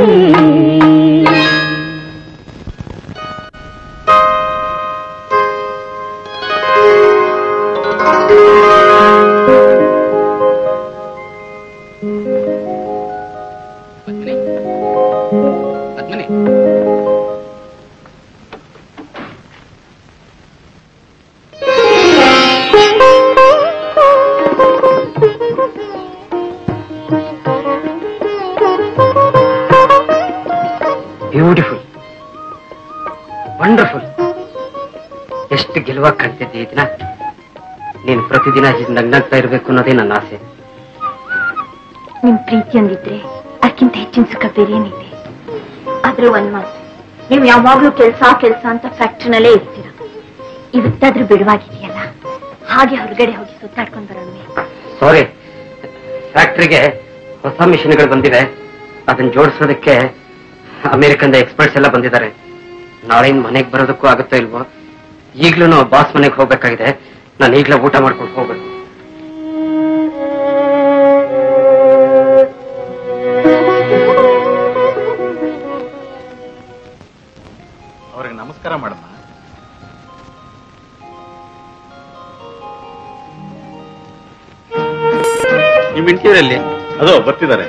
ಬ್ಯೂಟಿಫುಲ್ ವಂಡರ್ಫುಲ್ ಎಷ್ಟು ಗೆಲುವಾಗಿ ಕಾಣ್ತಿದ್ದೆ ಈ ದಿನ ನೀನು ಪ್ರತಿದಿನ ಹೀಗೆ ನಗ್ನಾಗ್ತಾ ಇರಬೇಕು ಅನ್ನೋದೇ ನನ್ನ ಆಸೆ ನಿಮ್ ಪ್ರೀತಿ ಅಂದಿದ್ರೆ ಅದಕ್ಕಿಂತ ಹೆಚ್ಚಿನ ಸುಖ ಬೇರೇನಿದೆ ಆದ್ರೆ ಒಂದ್ ಮಾತು ನೀವು ಯಾವಾಗ್ಲೂ ಕೆಲ್ಸ ಕೆಲ್ಸ ಅಂತ ಫ್ಯಾಕ್ಟ್ರಿನಲ್ಲೇ ಇರ್ತೀರ ಇವತ್ತಾದ್ರೂ ಬಿಡುವಾಗಿದೆಯಲ್ಲ ಹಾಗೆ ಹೊರಗಡೆ ಹೋಗಿ ಸುತ್ತಾಡ್ಕೊಂಡ್ ಬರೋಣ ಸಾರಿ ಫ್ಯಾಕ್ಟ್ರಿಗೆ ಹೊಸ ಮಿಷಿನ್ಗಳು ಬಂದಿವೆ ಅದನ್ನ ಜೋಡಿಸೋದಕ್ಕೆ ಅಮೆರಿಕದ ಎಕ್ಸ್ಪರ್ಟ್ಸ್ ಎಲ್ಲ ಬಂದಿದ್ದಾರೆ ನಾಳೆಯಿಂದ ಮನೆಗೆ ಬರೋದಕ್ಕೂ ಆಗುತ್ತೋ ಇಲ್ವೋ ಈಗ್ಲೂ ಬಾಸ್ ಮನೆಗೆ ಹೋಗ್ಬೇಕಾಗಿದೆ ನಾನು ಈಗ್ಲೇ ಊಟ ಮಾಡ್ಕೊಂಡು ಹೋಗ್ಬೇಕು ಅವ್ರಿಗೆ ನಮಸ್ಕಾರ ಮಾಡಮ್ಮ ನಿಮ್ ಇಂಟೀರಿಯಲ್ಲಿ ಅದೋ ಬರ್ತಿದ್ದಾರೆ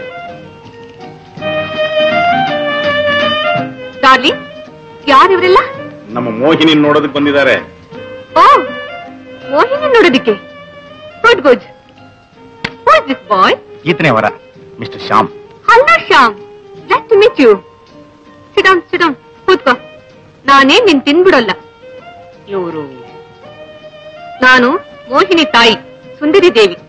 ಡಾರ್ಲಿಂಗ್ ಯಾರು ಇವರೆಲ್ಲ ನಮ್ಮ ಮೋಹಿನಿ ನೋಡೋದಕ್ಕೆ ಬಂದಿದ್ದಾರೆ ಓ ಮೋಹಿನಿ ನೋಡೋದಿಕ್ಕೆ ಗುಡ್ ಗುಡ್ ದಿಸ್ ಬಾಯ್ ಈತನೇ ವರ mister Shyam hello Shyam glad to to meet you sit down sit down ಕೂತ್ಕೋ ನಾನೇ ನಿನ್ ತಿನ್ಬಿಡಲ್ಲ ಇವರು ನಾನು ಮೋಹಿನಿ ತಾಯಿ ಸುಂದರಿ ದೇವಿ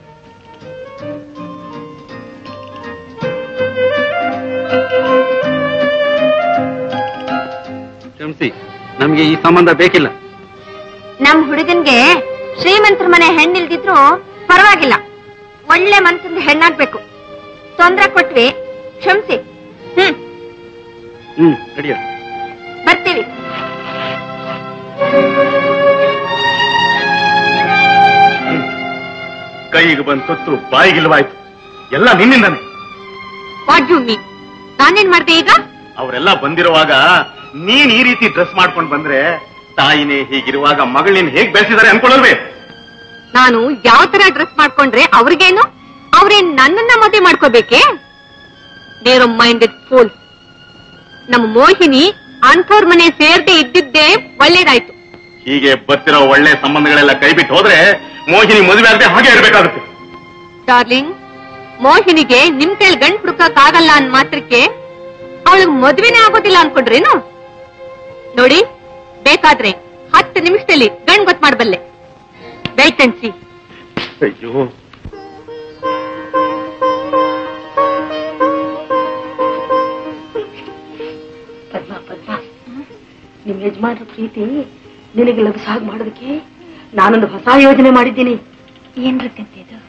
ಕ್ಷಮಿಸಿ ನಮ್ಗೆ ಈ ಸಂಬಂಧ ಬೇಕಿಲ್ಲ ನಮ್ ಹುಡುಗನ್ಗೆ ಶ್ರೀಮಂತರ ಮನೆ ಹೆಣ್ಣಿಲ್ದಿದ್ರು ಪರವಾಗಿಲ್ಲ ಒಳ್ಳೆ ಮನ್ಸಿಂದ ಹೆಣ್ಣಾಗ್ಬೇಕು ತೊಂದ್ರೆ ಕೊಟ್ವಿ ಕ್ಷಮಿಸಿ ಹ್ಮ್ ಹ್ಮ್ ನಡಿಯ ಬರ್ತೀವಿ ಕೈಗೆ ಬಂದ್ ತುತ್ತು ಬಾಯಿಗಿಲ್ವಾಯ್ತು ಎಲ್ಲ ನಿನ್ನಿಂದಾನೆ ವಾಟ್ ಯು ಮೀನ್ ನಾನೇನ್ ಮಾಡ್ದೆ ಈಗ ಅವರೆಲ್ಲ ಬಂದಿರುವಾಗ ನೀನ್ ಈ ರೀತಿ ಡ್ರೆಸ್ ಮಾಡ್ಕೊಂಡ್ ಬಂದ್ರೆ ತಾಯಿನೇ ಹೀಗಿರುವಾಗ ಮಗಳನ್ನ ಹೇಗ್ ಬೆಳೆಸಿದಾರೆ ಅನ್ಕೊಳ್ಳಲ್ವೇ ನಾನು ಯಾವ ತರ ಡ್ರೆಸ್ ಮಾಡ್ಕೊಂಡ್ರೆ ಅವ್ರಿಗೇನು ಅವ್ರೇನ್ ನನ್ನನ್ನ ಮದುವೆ ಮಾಡ್ಕೋಬೇಕೆ ನೇರೋ ಮೈಂಡೆಡ್ ಫೋಲ್ ನಮ್ಮ ಮೋಹಿನಿ ಅಂಥವ್ರ ಮನೆ ಸೇರ್ದೆ ಇದ್ದಿದ್ದೇ ಒಳ್ಳೇದಾಯ್ತು ಹೀಗೆ ಬರ್ತಿರೋ ಒಳ್ಳೆ ಸಂಬಂಧಗಳೆಲ್ಲ ಕೈಬಿಟ್ಟು ಹೋದ್ರೆ ಮೋಹಿನಿ ಮದುವೆ ಆಗದೆ ಹಾಗೆ ಇರ್ಬೇಕಾಗುತ್ತೆ ಡಾರ್ಲಿಂಗ್ ಮೋಹಿನಿಗೆ ನಿಮ್ ಕೈಲ್ ಗಂಡ್ ಹುಡುಕಕ್ ಆಗಲ್ಲ ಅನ್ ಮಾತ್ರಕ್ಕೆ ಅವಳಿಗೆ ಮದ್ವೆನೇ ಆಗೋದಿಲ್ಲ ಅನ್ಕೊಂಡ್ರೇನು ನೋಡಿ ಬೇಕಾದ್ರೆ ಹತ್ತು ನಿಮಿಷದಲ್ಲಿ ಗಂಡ್ ಗೊತ್ತು ಮಾಡಬಲ್ಲೆ ವೈಟ್ ಅಂಡ್ ಸಿ ಅಯ್ಯೋ ಪದ್ಮ ಪದ್ಮ ನಿಮ್ ಯಜಮಾನ್ರ ಪ್ರೀತಿ ನಿನಗೆ ಲಭಿಸಾಗ್ ಮಾಡೋದಕ್ಕೆ ನಾನೊಂದು ಹೊಸ ಯೋಜನೆ ಮಾಡಿದ್ದೀನಿ ಏನ್ರಕ್ಕಂತೆ ಇದು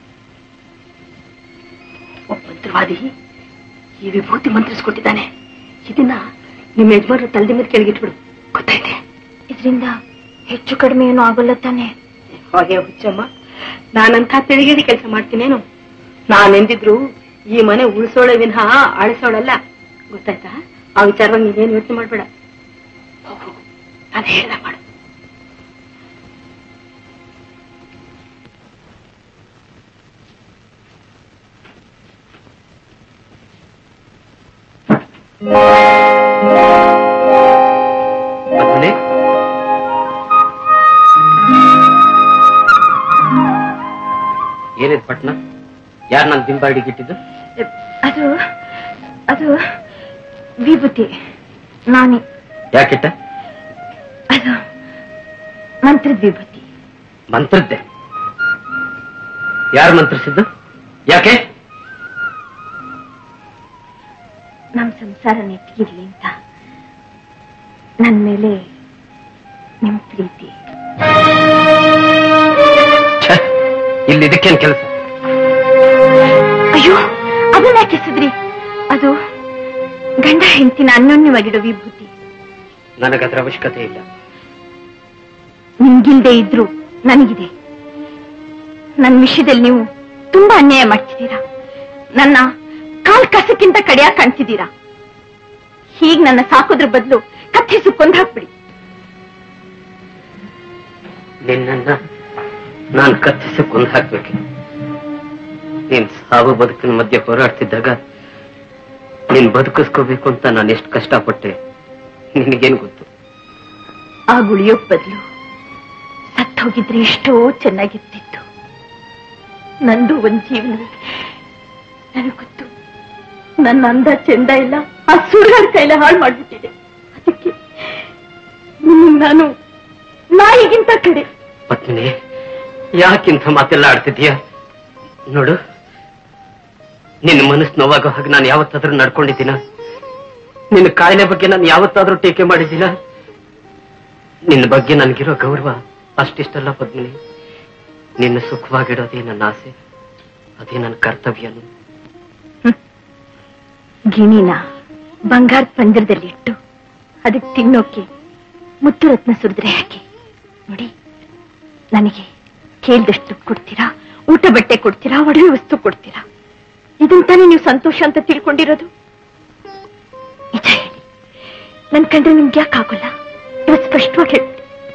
ಒಬ್ಬ ಮಂತ್ರವಾದಿ ಈ ವಿಭೂತಿ ಮಂತ್ರಿಸ್ಕೊಟ್ಟಿದ್ದಾನೆ ಇದನ್ನ ನಿಮ್ ಯಜಮಾನ್ರ ತಲೆದ ಮೇಲೆ ಕೆಳಗಿಟ್ಬಿಡು ಗೊತ್ತೈತೆ ಇದರಿಂದ ಹೆಚ್ಚು ಕಡಿಮೆ ಏನು ಆಗೋಲ್ಲ ತಾನೆ ಹಾಗೆ ಹುಚ್ಚಮ್ಮ ನಾನಂತ ತಿಳಿಗೇಡಿ ಕೆಲಸ ಮಾಡ್ತೀನೇನು ನಾನೆಂದಿದ್ರು ಈ ಮನೆ ಉಳಿಸೋಳೆ ವಿನಃ ಅಳಿಸೋಳಲ್ಲ ಗೊತ್ತಾಯ್ತಾ ಆ ವಿಚಾರವಾಗಿ ನೀನೇನು ಯೋಚನೆ ಮಾಡ್ಬೇಡ ಹೋಗು ನಾನು ಹೇಳ್ದ ಮಾಡು ಪದ್ಮಿನಿ ಏನಿದ್ ಪಟ್ನ ಯಾರು ನಾನು ಬಿಂಬ ಹಿಡಿಗಿಟ್ಟಿದ್ದು ಅದು ಅದು ವಿಭೂತಿ ನಾನೇ ಯಾಕಿಟ್ಟ ಅದು ಮಂತ್ರದ ವಿಭೂತಿ ಮಂತ್ರದ್ದೆ ಯಾರು ಮಂತ್ರಿಸಿದ್ದು ಯಾಕೆ ನಮ್ ಸಂಸಾರ ನೆಟ್ಟಿಗಿರ್ಲಿ ಅಂತ ನನ್ ಮೇಲೆ ನಿಮ್ ಪ್ರೀತಿ ಛೆ, ಇಲ್ಲಿ ಇದಕ್ಕೇನ್ ಕೆಲಸ ಅಯ್ಯೋ ಅದನ್ನ ಯಾಕೆ ಎಸೆದ್ರಿ ಅದು ಗಂಡ ಹೆಂಡತಿನ ಅನ್ಯೋನ್ಯವಾಗಿಡೋ ವಿಭೂತಿ ನನಗದ್ರ ಅವಶ್ಯಕತೆ ಇಲ್ಲ ನಿಮ್ಗಿಲ್ದೆ ಇದ್ರು ನನಗಿದೆ ನನ್ನ ವಿಷಯದಲ್ಲಿ ನೀವು ತುಂಬಾ ಅನ್ಯಾಯ ಮಾಡ್ತಿದ್ದೀರಾ ನನ್ನ ಕಾಲ್ ಕಸಕ್ಕಿಂತ ಕಡೆಯಾಗಿ ಕಾಣ್ತಿದ್ದೀರಾ ಹೀಗ್ ನನ್ನ ಸಾಕೋದ್ರ ಬದಲು ಕತ್ತಿಸು ಕೊಂದ್ ಹಾಕ್ಬಿಡಿ ನಿನ್ನನ್ನ ನಾನು ಕತ್ತಿಸಿ ಕೊಂದು ಹಾಕ್ಬೇಕು ನೀನ್ ಸಾವು ಬದುಕಿನ ಮಧ್ಯೆ ಹೋರಾಡ್ತಿದ್ದಾಗ ನೀನ್ ಬದುಕಿಸ್ಕೋಬೇಕು ಅಂತ ನಾನು ಎಷ್ಟು ಕಷ್ಟಪಟ್ಟೆ ನಿನಗೇನ್ ಗೊತ್ತು ಆ ಗುಳಿಯೋಕ್ ಬದಲು ಸತ್ ಹೋಗಿದ್ರೆ ಎಷ್ಟೋ ಚೆನ್ನಾಗಿರ್ತಿತ್ತು ನಂದು ಒಂದ್ ಜೀವನ ನನಗ್ ಗೊತ್ತು ನನ್ನ ಅಂದ ಚೆಂದ ಇಲ್ಲ ಆ ಸುಳ್ಗಾರ ಕೈಲ ಹಾಳು ಮಾಡ್ಬಿಟ್ಟಿದೆ ಅದಕ್ಕೆ ನಿಮ್ಗ್ ನಾನು ನಾಯಿಗಿಂತ ಕಡೆ ಪತ್ನಿ ಯಾಕಿಂತ ಮಾತೆಲ್ಲ ಆಡ್ತಿದ್ಯಾ ನೋಡು ನಿನ್ನ ಮನಸ್ಸು ನೋವಾಗೋ ಹಾಗೆ ನಾನು ಯಾವತ್ತಾದ್ರೂ ನಡ್ಕೊಂಡಿದ್ದೀನ ನಿನ್ನ ಕಾಯಿಲೆ ಬಗ್ಗೆ ನಾನು ಯಾವತ್ತಾದ್ರೂ ಟೀಕೆ ಮಾಡಿದ್ದೀನ ನಿನ್ನ ಬಗ್ಗೆ ನನಗಿರೋ ಗೌರವ ಅಷ್ಟಿಷ್ಟಲ್ಲ ಪದ್ಮಿನಿ ನಿನ್ನ ಸುಖವಾಗಿಡೋದೇ ನನ್ನ ಆಸೆ ಅದೇ ನನ್ನ ಕರ್ತವ್ಯನು ಗಿಣಿನ ಬಂಗಾರದ ಪಂಜರದಲ್ಲಿ ಇಟ್ಟು ಅದಕ್ಕೆ ತಿನ್ನೋಕೆ ಮುತ್ತು ರತ್ನ ಸುರಿದ್ರೆ ಯಾಕೆ ನೋಡಿ ನನಗೆ ಕೇಳ್ದಷ್ಟು ದುಡ್ಡು ಕೊಡ್ತೀರಾ ಊಟ ಬಟ್ಟೆ ಕೊಡ್ತೀರಾ ಒಡವೆ ವಸ್ತು ಕೊಡ್ತೀರಾ ಇದಂತಾನೆ ನೀವು ಸಂತೋಷ ಅಂತ ತಿಳ್ಕೊಂಡಿರೋದು ನಿಜ ಹೇಳಿ ನನ್ ಕಂಡ್ರೆ ನಿಮ್ಗೆ ಯಾಕೆ ಆಗೋಲ್ಲ ಇವತ್ತು ಸ್ಪಷ್ಟವಾಗಿ ಹೇಳಿ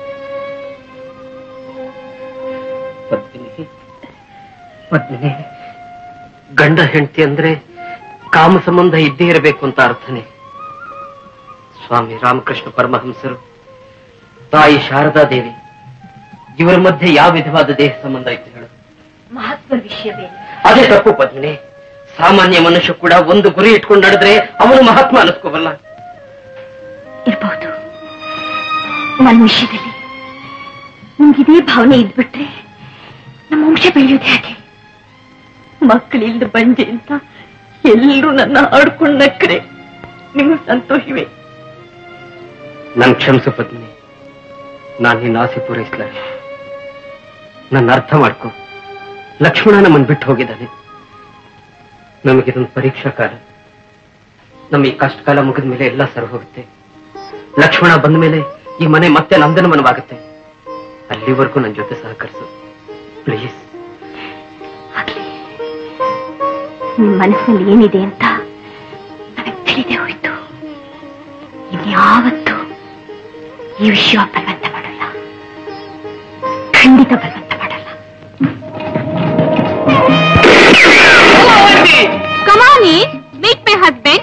ಪದ್ಮಿನಿ ಪದ್ಮಿನಿ ಗಂಡ ಹೆಂಡತಿ ಅಂದ್ರೆ ಕಾಮ ಸಂಬಂಧ ಇದ್ದೇ ಇರಬೇಕು ಅಂತ ಅರ್ಥನೇ ಸ್ವಾಮಿ ರಾಮಕೃಷ್ಣ ಪರಮಹಂಸರು ತಾಯಿ ಶಾರದಾ ದೇವಿ ಇವರ ಮಧ್ಯೆ ಯಾವ ವಿಧವಾದ ದೇಹ ಸಂಬಂಧ ಇತ್ತು ಹೇಳು ಮಹತ್ವ ವಿಷಯವೇ ಅದೇ ತಪ್ಪು ಪದ್ಮಿನಿ ಸಾಮಾನ್ಯ ಮನುಷ್ಯ ಕೂಡ ಒಂದು ಗುರಿ ಇಟ್ಕೊಂಡು ನಡೆದ್ರೆ ಅವನು ಮಹಾತ್ಮ ಅನಿಸ್ಕೋಬಲ್ಲ ಇರಬಹುದು ನನ್ನ ವಿಷಯದಲ್ಲಿ ನಿಮ್ಗಿದೇ ಭಾವನೆ ಇದ್ಬಿಟ್ರೆ ನಮ್ಮ ವಂಶ ಬೆಳೆಯೋದು ಹೇಗೆ ಮಕ್ಕಳಿಲ್ದ ಬಂಜೆ ಅಂತ ಎಲ್ಲರೂ ನನ್ನ ಆಡ್ಕೊಂಡ್ ನಕ್ರೆ ನಿಮ್ಗೆ ಸಂತೋಷವೇ ನನ್ ಕ್ಷಮಿಸು ಪತ್ನಿ ನಾನ್ ನಿನ್ನ ಆಸೆ ಪೂರೈಸ್ಲಾರೆ ನನ್ನ ಅರ್ಥ ಮಾಡ್ಕೊ ಲಕ್ಷ್ಮಣ ನಮ್ಮನ್ ಬಿಟ್ಟು ಹೋಗಿದ್ದಾನೆ ನಮಗಿದೊಂದು ಪರೀಕ್ಷಾ ಕಾಲ ನಮ್ಮ ಈ ಕಷ್ಟ ಕಾಲ ಮುಗಿದ ಮೇಲೆ ಎಲ್ಲ ಸರಿ ಹೋಗುತ್ತೆ ಲಕ್ಷ್ಮಣ ಬಂದ ಮೇಲೆ ಈ ಮನೆ ಮತ್ತೆ ನಂದನ ಮನವಾಗುತ್ತೆ ಅಲ್ಲಿವರೆಗೂ ನನ್ನ ಜೊತೆ ಸಹಕರಿಸು ಪ್ಲೀಸ್ ನಿಮ್ ಮನಸ್ಸಿನಲ್ಲಿ ಏನಿದೆ ಅಂತ ನನಗೆ ತಿಳಿದೇ ಹೋಯ್ತು ಇನ್ಯಾವತ್ತೂ ಈ ವಿಷಯ ಬಲವಂತ ಮಾಡಲ್ಲ ಖಂಡಿತ ಬಲವಂತ ಮಾಡಲ್ಲ come on meet my husband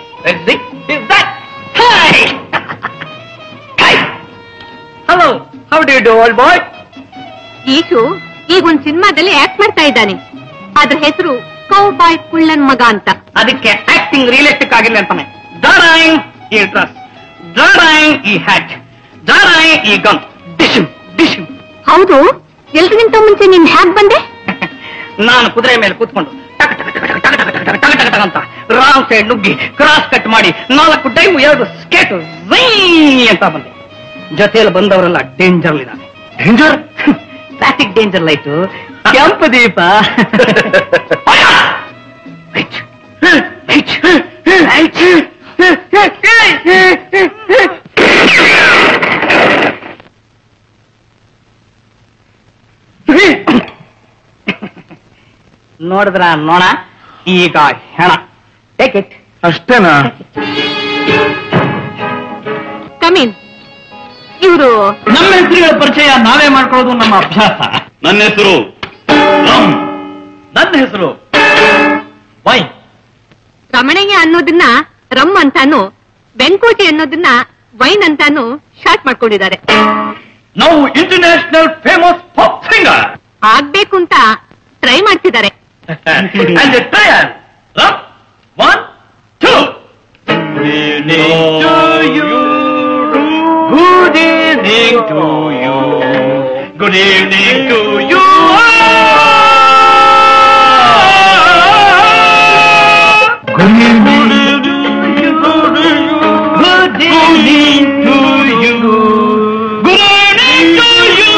hello how do do all boy ಈಶು ಈಗ ಒಂದ್ ಸಿನಿಮಾದಲ್ಲಿ ಆಕ್ಟ್ ಮಾಡ್ತಾ ಇದ್ದಾನೆ ಅದ್ರ ಹೆಸರು ಕೌ ಬಾಯ್ ಕುಳ್ಳನ್ ಮಗ ಅಂತ ಅದಕ್ಕೆ ಆಕ್ಟಿಂಗ್ ರಿಯಲಿಸ್ಟಿಕ್ ಆಗಿಲ್ಲ ಅಂತಾನೆ ಡರಾಯಿಂಗ್ ಈ ಡ್ರೆಸ್ ಡರಾಯಿಂಗ್ ಈ ಹ್ಯಾಟ್ ಡರಾಯಿಂಗ್ ಈ ಗಮ್ ಡಿಶಮ್ ಡಿಶಮ್ ಹೌದು ಎಲ್ರಿಗಿಂತ ಮುಂಚೆ ನೀನ್ ಹ್ಯಾಕ್ ಬಂದೆ ನಾನು ಕುದುರೆ ಮೇಲೆ ಕೂತ್ಕೊಂಡು ಟಕ ಟಕ ಟಕ ಟಕ ಟಕ ಟಕ ಟಕ ಟಕ ಟಕ ಟಕ ಅಂತ ರಾಂಗ್ ಸೈಡ್ ನುಗ್ಗಿ ಕ್ರಾಸ್ ಕಟ್ ಮಾಡಿ ನಾಲ್ಕು ಟೈಮ್ ಎರಡು ಸ್ಕೇಟ್ ಅಂತ ಬಂದೆ ಜೊತೆಯಲ್ಲಿ ಬಂದವರೆಲ್ಲ ಡೇಂಜರ್ ಇದ್ದಾನೆ ಡೇಂಜರ್ ಟ್ರಾಫಿಕ್ ಡೇಂಜರ್ ಲೈಟು ಕೆಂಪು ದೀಪ ನೋಡಿದ್ರ ನೋಣ ಈಗ ಹೆಣ ಟೇಕ್ ಇಟ್ ಅಷ್ಟೇನಾ ಕಮೀನ್ ಇವರು ನಮ್ಮ ಹೆಸರುಗಳ ಪರಿಚಯ ನಾವೇ ಮಾಡ್ಕೊಳ್ಳೋದು ನಮ್ಮ ಅಭ್ಯಾಸ ನನ್ನ ಹೆಸರು ರಾಮ್ ನನ್ನ ಹೆಸರು ವೈ ರಮಣಯ್ಯ ಅನ್ನೋದನ್ನ ರಮ್ ಅಂತಾನು ವೆಂಕೋಟಿ ಅನ್ನೋದನ್ನ ವೈನ್ ಅಂತಾನು ಶಾರ್ಟ್ ಮಾಡ್ಕೊಂಡಿದ್ದಾರೆ ನಾವು ಇಂಟರ್ನ್ಯಾಷನಲ್ ಫೇಮಸ್ ಪಾಪ್ ಸಿಂಗರ್ ಆಗ್ಬೇಕು ಅಂತ ಟ್ರೈ ಮಾಡ್ತಿದ್ದಾರೆ and trial one two good evening to you good evening to you good evening good evening to you good evening to you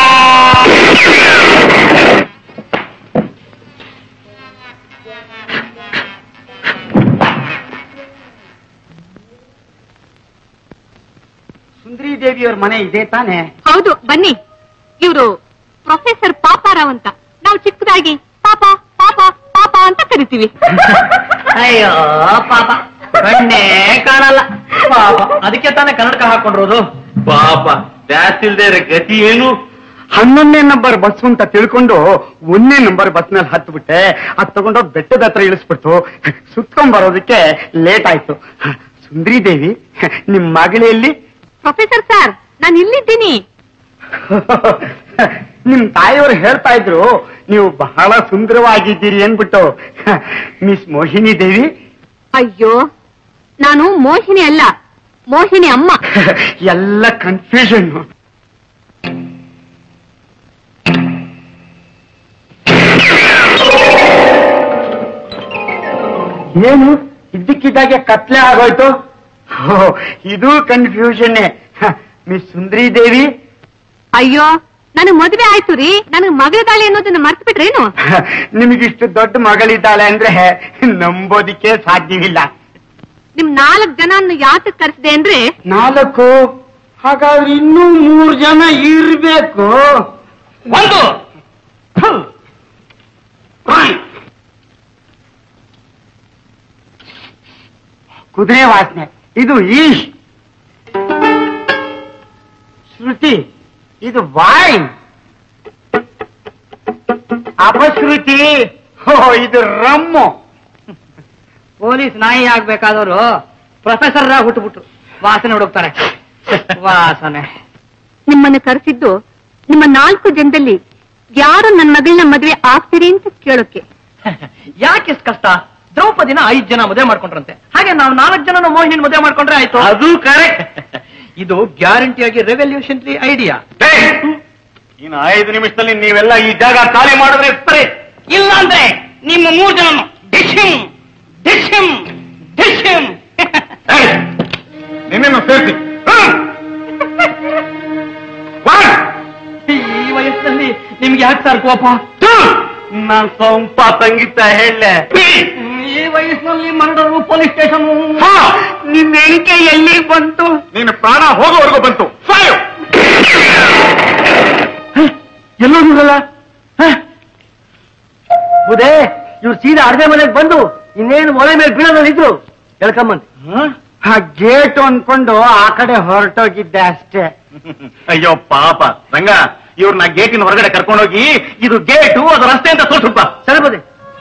ಸುಂದರಿ ದೇವಿಯವ್ರ ಮನೆ ಇದೆ ತಾನೆ ಹೌದು ಬನ್ನಿ ಇವರು ಪ್ರೊಫೆಸರ್ ಪಾಪಾರಾವ್ ಅಂತ ನಾವು ಚಿಕ್ಕದಾಗಿ ಪಾಪ ಪಾಪ ಪಾಪ ಅಂತ ಕರಿತೀವಿ ಅಯ್ಯೋ ಪಾಪ ಕಣ್ಣೇ ಕಾಣಲ್ಲ ಪಾಪ ಅದಕ್ಕೆ ತಾನೇ ಕನ್ನಡಕ ಹಾಕೊಂಡಿರೋದು ಪಾಪ ಬ್ಯಾಸಿಲ್ದೇ ಗತಿ ಏನು ಹನ್ನೊಂದನೇ ನಂಬರ್ ಬಸ್ ಅಂತ ತಿಳ್ಕೊಂಡು ಒಂದನೇ ನಂಬರ್ ಬಸ್ ನಲ್ಲಿ ಹತ್ಬಿಟ್ಟೆ ಅದ್ ತಗೊಂಡೋಗ್ ಬೆಟ್ಟದ ಹತ್ರ ಇಳಿಸ್ಬಿಟ್ಟು ಸುತ್ಕೊಂಡ್ ಬರೋದಕ್ಕೆ ಲೇಟ್ ಆಯ್ತು ಸುಂದ್ರಿ ದೇವಿ ನಿಮ್ ಮಗಳಲ್ಲಿ ಪ್ರೊಫೆಸರ್ ಸರ್ ನಾನು ಇಲ್ಲಿದ್ದೀನಿ ನಿಮ್ ತಾಯಿಯವರು ಹೇಳ್ತಾ ಇದ್ರು ನೀವು ಬಹಳ ಸುಂದರವಾಗಿದ್ದೀರಿ ಅನ್ಬಿಟ್ಟು ಮಿಸ್ ಮೋಹಿನಿ ದೇವಿ ಅಯ್ಯೋ ನಾನು ಮೋಹಿನಿ ಅಲ್ಲ ಮೋಹಿನಿ ಅಮ್ಮ ಎಲ್ಲ ಕನ್ಫ್ಯೂಷನ್ ಏನು ಇದ್ದಕ್ಕಿದ್ದಾಗೆ ಕತ್ಲೆ ಆಗೋಯ್ತು ಹೋ, ಇದು ಕನ್ಫ್ಯೂಷನ್ ಮಿಸ್ ಸುಂದರಿ ದೇವಿ ಅಯ್ಯೋ ನನಗ್ ಮದುವೆ ಆಯ್ತು ರೀ ನನಗ್ ಮಗಳದಾಳಿ ಅನ್ನೋದನ್ನ ಮರ್ತು ಬಿಟ್ರೇನು ನಿಮಗಿಷ್ಟು ದೊಡ್ಡ ಮಗಳಿದ್ದಾಳೆ ಅಂದ್ರೆ ನಂಬೋದಿಕ್ಕೆ ಸಾಧ್ಯವಿಲ್ಲ ನಿಮ್ ನಾಲ್ಕ್ ಜನ ಯಾತಕ್ ಕರ್ಸಿದೆ ಅಂದ್ರೆ ನಾಲ್ಕು ಹಾಗಾದ್ರೆ ಇನ್ನೂ ಮೂರು ಜನ ಇರ್ಬೇಕು ಒಂದು ಕುದುರೆ ವಾಸನೆ ಇದು ಈಶ್ ಶ್ರುತಿ ಇದು ವಾಯ್ನ್ ಅಪಶ್ರುತಿ ಹೋ ಇದು ರಮ್ಮು ಪೊಲೀಸ್ ನಾಯಿ ಆಗ್ಬೇಕಾದವರು ಪ್ರೊಫೆಸರ್ ಹುಟ್ಟುಬಿಟ್ರು ವಾಸನೆ ಹುಡುಕ್ತಾರೆ ವಾಸನೆ ನಿಮ್ಮನ್ನ ಕರೆಸಿದ್ದು ನಿಮ್ಮ ನಾಲ್ಕು ಜನದಲ್ಲಿ ಯಾರು ನನ್ನ ಮಗಳನ್ನ ಮದುವೆ ಆಗ್ತೀರಿ ಅಂತ ಕೇಳೋಕೆ ಯಾಕೆ ಇಷ್ಟ್ ಕಷ್ಟ ದ್ರೌಪದಿನ ಐದ್ ಜನ ಮದುವೆ ಮಾಡ್ಕೊಂಡ್ರಂತೆ ಹಾಗೆ ನಾವು ನಾಲ್ಕು ಜನ ಮೋಹಿನಿ ಮದುವೆ ಮಾಡ್ಕೊಂಡ್ರೆ ಆಯ್ತು ಅದು ಕರೆಕ್ಟ್ ಇದು ಗ್ಯಾರಂಟಿಯಾಗಿ ರೆವಲ್ಯೂಷನ್ರಿ ಐಡಿಯಾ ಇನ್ನು ಐದು ನಿಮಿಷದಲ್ಲಿ ನೀವೆಲ್ಲ ಈ ಜಾಗ ಖಾಲಿ ಮಾಡಿದ್ರೆ ಸರಿ ಇಲ್ಲ ಅಂದ್ರೆ ನಿಮ್ಮ ಮೂರ್ ಜನ ಡಿಶಿಮ್ ಡಿಶಿಮ್ ಡಿಶಿಮ್ ನಿನ್ನೇನು ಸೇರ್ತಿ ಈ ವಯಸ್ಸಲ್ಲಿ ನಿಮ್ಗೆ ಯಾಕೆ ಸರ್ ಕೋಪ ನಾನ್ ಸೊಂಪ ಸಂಗೀತ ಹೇಳಲೆ ಈ ವಯಸ್ಸಿನಲ್ಲಿ ಮರಡರು ಪೊಲೀಸ್ ಸ್ಟೇಷನ್ ನಿನ್ನ ಎಣಿಕೆ ಎಲ್ಲಿ ಬಂತು ನಿನ್ನ ಪ್ರಾಣ ಹೋಗೋವರೆಗೂ ಬಂತು ಸಾಯು ಎಲ್ಲೋದಿರಲ್ಲ ಬುದೇ ಇವ್ರು ಸೀದಾ ಅರ್ಧೆ ಮನೆಗೆ ಬಂದು ಇನ್ನೇನು ಒಲೆ ಮೇಲೆ ಬೀಳೋದಿದ್ರು ಹೇಳ್ಕೊಂಬಂದು ಆ ಗೇಟ್ ಅನ್ಕೊಂಡು ಆ ಕಡೆ ಹೊರಟೋಗಿದ್ದೆ ಅಷ್ಟೇ ಅಯ್ಯೋ ಪಾಪ ರಂಗ ಇವ್ರನ್ನ ಗೇಟಿನ ಹೊರಗಡೆ ಕರ್ಕೊಂಡೋಗಿ ಇದು ಗೇಟು ಅದು ರಸ್ತೆ ಅಂತ ತೋರ್ಸಪ್ಪ ಸರಿ ಬುದೇ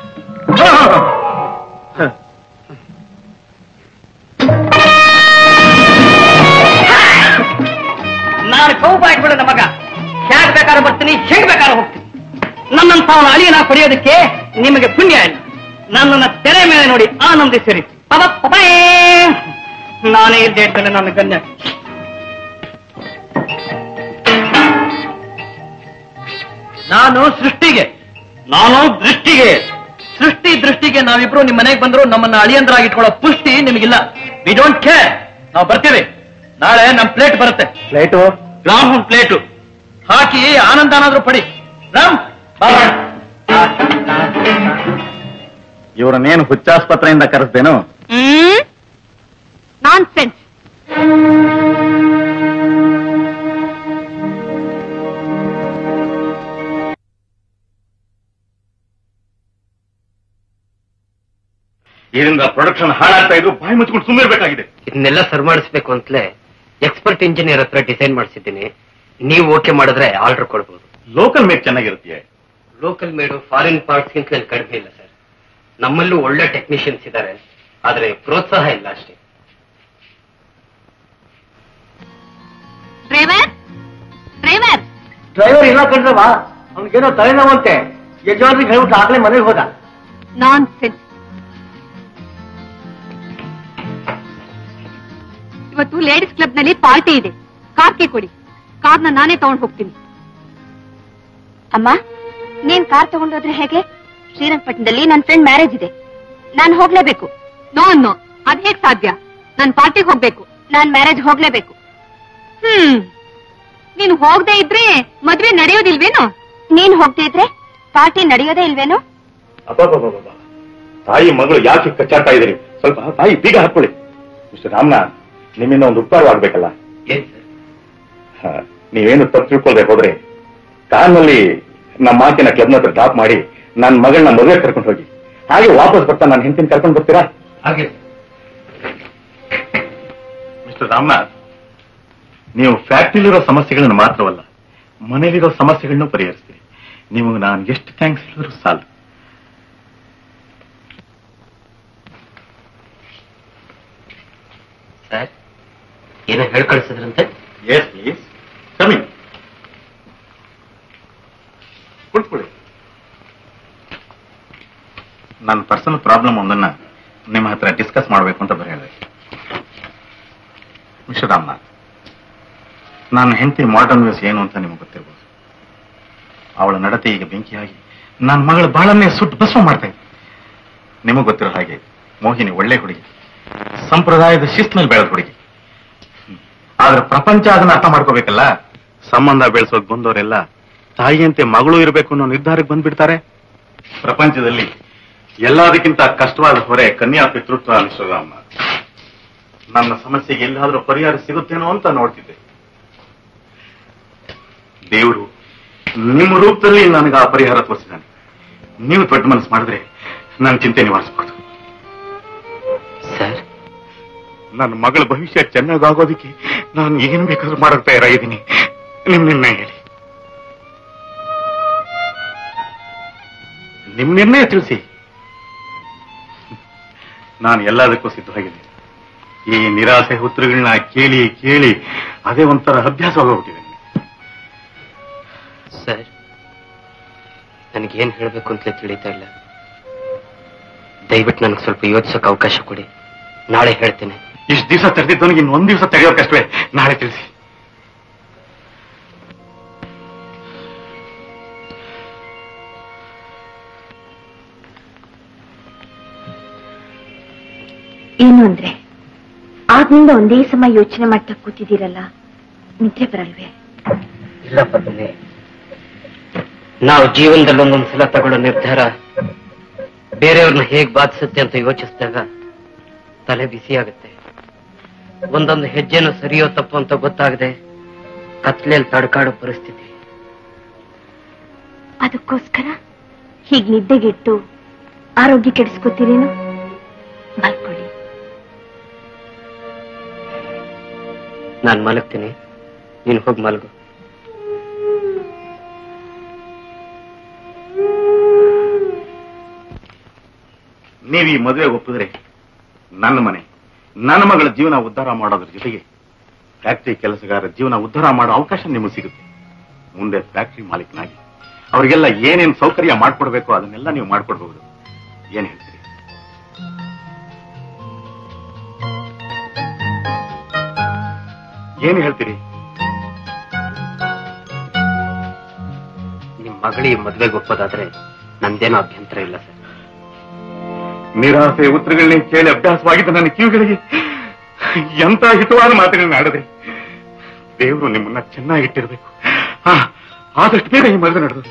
ನಾನು ಕೌಪ ಹಾಕ್ಬಿಡ ಮಗ ಹ್ಯಾಗ್ ಬೇಕಾದ್ರೆ ಬರ್ತೀನಿ ಹೆಂಗ್ ಬೇಕಾದ್ರೆ ಹೋಗ್ತೀನಿ ನನ್ನಂತ ಅವನ ಅಳಿಯನ ಪಡೆಯೋದಕ್ಕೆ ನಿಮಗೆ ಪುಣ್ಯ ಇಲ್ಲ ನನ್ನನ್ನ ತೆರೆ ಮೇಲೆ ನೋಡಿ ಆನಂದಿಸಿರಿ ಪದ ಪಪೇ. ನಾನೇ ಇದ್ದೇ ಇರ್ತೇನೆ ನನ್ನ ಗಣ್ಯ ನಾನು ಸೃಷ್ಟಿಗೆ ನಾನು ದೃಷ್ಟಿಗೆ ಸೃಷ್ಟಿ ದೃಷ್ಟಿಗೆ ನಾವಿಬ್ರು ನಿಮ್ ಮನೆಗೆ ಬಂದ್ರು ನಮ್ಮನ್ನ ಅಳಿಯಂದ್ರಾಗಿ ಇಟ್ಕೊಳ್ಳೋ ಪುಷ್ಟಿ ನಿಮಗಿಲ್ಲ ವಿ ಡೋಂಟ್ ಕೇರ್ ನಾವು ಬರ್ತೀವಿ ನಾಳೆ ನಮ್ ಪ್ಲೇಟ್ ಬರುತ್ತೆ ಪ್ಲೇಟು ರಾಮ್ ಪ್ಲೇಟು ಹಾಕಿ ಆನಂದನಾದ್ರೂ ಪಡಿ ರಾಮ್ ಬಾ ಇವ್ರನ್ನೇನು ಹುಚ್ಚಾಸ್ಪತ್ರೆಯಿಂದ ಕರೆಸ್ದೇನು ನಾನ್ ಸೆನ್ಸ್ ಇದರಿಂದ ಪ್ರೊಡಕ್ಷನ್ ಹಾಳಾಗ್ತಾ ಇದ್ರು ಬಾಯಿ ಮುಚ್ಕೊಂಡು ಸುಮ್ಮಿರ್ಬೇಕಾಗಿದೆ ಇದನ್ನೆಲ್ಲ ಸರ್ ಮಾಡಿಸ್ಬೇಕು ಅಂತಲೇ ಎಕ್ಸ್ಪರ್ಟ್ ಇಂಜಿನಿಯರ್ ಹತ್ರ ಡಿಸೈನ್ ಮಾಡಿಸಿದ್ದೀನಿ ನೀವು ಓಕೆ ಮಾಡಿದ್ರೆ ಆರ್ಡರ್ ಕೊಡ್ಬೋದು ಲೋಕಲ್ ಮೇಕ್ ಚೆನ್ನಾಗಿರುತ್ತೆ ಲೋಕಲ್ ಮೇಡು ಫಾರಿನ್ ಪಾರ್ಟ್ಸ್ ಗಿಂತ ಕಡಿಮೆ ಇಲ್ಲ ಸರ್ ನಮ್ಮಲ್ಲೂ ಒಳ್ಳೆ ಟೆಕ್ನಿಷಿಯನ್ಸ್ ಇದ್ದಾರೆ ಆದ್ರೆ ಪ್ರೋತ್ಸಾಹ ಇಲ್ಲ ಅಷ್ಟೇ ಡ್ರೈವರ್ ಡ್ರೈವರ್ ಡ್ರೈವರ್ ಇಲ್ಲ ಕಣ್ರವ ಅವ್ನಿಗೇನೋ ತಲೆನೋವಂತೆ ಯಜಮಾನ್ರಿಗೆ ಹೇಳ್ಬಿಟ್ಟು ಆಗ್ಲೇ ಮನೆಗೆ ಹೋದ ನಾನ್ ಸೆನ್ಸ್ ಇವತ್ತು ಲೇಡೀಸ್ ಕ್ಲಬ್ ನಲ್ಲಿ ಪಾರ್ಟಿ ಇದೆ ಕಾರ್ಗೆ ಕೊಡಿ ಕಾರ್ನ ನಾನೇ ತಗೊಂಡ್ ಹೋಗ್ತೀನಿ ಅಮ್ಮ ನೀನ್ ಕಾರ್ ತಗೊಂಡೋದ್ರೆ ಹೇಗೆ ಶ್ರೀರಂಗಪಟ್ಟಣದಲ್ಲಿ ನನ್ ಫ್ರೆಂಡ್ ಮ್ಯಾರೇಜ್ ಇದೆ ನಾನ್ ಹೋಗ್ಲೇಬೇಕು ನೋ ನೋ ಅದ್ ಹೇಗ್ ಸಾಧ್ಯ ನಾನ್ ಪಾರ್ಟಿಗೆ ಹೋಗ್ಬೇಕು ನಾನ್ ಮ್ಯಾರೇಜ್ ಹೋಗ್ಲೇಬೇಕು ಹ್ಮ್ ನೀನು ಹೋಗದೆ ಇದ್ರೆ ಮದ್ವೆ ನಡೆಯೋದಿಲ್ವೇನೋ ನೀನ್ ಹೋಗ್ತಾ ಇದ್ರೆ ಪಾರ್ಟಿ ನಡೆಯೋದೇ ಇಲ್ವೇನು ಅಬ್ಬಬ್ಬಬ್ಬಬ್ಬ. ತಾಯಿ ಮಗಳು ಯಾಕೆ ಕಚ್ಚಾಡ್ತಾ ಇದ್ದೀರಿ ಸ್ವಲ್ಪ ತಾಯಿ ಬೀಗ ಹಾಕೊಳ್ಳಿ ಮಿಸ್ಟರ್ ರಾಮನಾಥ್ ನಿಮ್ಮಿಂದ ಒಂದು ಉಪಕಾರವಾಗ್ಬೇಕಲ್ಲ ಏನ್ ಸರ್ ಹ, ನೀವೇನು ತಪ್ಪು ತಿಳ್ಕೊಳ್ಬೇಕು ಹೋದ್ರೆ ಕಾರ್ನಲ್ಲಿ ನಮ್ಮ ಮಾತಿನ ಕ್ಲಬ್ನ ಹತ್ರ ಡ್ರಾಪ್ ಮಾಡಿ ನನ್ನ ಮಗಳನ್ನ ಮದುವೆ ಕರ್ಕೊಂಡು ಹೋಗಿ ಹಾಗೆ ವಾಪಸ್ ಬರ್ತಾ ನಾನು ಹೆಂಡತಿನ ಕರ್ಕೊಂಡು ಬರ್ತೀರಾ ಹಾಗೆ ಮಿಸ್ಟರ್ ರಾಮನಾಥ್ ನೀವು ಫ್ಯಾಕ್ಟ್ರಿಲಿರೋ ಸಮಸ್ಯೆಗಳನ್ನು ಮಾತ್ರವಲ್ಲ ಮನೇಲಿರೋ ಸಮಸ್ಯೆಗಳನ್ನು ಪರಿಹರಿಸ್ತೀರಿ ನೀವು ನಾನು ಎಷ್ಟು ಥ್ಯಾಂಕ್ಸ್ ಹೇಳಿದ್ರು ಸಾಲು ಸರ್ ಏನೋ ಹೇಳ್ ಕಳಿಸಿದ್ರಂತೆ ಎಸ್ ಪ್ಲೀಸ್ ಕಮಿ ಕುಳಿತುಕೊಳ್ಳಿ ನನ್ನ ಪರ್ಸನಲ್ ಪ್ರಾಬ್ಲಮ್ ಒಂದನ್ನ ನಿಮ್ಮ ಹತ್ರ ಡಿಸ್ಕಸ್ ಮಾಡಬೇಕು ಅಂತ ಬರೀ ಹೇಳಿದೆ ಮಿಸ್ಟರ್ ರಾಮನಾಥ್ ನಾನು ಹೆಂಡತಿ ಮಾಡರ್ನ್ ವೇಸ್ ಏನು ಅಂತ ನಿಮಗೆ ಗೊತ್ತಿರ್ಬೋದು ಅವಳ ನಡತೆ ಈಗ ಬೆಂಕಿಯಾಗಿ ನನ್ನ ಮಗಳ ಬಾಳನ್ನೇ ಸುಟ್ಟು ಭಸ್ಮ ಮಾಡ್ತಾ ಇದ್ದೆ ನಿಮಗೆ ಗೊತ್ತಿರೋ ಹಾಗೆ ಮೋಹಿನಿ ಒಳ್ಳೆ ಹುಡುಗಿ ಸಂಪ್ರದಾಯದ ಶಿಸ್ತಿನಲ್ಲಿ ಬೆಳೆದ ಹುಡುಗಿ ಆದ್ರೆ ಪ್ರಪಂಚ ಅದನ್ನ ಅರ್ಥ ಮಾಡ್ಕೋಬೇಕಲ್ಲ ಸಂಬಂಧ ಬೆಳೆಸೋಕ್ ಬಂದವರೆಲ್ಲ ತಾಯಿಯಂತೆ ಮಗಳು ಇರಬೇಕು ಅನ್ನೋ ನಿರ್ಧಾರಕ್ಕೆ ಬಂದ್ಬಿಡ್ತಾರೆ ಪ್ರಪಂಚದಲ್ಲಿ ಎಲ್ಲದಕ್ಕಿಂತ ಕಷ್ಟವಾದ ಹೊರೆ ಕನ್ಯಾ ಪಿತೃತ್ವ ಅನಿಸೋದಮ್ಮ ನನ್ನ ಸಮಸ್ಯೆಗೆ ಎಲ್ಲಾದ್ರೂ ಪರಿಹಾರ ಸಿಗುತ್ತೇನೋ ಅಂತ ನೋಡ್ತಿದ್ದೆ ದೇವರು ನಿಮ್ಮ ರೂಪದಲ್ಲಿ ನನಗೆ ಆ ಪರಿಹಾರ ತೋರಿಸಿದ್ದಾನೆ ನೀವು ದೊಡ್ಡ ಮನಸ್ಸು ಮಾಡಿದ್ರೆ ನನ್ನ ಚಿಂತೆ ನಿವಾರಿಸಬಹುದು ಸರ್ ನನ್ನ ಮಗಳ ಭವಿಷ್ಯ ಚೆನ್ನಾಗಾಗೋದಕ್ಕೆ ನಾನು ಏನ್ ಬೇಕಾದ್ರೂ ಮಾಡಕ್ ತಯಾರಾಗಿದ್ದೀನಿ ನಿಮ್ ನಿರ್ಣಯ ಹೇಳಿ ನಿಮ್ ನಿರ್ಣಯ ತಿಳಿಸಿ ನಾನು ಎಲ್ಲದಕ್ಕೂ ಸಿದ್ಧವಾಗಿದ್ದೀನಿ ಈ ನಿರಾಸೆ ಉತ್ತರಗಳನ್ನ ಕೇಳಿ ಕೇಳಿ ಅದೇ ಒಂಥರ ಅಭ್ಯಾಸವಾಗೋಗ್ಬಿಟ್ಟಿದೆ ಸರ್ ನನಗೇನ್ ಹೇಳ್ಬೇಕು ಅಂತಲೇ ತಿಳಿತಾ ಇಲ್ಲ ದಯವಿಟ್ಟು ನನಗೆ ಸ್ವಲ್ಪ ಯೋಚಿಸೋಕೆ ಅವಕಾಶ ಕೊಡಿ ನಾಳೆ ಹೇಳ್ತೀನಿ ಇಷ್ಟು ದಿವಸ ತೆರೆದಿದ್ದವನಿಗೆ ಇನ್ನೊಂದ್ ದಿವಸ ತೆಗೆಯೋಕಷ್ಟೇ ನಾಳೆ ತಿಳಿಸಿ ಏನು ಅಂದ್ರೆ ಆಗ್ನಿಂದ ಒಂದೇ ಸಮ ಯೋಚನೆ ಮಾಡ್ತಾ ಕೂತಿದ್ದೀರಲ್ಲ ನಿದ್ರೆ ಬರಲ್ವೇ ಇಲ್ಲ ಪದ್ಮಿನಿ ನಾವು ಜೀವನದಲ್ಲಿ ಒಂದೊಂದು ಸಲ ತಗೊಳ್ಳೋ ನಿರ್ಧಾರ ಬೇರೆಯವ್ರನ್ನ ಹೇಗ್ ಬಾಧಿಸುತ್ತೆ ಅಂತ ಯೋಚಿಸಿದಾಗ ತಲೆ ಬಿಸಿ ಆಗುತ್ತೆ ಒಂದೊಂದು ಹೆಜ್ಜೆನು ಸರಿಯೋ ತಪ್ಪು ಅಂತ ಗೊತ್ತಾಗದೆ ಕತ್ಲೆಯಲ್ಲಿ ತಡ್ಕಾಡೋ ಪರಿಸ್ಥಿತಿ ಅದಕ್ಕೋಸ್ಕರ ಹೀಗ್ ನಿದ್ದೆಗೆಟ್ಟು ಆರೋಗ್ಯ ಕೆಡಿಸ್ಕೊತೀರೇನು ಮಲ್ಕೊಳ್ಳಿ ನಾನ್ ಮಲಗ್ತೀನಿ ನೀನ್ ಹೋಗಿ ಮಲಗು ನೀವು ಈ ಮದುವೆ ಒಪ್ಪಿದ್ರೆ ನನ್ನ ಮನೆ ನನ್ನ ಮಗಳ ಜೀವನ ಉದ್ಧಾರ ಮಾಡೋದ್ರ ಜೊತೆಗೆ ಫ್ಯಾಕ್ಟರಿ ಕೆಲಸಗಾರ ಜೀವನ ಉದ್ಧಾರ ಮಾಡೋ ಅವಕಾಶ ನಿಮಗೆ ಸಿಗುತ್ತೆ ಮುಂದೆ ಫ್ಯಾಕ್ಟರಿ ಮಾಲೀಕನಾಗಿ ಅವರಿಗೆಲ್ಲ ಏನೇನ್ ಸೌಕರ್ಯ ಮಾಡ್ಕೊಡ್ಬೇಕು ಅದನ್ನೆಲ್ಲ ನೀವು ಮಾಡ್ಕೊಡ್ಬಹುದು ಏನ್ ಹೇಳ್ತೀರಿ ಏನ್ ಹೇಳ್ತೀರಿ ನಿಮ್ ಮಗಳಿಗೆ ಮದ್ವೆಗೆ ಒಪ್ಪೋದಾದ್ರೆ ನಂದೇನೋ ಅಭ್ಯಂತರ ಇಲ್ಲ ಸರ್ ನಿರಾಸೆ ಉತ್ತರಗಳನ್ನ ಕೇಳಿ ಅಭ್ಯಾಸವಾಗಿದ್ದ ನನ್ನ ಕಿವಿಗಳಿಗೆ ಎಂತ ಹಿತವಾದ ಮಾತುಗಳನ್ನ ಆಡದೆ ದೇವರು ನಿಮ್ಮನ್ನ ಚೆನ್ನಾಗಿಟ್ಟಿರ್ಬೇಕು ಹಾ ಆದಷ್ಟು ಬೇಗ ಈ ಮದುವೆ ನಡೆದ್ರೆ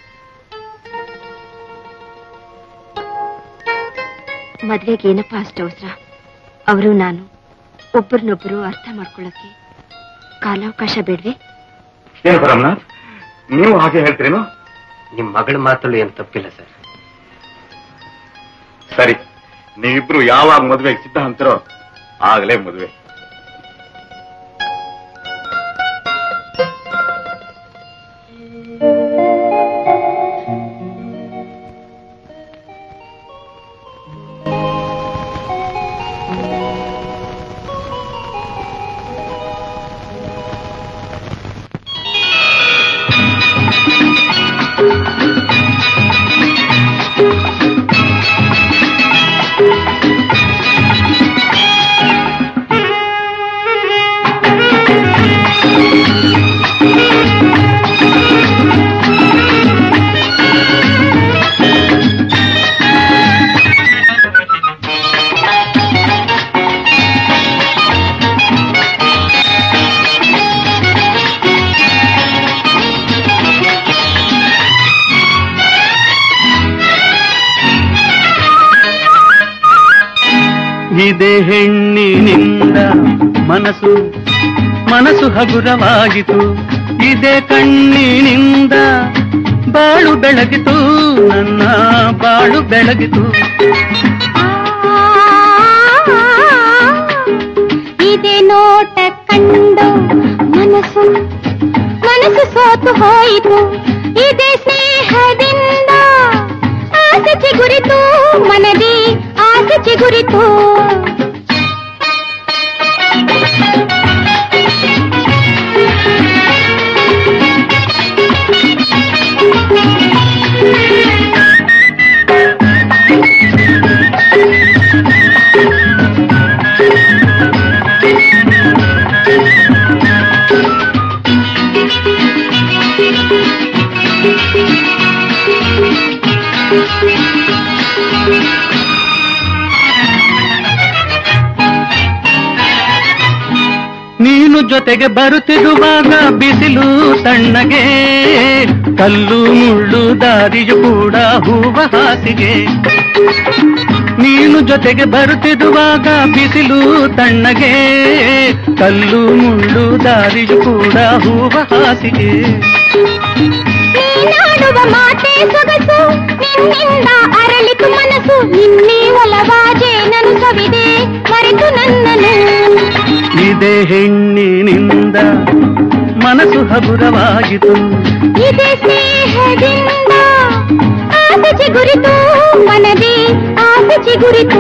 ಮದ್ವೆಗೆ ಏನಪ್ಪ ಅಷ್ಟು ಅವಸರ ಅವರು ನಾನು ಒಬ್ಬರನ್ನೊಬ್ಬರು ಅರ್ಥ ಮಾಡ್ಕೊಳ್ಳಕ್ಕೆ ಕಾಲಾವಕಾಶ ಬೇಡ್ವೆ ಏನು ಪರಮನಾಥ್ ನೀವು ಹಾಗೆ ಹೇಳ್ತೀರೇನು ನಿಮ್ ಮಗಳ ಮಾತಲ್ಲೂ ಏನ್ ತಪ್ಪಿಲ್ಲ ಸರ್ ಸರಿ ನೀವಿಬ್ರು ಯಾವಾಗ ಮದುವೆಗೆ ಸಿದ್ಧ ಅಂತಿರೋ ಆಗಲೇ ಮದುವೆ ಇದೇ ಹೆಣ್ಣಿನಿಂದ ಮನಸ್ಸು ಮನಸ್ಸು ಹಗುರವಾಗಿತು ಇದೇ ಕಣ್ಣಿನಿಂದ ಬಾಳು ಬೆಳಗಿತು ನನ್ನ ಬಾಳು ಬೆಳಗಿತು ಇದೇ ನೋಟ ಕಂಡು ಮನಸ್ಸು ಮನಸ್ಸು ಸೋತು ಹೋಯಿತು ಇದೇ ಸ್ನೇಹದಿಂದ ಆಸೆ ಚಿಗುರಿತು ಮನದಿ ಆಸೆ ಚಿಗುರಿತು ನೀನು ಜೊತೆಗೆ ಬರುತ್ತಿರುವಾಗ ಬಿಸಿಲು ತಣ್ಣಗೆ ಕಲ್ಲು ಮುಳ್ಳು ದಾರಿಯು ಕೂಡ ಹೂವ ಹಾಸಿಗೆ ನೀನು ಜೊತೆಗೆ ಬರುತ್ತಿರುವಾಗ ಬಿಸಿಲು ತಣ್ಣಗೆ ಕಲ್ಲು ಮುಳ್ಳು ದಾರಿಯು ಕೂಡ ಹೂವ ಹಾಸಿಗೆ ನೀನಾಡುವ ಮಾತೆ ಸೊಗಸು ನಿನ್ನಿಂದ ಅರಳಿತು ಮನಸ್ಸು ನಿನ್ನೆ ಒಲವಾಜೆ ನನು ಸವಿದೆ ಮರೆತು ನನ್ನನು ಇದೇ ಹೆಣ್ಣಿನಿಂದ ಮನಸ್ಸು ಹಗುರವಾಗಿತು ಇದೇ ಸ್ನೇಹದಿಂದ ಆಸೆ ಚಿಗುರಿತು ಮನದಿ ಆಸೆ ಚಿಗುರಿತು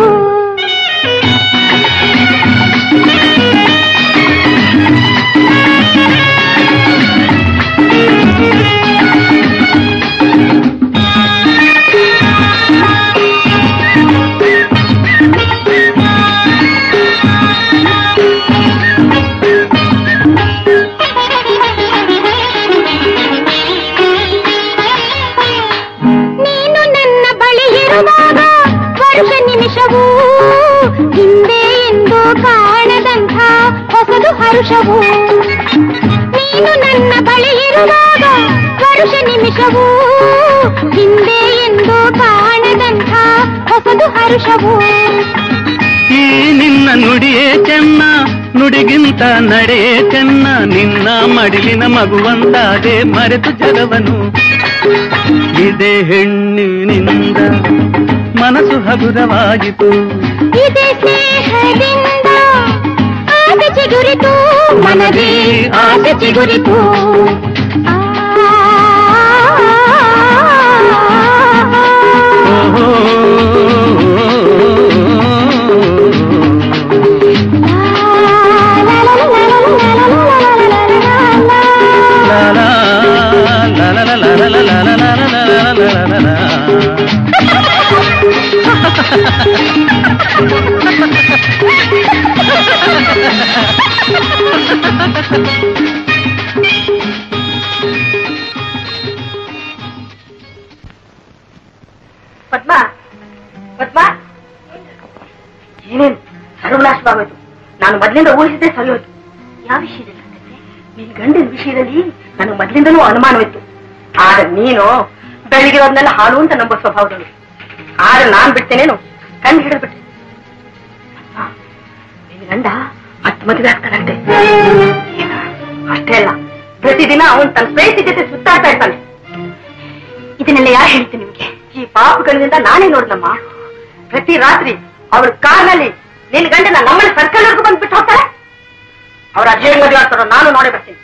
ಹಿಂದೆ ಎಂದು ಕಾಣದಂಥ ಹೊಸದು ಹರುಷವು ನೀನು ನನ್ನ ಬಳಿ ಇರುವಾಗ ವರುಷ ನಿಮಿಷವು ಹಿಂದೆ ಎಂದು ಕಾಣದಂಥ ಹೊಸದು ಹರುಷವು ಈ ನಿನ್ನ ನುಡಿಯೇ ಚೆನ್ನ ನುಡಿಗಿಂತ ನಡೆಯೇ ಚೆನ್ನ ನಿನ್ನ ಮಡಿಲಿನ ಮಗುವಂತಾದೆ ಮರೆತು ಜಗವನು ಇದೇ ಹೆಣ್ಣಿನಿಂದ ಮನಸ್ಸು ಹಗುರವಾಯಿತು ಇದೇ ಸ್ನೇಹದಿಂದ ಆಸೆ ಚಿಗುರಿತು ಮನದೇ ಆಸೆ ಚಿಗುರಿತು ಲಾ ಲಾ ಲಾ ಲಾ ಲಾ ಲಾ ಲಾ ಲಾ ಲಾ ಲಾ ಲಾ ಲಾ ಲಾ ಲಾ ಲಾ. ಪದ್ಮ ಪದ್ಮ ಏನೇನು ಸರ್ವನಾಶವಾಗೋಯ್ತು ನಾನು ಮೊದ್ಲಿಂದ ಊಹಿಸಿದ್ದೆ ಸರಿ ಹೋಯ್ತು ಯಾವ ವಿಷಯದಲ್ಲಿ ನಿನ್ ಗಂಡಿನ ವಿಷಯದಲ್ಲಿ ನನಗೆ ಮೊದ್ಲಿಂದಲೂ ಅನುಮಾನವಿತ್ತು ಆದ್ರೆ ನೀನು ಬೆಳಿಗಿರೋದ್ನೆಲ್ಲ ಹಾಳು ಅಂತ ನಂಬೋ ಸ್ವಭಾವದಳು ಆದ್ರೆ ನಾನ್ ಬಿಡ್ತೇನೇನು ಕಣ್ಣು ಹಿಡಿದ್ಬಿಟ್ಟೆ ನಿನ್ ಗಂಡ ಮತ್ ಮದುವೆ ಆಗ್ತಾನಂತೆ ಏನು? ಅಷ್ಟೇ ಅಲ್ಲ ಪ್ರತಿದಿನ ಅವನ್ ತನ್ನ ಸ್ನೇಹಿತ ಜೊತೆ ಸುತ್ತಾಡ್ತಾ ಇರ್ತಾನೆ ಇದನ್ನೆಲ್ಲ ಯಾರು ಹೇಳ್ತೀನಿ ನಿಮ್ಗೆ ಈ ಪಾಪಗಳಿಂದ ನಾನೇ ನೋಡ್ದಮ್ಮ ಪ್ರತಿ ರಾತ್ರಿ ಅವ್ರ ಕಾರ್ನಲ್ಲಿ ನಿನ್ ಗಂಡನ ನಮ್ಮಲ್ಲಿ ಸರ್ಕಲ್ವರೆಗೂ ಬಂದ್ಬಿಟ್ಟು ಹೋಗ್ತಾರೆ ಅವ್ರ ಅಜ್ಜಿ ಹೆಂಗ್ ಮದುವೆ ಆಗ್ತಾರೋ ನಾನು ನೋಡೇ ಬರ್ತೀನಿ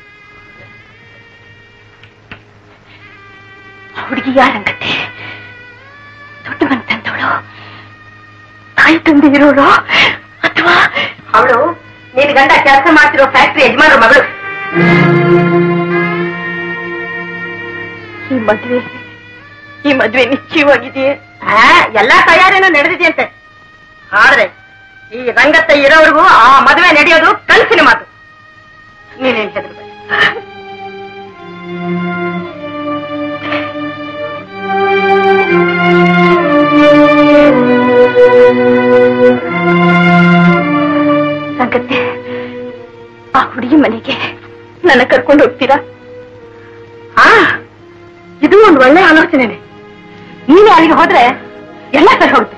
ಹುಡುಗಿ ಯಾರಂಗತ್ತೆ ದೊಡ್ಡ ಬಂತಂದವಳು ತಾಯಿ ತಂದೆ ಇರೋರು ಅಥವಾ ಅವಳು ನಿನ್ ಗಂಡ ಕೆಲಸ ಮಾಡ್ತಿರೋ ಫ್ಯಾಕ್ಟ್ರಿ ಯಜಮಾನ್ರ ಮಗಳು ಈ ಮದ್ವೆ ಈ ಮದ್ವೆ ನಿಶ್ಚಯವಾಗಿದೆಯೇ ಎಲ್ಲಾ ತಯಾರಿನೂ ನಡೆದಿದೆಯಂತೆ ಆದ್ರೆ ಈ ರಂಗತ್ತೆ ಇರೋವರೆಗೂ ಆ ಮದುವೆ ನಡೆಯೋದು ಕನಸಿನ ಮಾತು ನೀನೇನ್ ಹೆದರ್ಬೇಡ ರಂಗತ್ತೆ ಆ ಹುಡುಗಿ ಮನೆಗೆ ನನ್ನ ಕರ್ಕೊಂಡು ಹೋಗ್ತೀರಾ ಆ ಇದು ಒಂದು ಒಳ್ಳೆ ಆಲೋಚನೆನೆ ನೀನೇ ಅಲ್ಲಿಗೆ ಹೋದ್ರೆ ಎಲ್ಲ ಸರಿ ಹೋಗುತ್ತೆ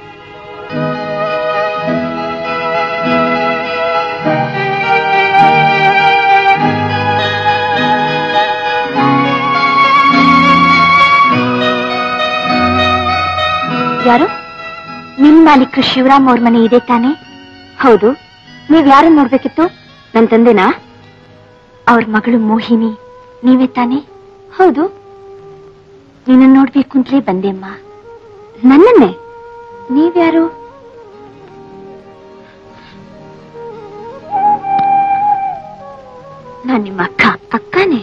ಯಾರು ನಿಮ್ ಮಾಲೀಕರು ಶಿವರಾಮ್ ಅವ್ರ ಮನೆ ಇದೆ ತಾನೆ ಹೌದು ನೀವ್ ಯಾರನ್ನ ನೋಡ್ಬೇಕಿತ್ತು ನನ್ ತಂದೆನಾ ಅವ್ರ ಮಗಳು ಮೋಹಿನಿ ನೀವೇ ತಾನೆ ಹೌದು ನಿನ್ನ ನೋಡ್ಬೇಕು ಅಂತಲೇ ಬಂದೆ ಅಮ್ಮ ನನ್ನನ್ನೇ ನೀವ್ಯಾರು ನಾನ್ ನಿಮ್ಮ ಅಕ್ಕ ಅಕ್ಕನೇ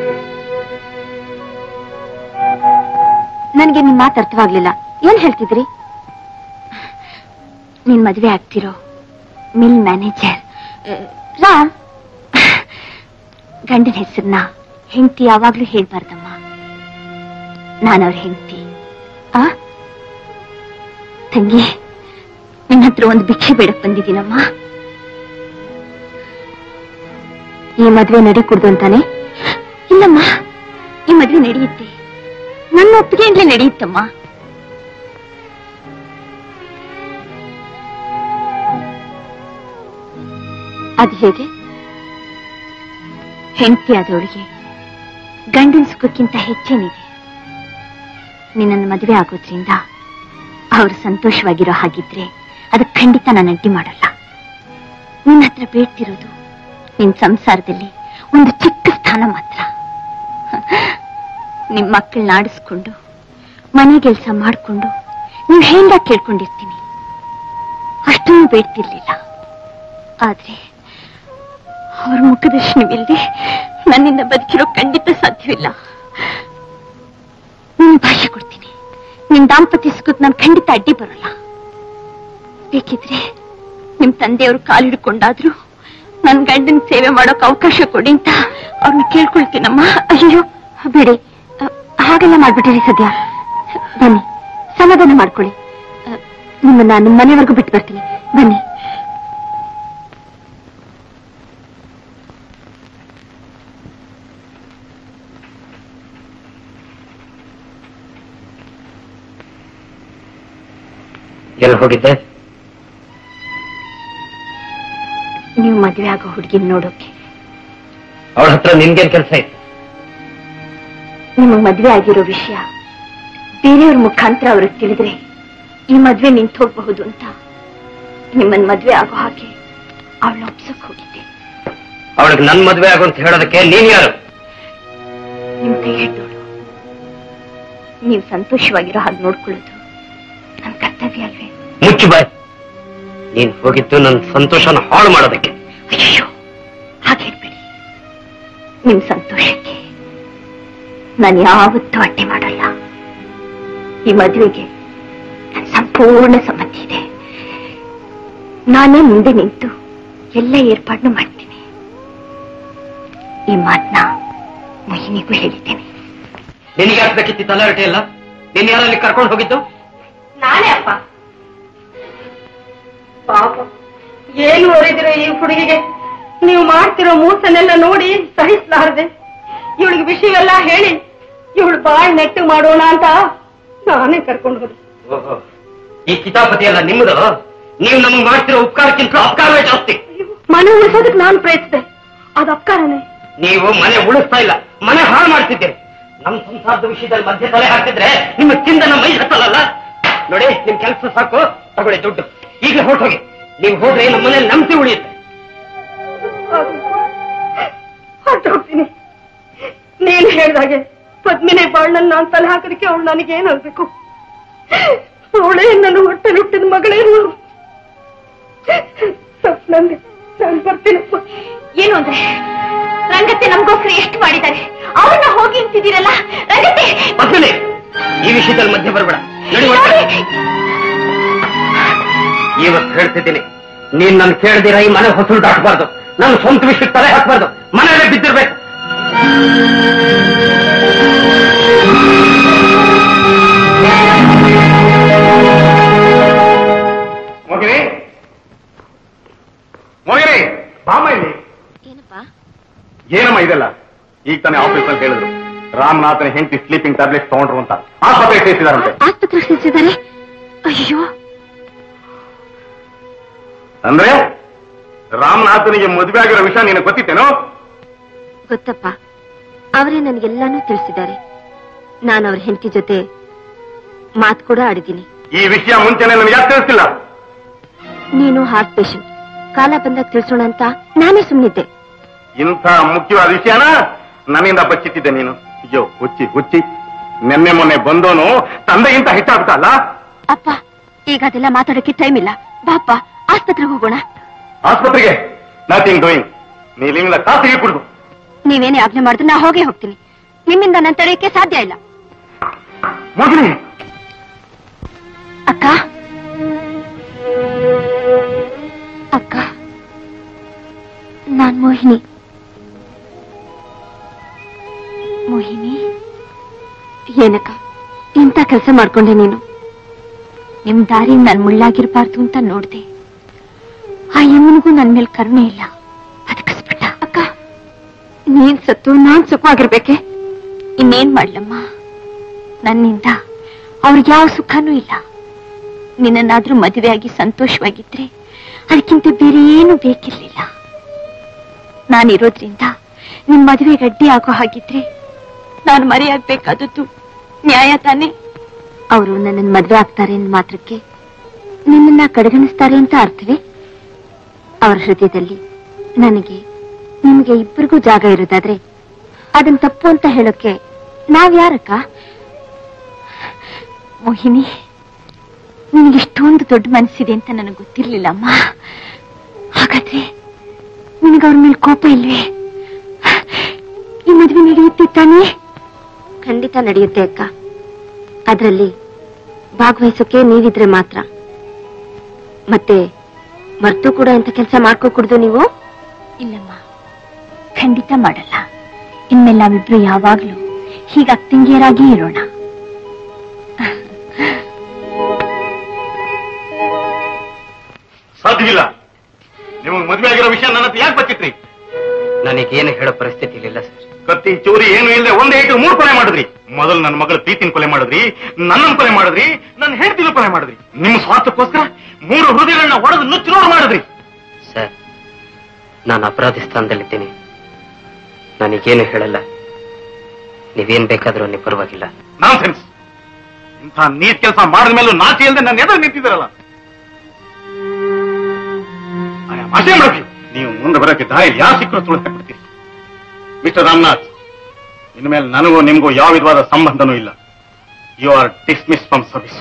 ನನ್ಗೆ ನಿಮ್ ಮಾತು ಅರ್ಥವಾಗ್ಲಿಲ್ಲ ಏನ್ ಹೇಳ್ತಿದ್ರಿ ನೀನ್ ಮದ್ವೆ ಆಗ್ತಿರೋ ಮಿಲ್ ಮ್ಯಾನೇಜರ್ ರಾಮ್ ಗಂಡನ ಹೆಸರನ್ನ ಹೆಂಡತಿ ಯಾವಾಗ್ಲೂ ಹೇಳ್ಬಾರ್ದಮ್ಮ ನಾನವ್ರ ಹೆಂಡತಿ ಆ ತಂಗಿ ನಿನ್ನ ಹತ್ರ ಒಂದು ಭಿಕ್ಷೆ ಬೇಡಕ್ ಬಂದಿದ್ದೀನಮ್ಮ ಈ ಮದ್ವೆ ನಡಿ ಕುಡ್ದು ಅಂತಾನೆ ಇಲ್ಲಮ್ಮ ಈ ಮದ್ವೆ ನಡೆಯುತ್ತೆ ನನ್ನ ಒಪ್ಪಿಗೆಯಿಂದಲೇ ನಡೆಯುತ್ತಮ್ಮ ಅದು ಹೇಗೆ ಹೆಂಡತಿ ಆದವಳಿಗೆ ಗಂಡನ ಸುಖಕ್ಕಿಂತ ಹೆಚ್ಚೇನಿದೆ ನಿನ್ನನ್ನು ಮದುವೆ ಆಗೋದ್ರಿಂದ ಅವರು ಸಂತೋಷವಾಗಿರೋ ಹಾಗಿದ್ರೆ ಅದಕ್ಕೆ ಖಂಡಿತ ನಾನು ಅಡ್ಡಿ ಮಾಡಲ್ಲ ನಿನ್ನ ಹತ್ರ ಬೇಡ್ತಿರೋದು ನಿನ್ ಸಂಸಾರದಲ್ಲಿ ಒಂದು ಚಿಕ್ಕ ಸ್ಥಾನ ಮಾತ್ರ ನಿಮ್ ಮಕ್ಕಳನ್ನ ಆಡಿಸ್ಕೊಂಡು ಮನೆ ಕೆಲಸ ಮಾಡ್ಕೊಂಡು ನೀವು ಹೆಂಗ ಕೇಳ್ಕೊಂಡಿರ್ತೀನಿ ಅಷ್ಟೊಂದು ಬೇಡ್ತಿರ್ಲಿಲ್ಲ ಆದ್ರೆ ಅವ್ರ ಮುಖದರ್ಶನವಿಲ್ಲದೆ ನನ್ನಿಂದ ಬದುಕಿರೋ ಖಂಡಿತ ಸಾಧ್ಯವಿಲ್ಲ ನಿನ್ ಭಾಷೆ ಕೊಡ್ತೀನಿ ನಿನ್ ದಾಂಪತ್ಯ ಸುಖಕ್ಕೆ ನಾನು ಖಂಡಿತ ಅಡ್ಡಿ ಬರಲ್ಲ ಬೇಕಿದ್ರೆ ನಿಮ್ ತಂದೆಯವರು ಕಾಲಿಡ್ಕೊಂಡಾದ್ರು ನನ್ ಗಂಡನ್ ಸೇವೆ ಮಾಡೋಕ್ ಅವಕಾಶ ಕೊಡಿ ಅಂತ ಅವ್ರನ್ನ ಕೇಳ್ಕೊಳ್ತೀನಮ್ಮ ಅಯ್ಯೋ ಬೇಡಿ ಅ, ಹಾಗೆಲ್ಲ ಮಾಡ್ಬಿಟ್ಟಿರಿ ಸದ್ಯ ಬನ್ನಿ ಸಮಾಧಾನ ಮಾಡ್ಕೊಳ್ಳಿ ಅ, ನಿಮ್ಮನ್ನ ನಿಮ್ಮ ಮನೆವರೆಗೂ ಬಿಟ್ಟು ಬರ್ತೀನಿ ಬನ್ನಿ ಎಲ್ಲಿ ಹೋಗಿದ್ದೆ ನೀವು ಮದುವೆ ಆಗೋ ಹುಡುಗಿನ ನೋಡೋಕೆ ಅವಳ ಹತ್ರ ನಿನ್ಗೇನ್ ಕೆಲಸ ಇತ್ತು ನಿಮಗೆ ಮದುವೆ ಆಗಿರೋ ವಿಷಯ ಬೇರೆಯವ್ರ ಮುಖಾಂತರ ಅವ್ರಿಗೆ ತಿಳಿದ್ರೆ ಈ ಮದ್ವೆ ನಿಂತು ಹೋಗಬಹುದು ಅಂತ ನಿಮ್ಮನ್ ಮದ್ವೆ ಆಗೋ ಹಾಗೆ ಅವಳ ಒಪ್ಸಕ್ ಹೋಗಿದ್ದೆ ಅವಳಿಗೆ ನನ್ ಮದ್ವೆ ಆಗು ಅಂತ ಹೇಳೋದಕ್ಕೆ ನೀನ್ ಯಾರು ನಿಮ್ ಕೈ ಹಿಡ್ದೋಳು ನೀವು ಸಂತೋಷವಾಗಿರೋ ಹಾಗೆ ನೋಡ್ಕೊಳ್ಳೋದು ನನ್ ಕರ್ತವ್ಯ ಅಲ್ವೇ ಮುಚ್ಚು ಬಾಯ್ ನೀನ್ ಹೋಗಿದ್ದು ನನ್ ಸಂತೋಷನ ಹಾಳು ಮಾಡೋದಕ್ಕೆ ಅಯ್ಯೋ ಹಾಗೇಳ್ಬೇಡಿ ನಿಮ್ ಸಂತೋಷಕ್ಕೆ ನಾನು ಯಾವತ್ತೂ ಅಡ್ಡಿ ಮಾಡಲ್ಲ ಈ ಮದುವೆಗೆ ನನ್ನ ಸಂಪೂರ್ಣ ಸಮ್ಮತಿ ಇದೆ ನಾನೇ ಮುಂದೆ ನಿಂತು ಎಲ್ಲ ಏರ್ಪಾಡ್ನು ಮಾಡ್ತೀನಿ ಈ ಮಾತನ್ನ ಮೊಹಿನಿಗೂ ಹೇಳಿದ್ದೇನೆ ನಿನಗೆ ಹಾಕ್ಬೇಕಿತ್ತು ತಲಾರಟೆ ಎಲ್ಲ ನಿನ್ ಯಾರಲ್ಲಿ ಕರ್ಕೊಂಡು ಹೋಗಿದ್ದು ನಾನೇ ಅಪ್ಪ ಪಾಪ ಏನು ಹೊರಿದಿರೋ ಈ ಹುಡುಗಿಗೆ ನೀವು ಮಾಡ್ತಿರೋ ಮೂಸನ್ನೆಲ್ಲ ನೋಡಿ ಸಹಿಸಲಾರದೆ ಇವಳಿಗೆ ವಿಷಯವೆಲ್ಲ ಹೇಳಿ ಇವಳು ಬಾಳ್ ನೆಟ್ಟು ಮಾಡೋಣ ಅಂತ ನಾನೇ ಕರ್ಕೊಂಡು ಹೋದೆ ಓಹೋ ಈ ಕಿತಾಪತಿ ಎಲ್ಲ ನಿಮ್ಮದು ನೀವು ನಮಗೆ ಮಾಡ್ತಿರೋ ಉಪಕಾರಕ್ಕಿಂತ ಅಪಕಾರವೇ ಜಾಸ್ತಿ ಮನೆ ಉಳಿಸೋದಕ್ಕೆ ನಾನು ಪ್ರಯತ್ನಿಸಿದೆ ಅದು ಅಪ್ಕಾರನೇ ನೀವು ಮನೆ ಉಳಿಸ್ತಾ ಇಲ್ಲ ಮನೆ ಹಾಳು ಮಾಡ್ತಿದ್ದೀರಿ ನಮ್ ಸಂಸಾರದ ವಿಷಯದಲ್ಲಿ ಮಧ್ಯೆ ತಲೆ ಹಾಕ್ತಿದ್ರೆ ನಿಮ್ಮ ಚಿಂದನ ಮೈ ಹತ್ತಲ್ಲ ನೋಡಿ ನಿಮ್ ಕೆಲಸ ಸಾಕು ತಗೊಳ್ಳಿ ದುಡ್ಡು ಈಗಲೇ ಹೊರಟೋಗಿ ನೀವು ಹೋದ್ರೆ ನಮ್ಮ ಮನೇಲಿ ನಂಬಿಕೆ ಉಳಿಯುತ್ತೆ ಹೊರಟೋಗ್ತೀನಿ ನೀನು ಹೇಳ್ದಾಗೆ ಪದ್ಮಿನಿ ಬಾಳ್ನನ್ನ ನಾನು ತಲೆ ಹಾಕೋದಕ್ಕೆ ಅವಳು ನನಗೇನ್ ಅನ್ಬೇಕು ಅವಳೇ ನನ್ನ ಹೊಟ್ಟೆಲಿ ಹುಟ್ಟಿದ ಮಗಳೇನು ಸ್ವಪ್ನಂದೆ ನಾನು ಬರ್ತೀನಪ್ಪ ಏನು ಅಂದ್ರೆ ರಂಗತ್ತೆ ನಮಗೋಸ್ಕರ ಎಷ್ಟು ಮಾಡಿದ್ದಾರೆ ಅವನ್ನ ಹೋಗಿ ಅಂತಿದ್ದೀರಲ್ಲ ರಂಗತ್ತೆ ಪದ್ಮಿನಿ ಈ ವಿಷಯದಲ್ಲಿ ಮಧ್ಯೆ ಬರಬೇಡ ನಡಿ ಹೊರಟು. ಇವತ್ತು ಹೇಳ್ತಿದ್ದೀನಿ ನೀನ್ ನನ್ ಕೇಳ್ದಿರ ಈ ಮನೆ ಹೊಸಲು ದಾಟಬಾರ್ದು ನನ್ನ ಸ್ವಂತ ವಿಷಯಕ್ಕೆ ತಲೆ ಹಾಕಬಾರ್ದು ಮನೆಯಲ್ಲೇ ಬಿದ್ದಿರ್ಬೇಕು ಮೋಹಿನಿ ಮೋಹಿನಿ ಬಾಮ ಇಲ್ಲಿ ಏನಪ್ಪಾ ಏನಮ್ಮ ಇದೆಲ್ಲ ಈಗ ತಾನೇ ಆಫೀಸ್ ಅಂತ ಹೇಳಿದ್ರು ರಾಮನಾಥನ ಹೆಂಡತಿ ಸ್ಲೀಪಿಂಗ್ ಟ್ಯಾಬ್ಲೆಟ್ ತಗೊಂಡ್ರು ಅಂತ ಆಸ್ಪತ್ರೆಗೆ ಸೇರಿಸಿದಾರಂತೆ ಆಸ್ಪತ್ರೆ ಸೇರಿಸಿದ್ದಾರೆ ಅಯ್ಯೋ ಅಂದ್ರೆ ರಾಮನಾಥನಿಗೆ ಮದುವೆ ಆಗಿರೋ ವಿಷಯ ನಿನಗೆ ಗೊತ್ತಿತ್ತೇನೋ ಗೊತ್ತಪ್ಪ ಅವರೇ ನನಗೆಲ್ಲಾನು ತಿಳಿಸಿದ್ದಾರೆ ನಾನು ಅವ್ರ ಹೆಂಡತಿ ಜೊತೆ ಮಾತು ಕೂಡ ಆಡಿದ್ದೀನಿ ಈ ವಿಷಯ ಮುಂಚೆನೆ ನನಗೆ ಯಾಕೆ ತಿಳಿಸಿಲ್ಲ ನೀನು ಹಾರ್ಟ್ ಪೇಷಂಟ್ ಕಾಲ ಬಂದಾಗ ತಿಳಿಸೋಣ ಅಂತ ನಾನೇ ಸುಮ್ಮನಿದ್ದೆ ಇಂಥ ಮುಖ್ಯವಾದ ವಿಷಯನ ನನ್ನಿಂದ ಬಚ್ಚಿಟ್ಟಿದ್ದೆ ನೀನು ಅಯ್ಯೋ ಹುಚ್ಚಿ ಹುಚ್ಚಿ ನಿನ್ನೆ ಮೊನ್ನೆ ಬಂದೋನು ತಂದೆಗಿಂತ ಹೆಚ್ಚಾಗ್ಬಿಟ್ಟಲ್ಲ ಅಪ್ಪ ಈಗ ಅದೆಲ್ಲ ಮಾತಾಡಕ್ಕೆ ಟೈಮ್ ಇಲ್ಲ ಬಾಪ್ಪ ಆಸ್ಪತ್ರೆಗೆ ಹೋಗೋಣ ಆಸ್ಪತ್ರೆಗೆ ನಥಿಂಗ್ ಡೂಯಿಂಗ್ ನೀಲಿಂದ ಖಾಸಗಿ ಕುಡಿದು ನೀವೇನೇ ಆಜ್ಞೆ ಮಾಡಿದ್ರು ನಾ ಹೋಗೇ ಹೋಗ್ತೀನಿ ನಿಮ್ಮಿಂದ ನನ್ನ ತಡೆಯಕ್ಕೆ ಸಾಧ್ಯ ಇಲ್ಲ ಮೋಹಿನಿ ಅಕ್ಕ ಅಕ್ಕ ನಾನ್ ಮೋಹಿನಿ ಮೋಹಿನಿ ಏನಕ್ಕ ಇಂಥ ಕೆಲಸ ಮಾಡ್ಕೊಂಡೆ ನೀನು ನಿಮ್ ದಾರಿ ನನ್ ಮುಳ್ಳಾಗಿರ್ಬಾರ್ದು ಅಂತ ನೋಡ್ದೆ ಆ ಯಮ್ಮನಿಗೂ ನನ್ ಮೇಲೆ ಕರುಣೆ ಇಲ್ಲ ಅದಕ್ಕಿಸ್ಬಿಟ್ಟ ಅಕ್ಕ ನೀನ್ ಸತ್ತು ನಾನ್ ಸುಖವಾಗಿರ್ಬೇಕೆ ಇನ್ನೇನ್ ಮಾಡ್ಲಮ್ಮ ನನ್ನಿಂದ ಅವ್ರಿಗೆ ಯಾವ ಸುಖನೂ ಇಲ್ಲ ನಿನ್ನನ್ನಾದ್ರೂ ಮದುವೆಯಾಗಿ ಸಂತೋಷವಾಗಿದ್ರೆ ಅದಕ್ಕಿಂತ ಬೇರೆ ಏನು ಬೇಕಿರ್ಲಿಲ್ಲ ನಾನಿರೋದ್ರಿಂದ ನಿಮ್ ಮದುವೆಗೆ ಅಡ್ಡಿ ಆಗೋ ಹಾಗಿದ್ರೆ ನಾನು ಮರೆಯಾಗ್ಬೇಕಾದದ್ದು ನ್ಯಾಯ ತಾನೇ ಅವರು ನನ್ನನ್ನು ಮದುವೆ ಆಗ್ತಾರೆ ಅಂದ ಮಾತ್ರಕ್ಕೆ ನಿಮ್ಮನ್ನ ಕಡೆಗಣಿಸ್ತಾರೆ ಅಂತ ಅರ್ಥವೇ ಅವರ ಹೃದಯದಲ್ಲಿ ನನಗೆ ನಿಮಗೆ ಇಬ್ಬರಿಗೂ ಜಾಗ ಇರೋದಾದ್ರೆ ಅದನ್ನ ತಪ್ಪು ಅಂತ ಹೇಳೋಕೆ ನಾವ್ಯಾರಕ್ಕ ಮೋಹಿನಿ ನಿನಗೆ ಇಷ್ಟೊಂದು ದೊಡ್ಡ ಮನಸ್ಸಿದೆ ಅಂತ ನನಗೆ ಗೊತ್ತಿರ್ಲಿಲ್ಲ ಅಮ್ಮ ಹಾಗಾದ್ರೆ ನಿನಗೆ ಅವ್ರ ಮೇಲೆ ಕೋಪ ಇಲ್ವೇ ಈ ಮದುವೆ ನಡೆಯುತ್ತೆ ತಾನೇ ಖಂಡಿತ ನಡೆಯುತ್ತೆ ಅಕ್ಕ ಅದರಲ್ಲಿ ಭಾಗವಹಿಸೋಕೆ ನೀವಿದ್ರೆ ಮಾತ್ರ ಮತ್ತೆ ಮರ್ತು ಕೂಡ ಇಂಥ ಕೆಲಸ ಮಾಡ್ಕೋಕೂಡ್ದು ನೀವು ಇಲ್ಲಮ್ಮ ಖಂಡಿತ ಮಾಡಲ್ಲ ಇನ್ಮೇಲೆ ನಾವಿಬ್ರು ಯಾವಾಗ್ಲೂ ಹೀಗೆ ಅಕ್ತಿಂಗಿಯರಾಗಿ ಇರೋಣ ಸಾಧ್ಯವಿಲ್ಲ ನಿಮಗೆ ಮದುವೆ ಆಗಿರೋ ವಿಷಯ ನನ್ನ ಹತ್ರ ಯಾಕೆ ಬಚ್ಚಿಟ್ರಿ ನನಗೇನು ಹೇಳೋ ಪರಿಸ್ಥಿತಿ ಇಲ್ಲ ಸರ್ ಕತ್ತಿ ಚೋರಿ ಏನು ಇಲ್ಲದೆ ಒಂದೇ ಏಟು ಮೂರು ಕೊಲೆ ಮಾಡಿದ್ರಿ ಮೊದಲು ನನ್ನ ಮಗಳ ಪ್ರೀತಿನ ಕೊಲೆ ಮಾಡಿದ್ರಿ ನನ್ನನ್ನು ಕೊಲೆ ಮಾಡಿದ್ರಿ ನನ್ನ ಹೆಂಡತಿನ ಕೊಲೆ ಮಾಡಿದ್ರಿ ನಿಮ್ಮ ಸ್ವಾರ್ಥಕ್ಕೋಸ್ಕರ ಮೂರು ಹೃದಯಗಳನ್ನ ಒಡೆದು ನುಚ್ಚು ನೋಡು ಮಾಡಿದ್ರಿ ಸರ್ ನಾನು ಅಪರಾಧಿ ಸ್ಥಾನದಲ್ಲಿದ್ದೀನಿ ನನಗೇನು ಹೇಳಲ್ಲ ನೀವೇನ್ ಬೇಕಾದ್ರೂ ನೀವು ಪರವಾಗಿಲ್ಲ ನಾನ್ ಸೆನ್ಸ್ ಇಂಥ ನೀಟ್ ಕೆಲಸ ಮಾಡಿದ ಮೇಲೂ ನಾಚಿ ಇಲ್ಲದೆ ನನ್ನ ಎದುರು ನಿಂತಿದ್ದಾರಲ್ಲ ಅಷ್ಟೇ ಮಾಡಬೇಕು ನೀವು ಮುಂದೆ ಬರೋಕೆ ದಾರಿ ಯಾವ ಸಿಕ್ಕರೂ ತುಳಿಸ್ತಾ ಬಿಡ್ತೀರಿ ಮಿಸ್ಟರ್ ರಾಮನಾಥ್ ಇನ್ಮೇಲೆ ನನಗೂ ನಿಮಗೂ ಯಾವ ವಿಧವಾದ ಸಂಬಂಧನೂ ಇಲ್ಲ you are dismiss from service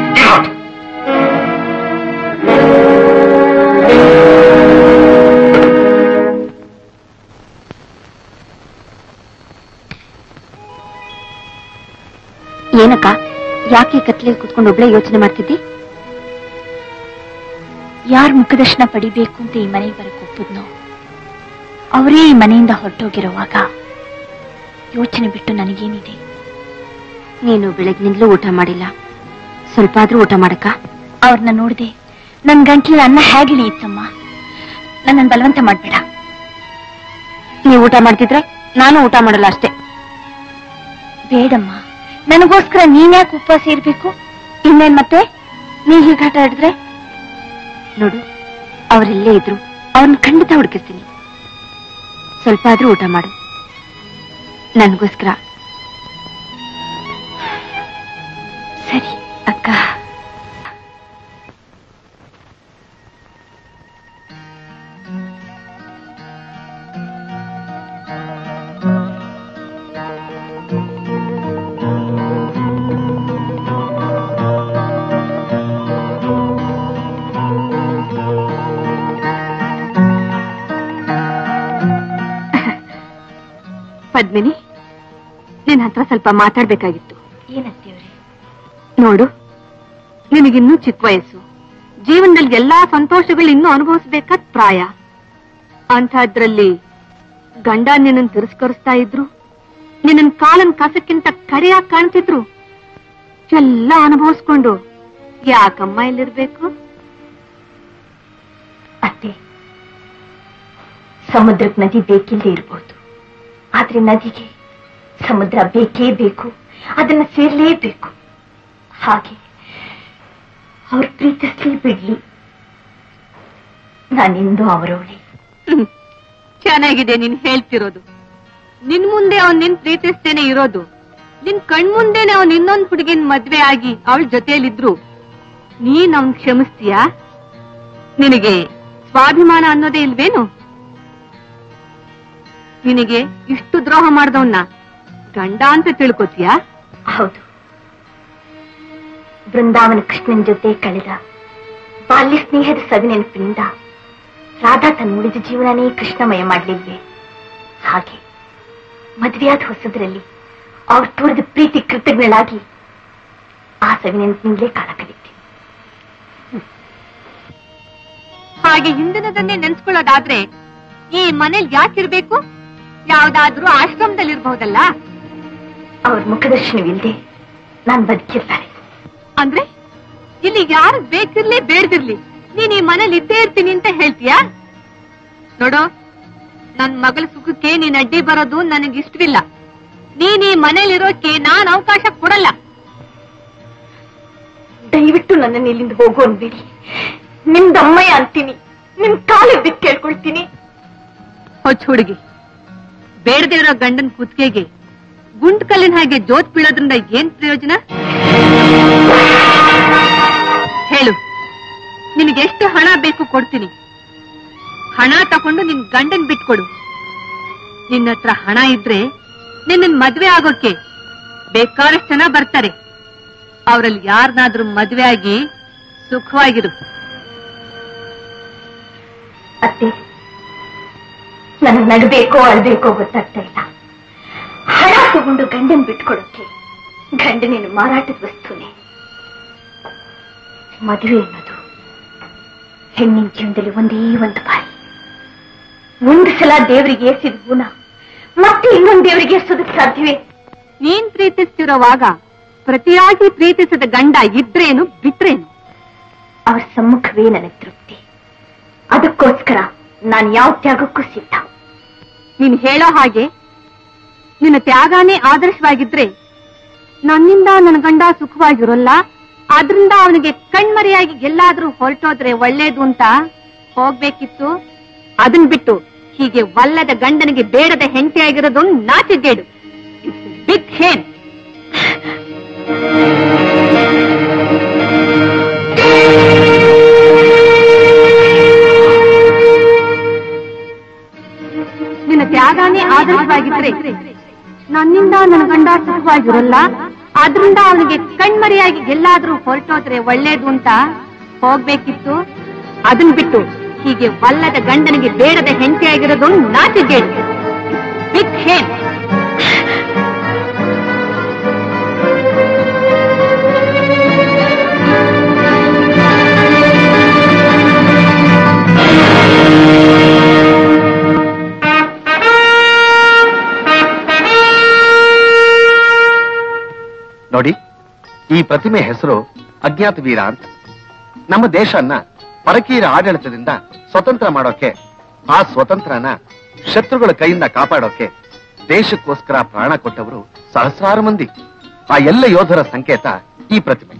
ಏನಕ್ಕ ಯಾಕೆ ಕತ್ಲೆಯಲ್ಲಿ ಕುತ್ಕೊಂಡು ಒಬ್ಳೆ ಯೋಚನೆ ಮಾಡ್ತಿದ್ದಿ ಯಾರ್ ಮುಖದರ್ಶನ ಪಡಿಬೇಕು ಅಂತ ಈ ಮನೆಗೆ ಬರಕ್ ಒಪ್ಪದ್ನೋ ಅವರೇ ಈ ಮನೆಯಿಂದ ಹೊರಟೋಗಿರುವಾಗ ಯೋಚನೆ ಬಿಟ್ಟು ನನಗೇನಿದೆ ನೀನು ಬೆಳಗ್ನಿಂದಲೂ ಊಟ ಮಾಡಿಲ್ಲ ಸ್ವಲ್ಪ ಆದ್ರೂ ಊಟ ಮಾಡಕ್ಕ ಅವ್ರನ್ನ ನೋಡ್ದೆ ನನ್ ಗಂಟ್ಲಿ ಅನ್ನ ಹೇಗೆ ಇಳಿಯಿತಮ್ಮ ನನ್ನನ್ನು ಬಲವಂತ ಮಾಡ್ಬೇಡ ನೀವು ಊಟ ಮಾಡ್ತಿದ್ರೆ ನಾನು ಊಟ ಮಾಡಲ್ಲ ಅಷ್ಟೇ ಬೇಡಮ್ಮ ನನಗೋಸ್ಕರ ನೀನ್ಯಾಕೆ ಉಪವಾಸ ಇರ್ಬೇಕು ಇನ್ನೇನ್ ಮತ್ತೆ ನೀ ಹೀಗೆ ಆಟ ಆಡಿದ್ರೆ ನೋಡು ಅವರೆಲ್ಲೇ ಇದ್ರು ಅವ್ರನ್ನ ಖಂಡಿತ ಹುಡುಕಿಸ್ತೀನಿ ಸ್ವಲ್ಪ ಆದ್ರೂ ಊಟ ಮಾಡು ನನಗೋಸ್ಕರ ಸರಿ ಅಕ್ಕ ಪದ್ಮಿನಿ ನಿನ್ ಹತ್ರ ಸ್ವಲ್ಪ ಮಾತಾಡ್ಬೇಕಾಗಿತ್ತು ಏನಂತೀವ್ರಿ ನೋಡು ನಿನಗಿನ್ನೂ ಚಿಕ್ಕ ವಯಸ್ಸು ಜೀವನದಲ್ಲಿ ಎಲ್ಲಾ ಸಂತೋಷಗಳು ಇನ್ನೂ ಅನುಭವಿಸ್ಬೇಕಾದ ಪ್ರಾಯ ಅಂಥದ್ರಲ್ಲಿ ಗಂಡ ನಿನ್ನನ್ ತಿರಸ್ಕರಿಸ್ತಾ ಇದ್ರು ನಿನ್ನ ಕಾಲನ್ ಕಸಕ್ಕಿಂತ ಕಡೆಯಾಗಿ ಕಾಣ್ತಿದ್ರು ಎಲ್ಲ ಅನುಭವಿಸ್ಕೊಂಡು ಯಾಕಮ್ಮ ಇಲ್ಲಿರ್ಬೇಕು ಅತ್ತೆ ಸಮುದ್ರಕ್ಕೆ ನದಿ ಬೇಕಿಲ್ಲದೆ ಇರಬಹುದು ಆದ್ರೆ ನದಿಗೆ ಸಮುದ್ರ ಬೇಕೇ ಬೇಕು ಅದನ್ನ ಸೇರ್ಲೇಬೇಕು ಹಾಗೆ ಅವ್ರು ಪ್ರೀತಿಸ್ಲಿ ಬಿಡ್ಲಿ ನಾನಿಂದು ಅವರವಳೆ ಹ್ಮ್. ಚೆನ್ನಾಗಿದೆ ನೀನ್ ಹೇಳ್ತಿರೋದು ನಿನ್ ಮುಂದೆ ಅವನ್ ನಿನ್ ಪ್ರೀತಿಸ್ತೇನೆ ಇರೋದು ನಿನ್ ಕಣ್ಮುಂದೆನೆ ಅವನ್ ಇನ್ನೊಂದ್ ಹುಡುಗಿನ ಮದ್ವೆ ಆಗಿ ಅವಳ ಜೊತೆಯಲ್ಲಿದ್ರು ನೀನ್ ಅವನ್ ಕ್ಷಮಿಸ್ತೀಯಾ ನಿನಗೆ ಸ್ವಾಭಿಮಾನ ಅನ್ನೋದೇ ಇಲ್ವೇನು ನಿನಗೆ ಇಷ್ಟು ದ್ರೋಹ ಮಾಡ್ದವನ್ನ ಗಂಡ ಅಂತ ತಿಳ್ಕೊತೀಯಾ ಹೌದು ಬೃಂದಾವನ ಕೃಷ್ಣನ್ ಜೊತೆ ಕಳೆದ ಬಾಲ್ಯ ಸ್ನೇಹದ ಸವಿನೆನಪಿನಿಂದ ರಾಧಾ ತನ್ನ ಉಳಿದ ಜೀವನನೇ ಕೃಷ್ಣಮಯ ಮಾಡ್ಲಿಲ್ವೇ ಹಾಗೆ ಮದುವೆಯಾದ ಹೊಸದ್ರಲ್ಲಿ ಅವ್ರು ತೋರಿದ ಪ್ರೀತಿ ಕೃತಜ್ಞಳಾಗಿ ಆ ಸವಿನೆನಪಿನಿಂದಲೇ ಕಾಲ ಕಳೀತೀನಿ ಹಾಗೆ ಹಿಂದಿನದನ್ನೇ ನೆನ್ಸ್ಕೊಳ್ಳೋದಾದ್ರೆ ಈ ಮನೇಲಿ ಯಾಕಿರ್ಬೇಕು ಯಾವ್ದಾದ್ರೂ ಆಶ್ರಮದಲ್ಲಿರ್ಬಹುದಲ್ಲ ಅವ್ರ ಮುಖದರ್ಶನವಿಲ್ಲದೆ ನಾನ್ ಬದುಕಿರ್ತಾರೆ ಅಂದ್ರೆ ಇಲ್ಲಿ ಯಾರು ಬೇಕಿರ್ಲಿ ಬೇಡ್ದಿರ್ಲಿ ನೀನ್ ಈ ಮನೇಲಿ ಇದ್ದೇ ಇರ್ತೀನಿ ಅಂತ ಹೇಳ್ತೀಯಾ ನೋಡು ನನ್ ಮಗಳ ಸುಖಕ್ಕೆ ನೀನ್ ಅಡ್ಡಿ ಬರೋದು ನನಗೆ ಇಷ್ಟವಿಲ್ಲ ನೀನ್ ಈ ಮನೇಲಿರೋಕೆ ನಾನ್ ಅವಕಾಶ ಕೊಡಲ್ಲ ದಯವಿಟ್ಟು ನನ್ನನ್ನು ಇಲ್ಲಿಂದ ಹೋಗು ಅನ್ಬೇಡಿ ನಿಮ್ದಮ್ಮಯ್ಯ ಅಂತೀನಿ ನಿಮ್ ಕಾಲಿಗೆ ಬಿದ್ದು ಕೇಳ್ಕೊಳ್ತೀನಿ ಹೊಚ್ಚ ಹುಡುಗಿ ಬೇಡದೇ ಇರೋ ಗಂಡನ್ ಕುತ್ತಿಗೆಗೆ ಗುಂಟ್ ಕಲ್ಲಿನ ಹಾಗೆ ಜೋತ್ ಬೀಳೋದ್ರಿಂದ ಏನ್ ಪ್ರಯೋಜನ ಹೇಳು ನಿನಗೆ ಎಷ್ಟು ಹಣ ಬೇಕು ಕೊಡ್ತೀನಿ ಹಣ ತಕೊಂಡು ನಿನ್ ಗಂಡನ್ ಬಿಟ್ಕೊಡು ನಿನ್ನ ಹತ್ರ ಹಣ ಇದ್ರೆ ನಿನ್ನ ಮದ್ವೆ ಆಗೋಕೆ ಬೇಕಾದಷ್ಟು ಜನ ಬರ್ತಾರೆ ಅವರಲ್ಲಿ ಯಾರನ್ನಾದ್ರೂ ಮದ್ವೆ ಆಗಿ ಸುಖವಾಗಿರು ಅತ್ತೆ ನನಗ್ ನಗಬೇಕೋ ಅಳ್ಬೇಕೋ ಗೊತ್ತಾಗ್ತಾ ಇಲ್ಲ ಹಣ ತಗೊಂಡು ಗಂಡನ್ ಬಿಟ್ಕೊಡೋಕೆ ಗಂಡನೇನು ಮಾರಾಟದ ವಸ್ತುನೇ ಮದುವೆ ಅನ್ನೋದು ಹೆಣ್ಣಿನ ಜೀವನದಲ್ಲಿ ಒಂದೇ ಒಂದು ಬಾರಿ ಒಂದು ಸಲ ದೇವರಿಗೆ ಏರ್ಸಿದ ಹೂನ ಮತ್ತೆ ಇನ್ನೊಂದು ದೇವರಿಗೆ ಏರ್ಸೋದಕ್ಕೆ ಸಾಧ್ಯವೇ ನೀನ್ ಪ್ರೀತಿಸ್ತಿರೋವಾಗ ಪ್ರತಿಯಾಗಿ ಪ್ರೀತಿಸಿದ ಗಂಡ ಇದ್ರೇನು ಬಿಟ್ರೇನು ಅವ್ರ ಸಮ್ಮುಖವೇ ನನಗೆ ತೃಪ್ತಿ ಅದಕ್ಕೋಸ್ಕರ ನಾನು ಯಾವ ತ್ಯಾಗಕ್ಕೂ ಸಿದ್ಧ ನೀನ್ ಹೇಳೋ ಹಾಗೆ ನಿನ್ನ ತ್ಯಾಗನೇ ಆದರ್ಶವಾಗಿದ್ರೆ ನನ್ನಿಂದ ನನ್ನ ಗಂಡ ಸುಖವಾಗಿರೋಲ್ಲ ಆದ್ರಿಂದ ಅವನಿಗೆ ಕಣ್ಮರೆಯಾಗಿ ಎಲ್ಲಾದ್ರೂ ಹೊರಟೋದ್ರೆ ಒಳ್ಳೇದು ಅಂತ ಹೋಗ್ಬೇಕಿತ್ತು ಅದನ್ ಬಿಟ್ಟು ಹೀಗೆ ವಲ್ಲದ ಗಂಡನಿಗೆ ಬೇಡದ ಹೆಂಡತಿಯಾಗಿರೋದು ನಾಚಿಗೇಡು ಬಿಗ್ ಹೇಮ್ ನಿನ್ನ ತ್ಯಾಗನೇ ಆದರ್ಶವಾಗಿದ್ರೆ ನನ್ನಿಂದ ನನ್ನ ಗಂಡ ಸುಖವಾಗಿರೋಲ್ಲ ಆದ್ರಿಂದ ಅವನಿಗೆ ಕಣ್ಮರೆಯಾಗಿ ಎಲ್ಲಾದ್ರೂ ಹೊರಟೋದ್ರೆ ಒಳ್ಳೇದು ಅಂತ ಹೋಗ್ಬೇಕಿತ್ತು ಅದನ್ ಬಿಟ್ಟು ಹೀಗೆ ವಲ್ಲದ ಗಂಡನಿಗೆ ಬೇಡದ ಹೆಂಡತಿಯಾಗಿರೋದು ನಾಚಿಗೇಡು ಬಿಗ್ ಹೇಮ್ ನೋಡಿ ಈ ಪ್ರತಿಮೆ ಹೆಸರು ಅಜ್ಞಾತ ವೀರ ಅಂತ ನಮ್ಮ ದೇಶನ್ನ ಪರಕೀರ ಆಡಳಿತದಿಂದ ಸ್ವತಂತ್ರ ಮಾಡೋಕೆ ಆ ಸ್ವತಂತ್ರನ ಶತ್ರುಗಳ ಕೈಯಿಂದ ಕಾಪಾಡೋಕೆ ದೇಶಕ್ಕೋಸ್ಕರ ಪ್ರಾಣ ಕೊಟ್ಟವರು ಸಹಸ್ರಾರು ಮಂದಿ ಆ ಎಲ್ಲ ಯೋಧರ ಸಂಕೇತ ಈ ಪ್ರತಿಮೆ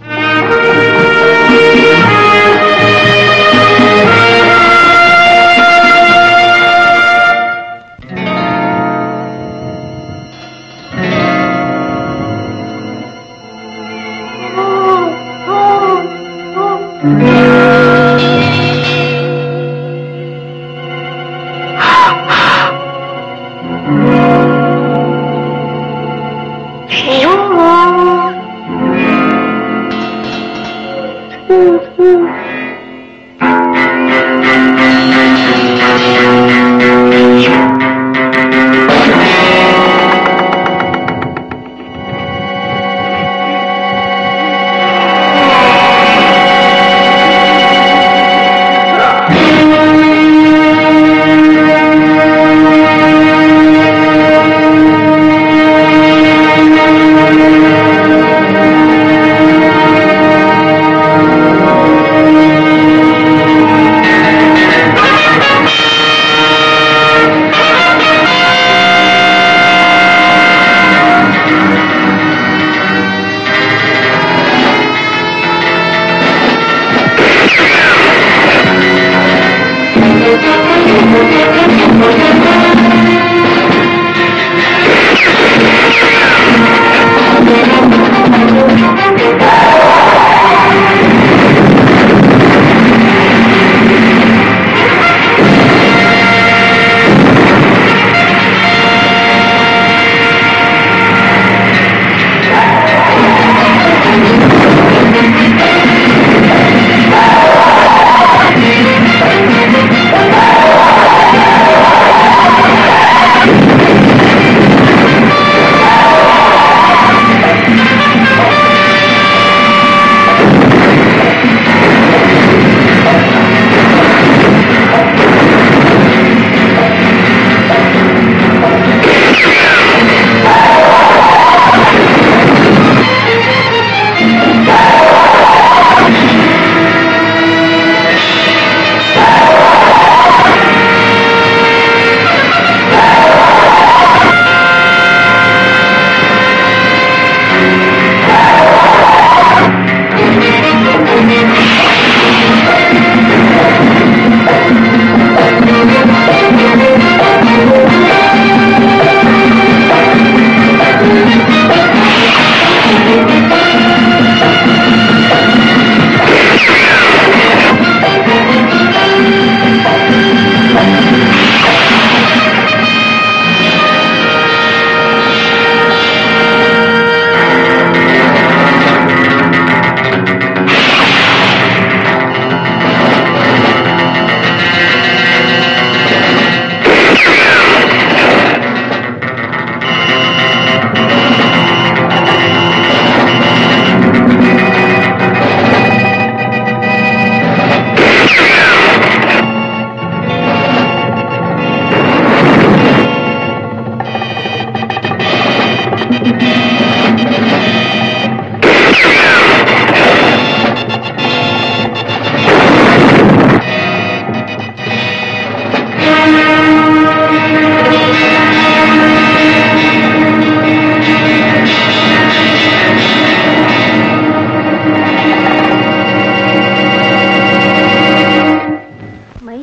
Thank you.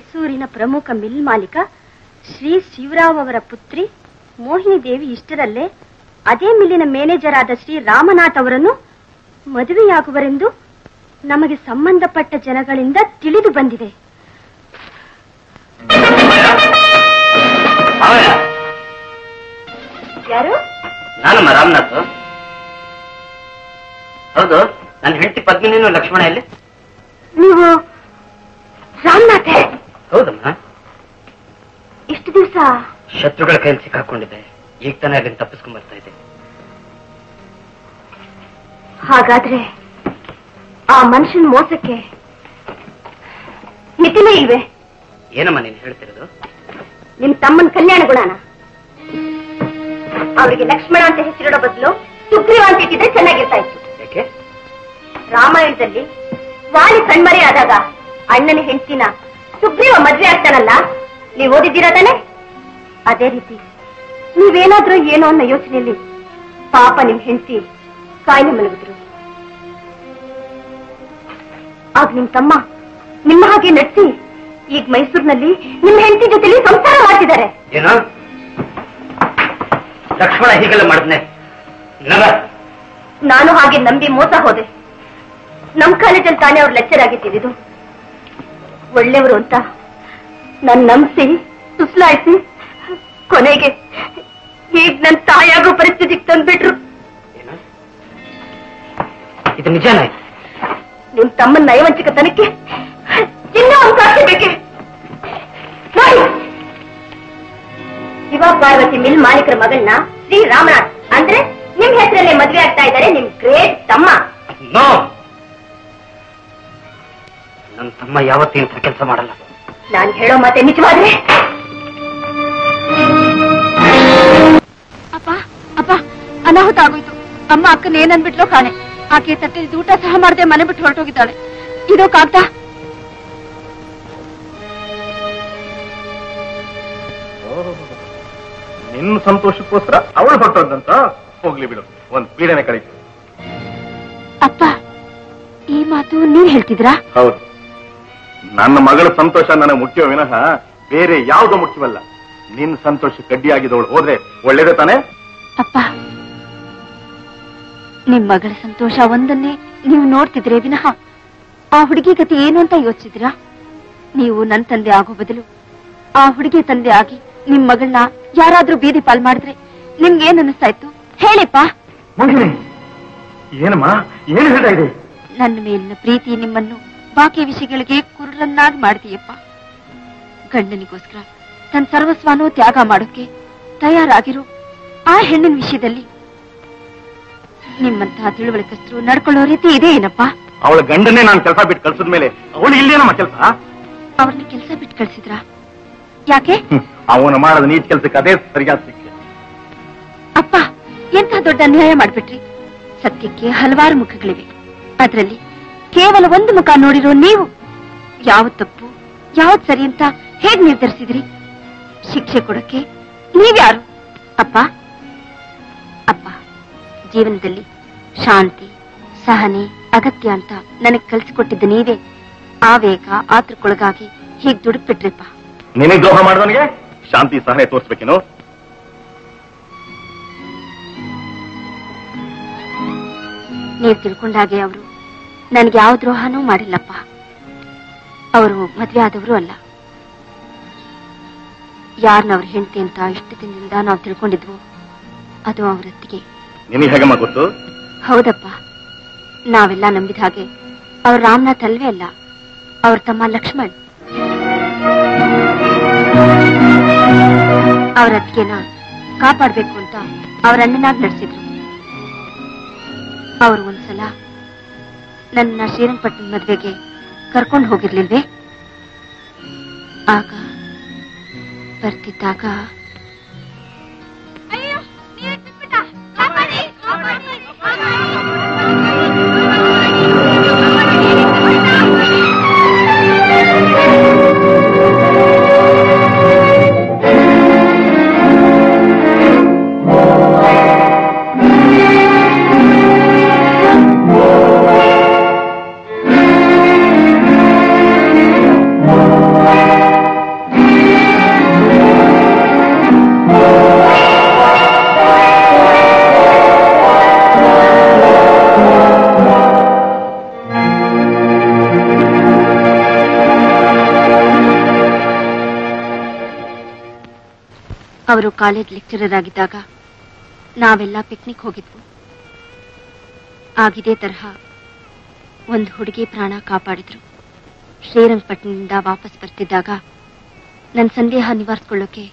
ಮೈಸೂರಿನ ಪ್ರಮುಖ ಮಿಲ್ ಮಾಲೀಕ ಶ್ರೀ ಶಿವರಾವ್ ಅವರ ಪುತ್ರಿ ಮೋಹಿನಿ ದೇವಿ ಇಷ್ಟರಲ್ಲೇ ಅದೇ ಮಿಲ್ಲಿನ ಮ್ಯಾನೇಜರ್ ಆದ ಶ್ರೀ ರಾಮನಾಥ್ ಅವರನ್ನು ಮದುವೆಯಾಗುವರೆಂದು ನಮಗೆ ಸಂಬಂಧಪಟ್ಟ ಜನಗಳಿಂದ ತಿಳಿದು ಬಂದಿದೆ ಯಾರು ನಾನಮ್ಮ ರಾಮನಾಥ್ ಹೌದು ನನ್ನ ಹೆಂಡತಿ ಪದ್ಮಿನಿನು ಲಕ್ಷ್ಮಣ ಎಲ್ಲಿ ನೀವು ರಾಮನಾಥೆ ಹೌದಮ್ಮ ಇಷ್ಟು ದಿವಸ ಶತ್ರುಗಳ ಕೈಯಲ್ಲಿ ಸಿಕ್ಕಾಕೊಂಡಿದ್ದೆ ಈಗ ತಾನೇ ಅದನ್ನ ತಪ್ಪಿಸ್ಕೊಂಡ್ ಬರ್ತಾ ಇದ್ದೆ ಹಾಗಾದ್ರೆ ಆ ಮನುಷ್ಯನ ಮೋಸಕ್ಕೆ ಮಿತಿನೇ ಇಲ್ವೇ ಏನಮ್ಮ ನೀನ್ ಹೇಳ್ತಿರೋದು ನಿಮ್ ತಮ್ಮನ ಕಲ್ಯಾಣ ಗುಣನ ಅವರಿಗೆ ಲಕ್ಷ್ಮಣ ಅಂತ ಹೆಸರಿಡೋ ಬದಲು ಸುಗ್ರೀವ ಅಂತ ಇಟ್ಟಿದ್ರೆ ಚೆನ್ನಾಗಿರ್ತಾ ಇತ್ತು ಯಾಕೆ ರಾಮಾಯಣದಲ್ಲಿ ವಾಲಿ ಕಣ್ಮರೆ ಆದಾಗ ಅಣ್ಣನ ಹೆಂಡತಿನ ಸುಗ್ರೀವ ಮದ್ವೆ ಆಗ್ತಾನಲ್ಲ ನೀವ್ ಓದಿದ್ದೀರಾ ತಾನೆ ಅದೇ ರೀತಿ ನೀವೇನಾದ್ರೂ ಏನೋ ಅನ್ನೋ ಯೋಚನೆಯಲ್ಲಿ ಪಾಪ ನಿಮ್ ಹೆಂಡತಿ ಕಾಯಿಲೆ ಮಲಗಿದ್ರು ಆಗ ನಿಮ್ ತಮ್ಮ ನಿಮ್ಮ ಹಾಗೆ ನಟಿಸಿ ಈಗ ಮೈಸೂರಿನಲ್ಲಿ ನಿಮ್ ಹೆಂಡತಿ ಜೊತೆಲಿ ಸಂಸಾರ ಮಾಡ್ತಿದ್ದಾರೆ ಏನೋ ಲಕ್ಷ್ಮಣ ಹೀಗೆಲ್ಲ ಮಾಡಿದ್ನೆ ನಗ ನಾನು ಹಾಗೆ ನಂಬಿ ಮೋಸ ಹೋದೆ ನಮ್ ಕಾಲೇಜಲ್ಲಿ ತಾನೇ ಅವ್ರು ಲೆಕ್ಚರ್ ಆಗಿದ್ದಿದ್ದು ಒಳ್ಳೆಯವರು ಅಂತ ನನ್ ನಂಬಿಸಿ ಸುಸ್ಲಾಯಿಸಿ ಕೊನೆಗೆ ಈಗ ನನ್ ತಾಯಾಗೋ ಪರಿಸ್ಥಿತಿಗೆ ತಂದ್ಬಿಟ್ರು ಇದು ನಿಜಾನ ನಿಮ್ ತಮ್ಮನ ನಯವಂಚಿಕತನಕ್ಕೆ ಇನ್ನೂ ಒಂದು ಸಾಕ್ಷಿ ಬೇಕೆ ನೋಡಿ ಶಿವ ಪಾರ್ವತಿ ಮಿಲ್ ಮಾಲೀಕರ ಮಗಳನ್ನ ಶ್ರೀ ರಾಮನಾಥ್ ಅಂದ್ರೆ ನಿಮ್ ಹೆಸರಲ್ಲೇ ಮದ್ವೆ ಆಗ್ತಾ ಇದ್ದಾರೆ ನಿಮ್ ಗ್ರೇಟ್ ತಮ್ಮ ನೋ ನನ್ನ ತಮ್ಮ ಯಾವತ್ತೂ ಇಂಥ ಕೆಲಸ ಮಾಡಲ್ಲ ನಾನ್ ಹೇಳೋ ಮಾತೆ ನಿಜವಾದ್ರೆ ಅಪ್ಪ ಅಪ್ಪ ಅನಾಹುತ ಆಗೋಯ್ತು ಅಮ್ಮ ಅಕ್ಕನ ಏನನ್ಬಿಟ್ಲೋ ಕಾಣೆ ಆಕೆ ತಟ್ಟೆಲಿ ಊಟ ಸಹ ಮಾಡದೆ ಮನೆ ಬಿಟ್ಟು ಹೊರಟೋಗಿದ್ದಾಳೆ ಇದೋ ಕಾಗ್ದ ನಿನ್ನ ಸಂತೋಷಕ್ಕೋಸ್ಕರ ಅವಳು ಹೊರಟೋದಂತ ಹೋಗ್ಲಿ ಬಿಡು ಒಂದ್ ಪೀಡನೆ ಕಳೀತು ಅಪ್ಪ ಈ ಮಾತು ನೀವ್ ಹೇಳ್ತಿದ್ರಾ ಹೌದು ನನ್ನ ಮಗಳ ಸಂತೋಷ ನನಗೆ ಮುಖ್ಯ ವಿನಃ ಬೇರೆ ಯಾವ್ದು ಮುಖ್ಯವಲ್ಲ ನಿನ್ ಸಂತೋಷ ಕಡ್ಡಿಯಾಗಿದ್ದವಳು ಹೋದ್ರೆ ಒಳ್ಳೇದೇ ತಾನೇ ಅಪ್ಪ ನಿಮ್ ಮಗಳ ಸಂತೋಷ ಒಂದನ್ನೇ ನೀವು ನೋಡ್ತಿದ್ರೆ ವಿನಃ ಆ ಹುಡುಗಿ ಗತಿ ಏನು ಅಂತ ಯೋಚಿಸಿದ್ರಾ ನೀವು ನನ್ ತಂದೆ ಆಗೋ ಬದಲು ಆ ಹುಡುಗಿ ತಂದೆ ಆಗಿ ನಿಮ್ ಮಗಳನ್ನ ಯಾರಾದ್ರೂ ಬೀದಿ ಪಾಲ್ ಮಾಡಿದ್ರೆ ನಿಮ್ಗೆ ಏನ್ ಅನಿಸ್ತಾ ಇತ್ತು ಹೇಳಿಪ್ಪ ಮಗನೇ ಏನಮ್ಮ ಏನು ಹೇಳ್ತಾ ಇದೆ ನನ್ನ ಮೇಲಿನ ಪ್ರೀತಿ ನಿಮ್ಮನ್ನು ಬಾಕಿ ವಿಷಯಗಳಿಗೆ ಕುರುಡನ್ನಾಗಿ ಮಾಡ್ತೀಯಪ್ಪ ಗಂಡನಿಗೋಸ್ಕರ ತನ್ನ ಸರ್ವಸ್ವನೂ ತ್ಯಾಗ ಮಾಡೋಕೆ ತಯಾರಾಗಿರೋ ಆ ಹೆಣ್ಣಿನ ವಿಷಯದಲ್ಲಿ ನಿಮ್ಮಂತಹ ತಿಳುವಳಿಕಸ್ತರು ನಡ್ಕೊಳ್ಳೋ ರೀತಿ ಇದೆ ಏನಪ್ಪ ಅವಳ ಗಂಡನ್ನೇ ನಾನು ಕೆಲಸ ಬಿಟ್ಟು ಕಳ್ಸಿದ ಮೇಲೆ ಅವಳು ಇಲ್ಲೇನಮ್ಮ ಕೆಲಸ ಅವ್ರನ್ನ ಕೆಲಸ ಬಿಟ್ಟು ಕಳ್ಸಿದ್ರಾ ಯಾಕೆ ಅವನು ಮಾಡದ ನೀಚ ಕೆಲಸಕ್ಕೆ ಅದೇ ಸರಿಯಾದ ಶಿಕ್ಷೆ ಅಪ್ಪ ಎಂಥ ದೊಡ್ಡ ಅನ್ಯಾಯ ಮಾಡ್ಬಿಟ್ರಿ ಸತ್ಯಕ್ಕೆ ಹಲವಾರು ಮುಖಗಳಿವೆ ಅದರಲ್ಲಿ ಕೇವಲ ಒಂದು ಮುಖ ನೋಡಿರೋ ನೀವು ಯಾವ ತಪ್ಪು ಯಾವ್ದು ಸರಿ ಅಂತ ಹೇಗ್ ನಿರ್ಧರಿಸಿದ್ರಿ ಶಿಕ್ಷೆ ಕೊಡಕ್ಕೆ ನೀವ್ಯಾರು ಅಪ್ಪ ಅಪ್ಪ ಜೀವನದಲ್ಲಿ ಶಾಂತಿ ಸಹನೆ ಅಗತ್ಯ ಅಂತ ನನಗ್ ಕಲಿಸಿಕೊಟ್ಟಿದ್ದ ನೀವೇ ಆವೇಗ ಆತೃಕ್ಕೊಳಗಾಗಿ ಹೀಗ್ ದುಡುಕ್ಬಿಟ್ರಿಪ್ಪ ನಿನಗೆ ದ್ರೋಹ ಮಾಡಿದವನಿಗೆ ಶಾಂತಿ ಸಹನೆ ತೋರಿಸ್ಬೇಕೇನು ನೀವ್ ತಿಳ್ಕೊಂಡ ಹಾಗೆ ಅವರು ನನ್ಗೆ ಯಾವ ದ್ರೋಹನೂ ಮಾಡಿಲ್ಲಪ್ಪ ಅವರು ಮದ್ವೆ ಆದವರು ಅಲ್ಲ ಯಾರನ್ನವ್ರ ಹೆಂಡತಿ ಅಂತ ಇಷ್ಟು ದಿನದಿಂದ ನಾವು ತಿಳ್ಕೊಂಡಿದ್ವು ಅದು ಅವ್ರ ಅತ್ತಿಗೆ ನಿನಗೆ ಹೇಗಮ್ಮ ಗೊತ್ತು ಹೌದಪ್ಪ ನಾವೆಲ್ಲ ನಂಬಿದ ಹಾಗೆ ಅವ್ರ ರಾಮನಾಥ್ ಅಲ್ವೇ ಅಲ್ಲ ಅವ್ರ ತಮ್ಮ ಲಕ್ಷ್ಮಣ್ ಅವ್ರ ಅತ್ತಿಗೆನ ಕಾಪಾಡ್ಬೇಕು ಅಂತ ಅವ್ರ ಅಣ್ಣನಾಗ್ ನಡೆಸಿದ್ರು ಅವ್ರು ಒಂದ್ಸಲ ನನ್ನ ಶ್ರೀರಂಗಪಟ್ಟಣ ಮದ್ವೆಗೆ ಕರ್ಕೊಂಡು ಹೋಗಿರ್ಲಿಲ್ವೇ ಆಗ ಬರ್ತಿದ್ದಾಗ ಅವರು ಕಾಲೇಜ್ ಲೆಕ್ಚರರ್ ಆಗಿದ್ದಾಗ ನಾವೆಲ್ಲ ಪಿಕ್ನಿಕ್ ಹೋಗಿದ್ವು ಆಗಿದೇ ತರಹ ಒಂದು ಹುಡುಗಿ ಪ್ರಾಣ ಕಾಪಾಡಿದ್ರು ಶ್ರೀರಂಗಪಟ್ಟಣದಿಂದ ವಾಪಸ್ ಬರ್ತಿದ್ದಾಗ ನನ್ನ ಸಂದೇಹ ನಿವಾರಿಸ್ಕೊಳ್ಳೋಕೆ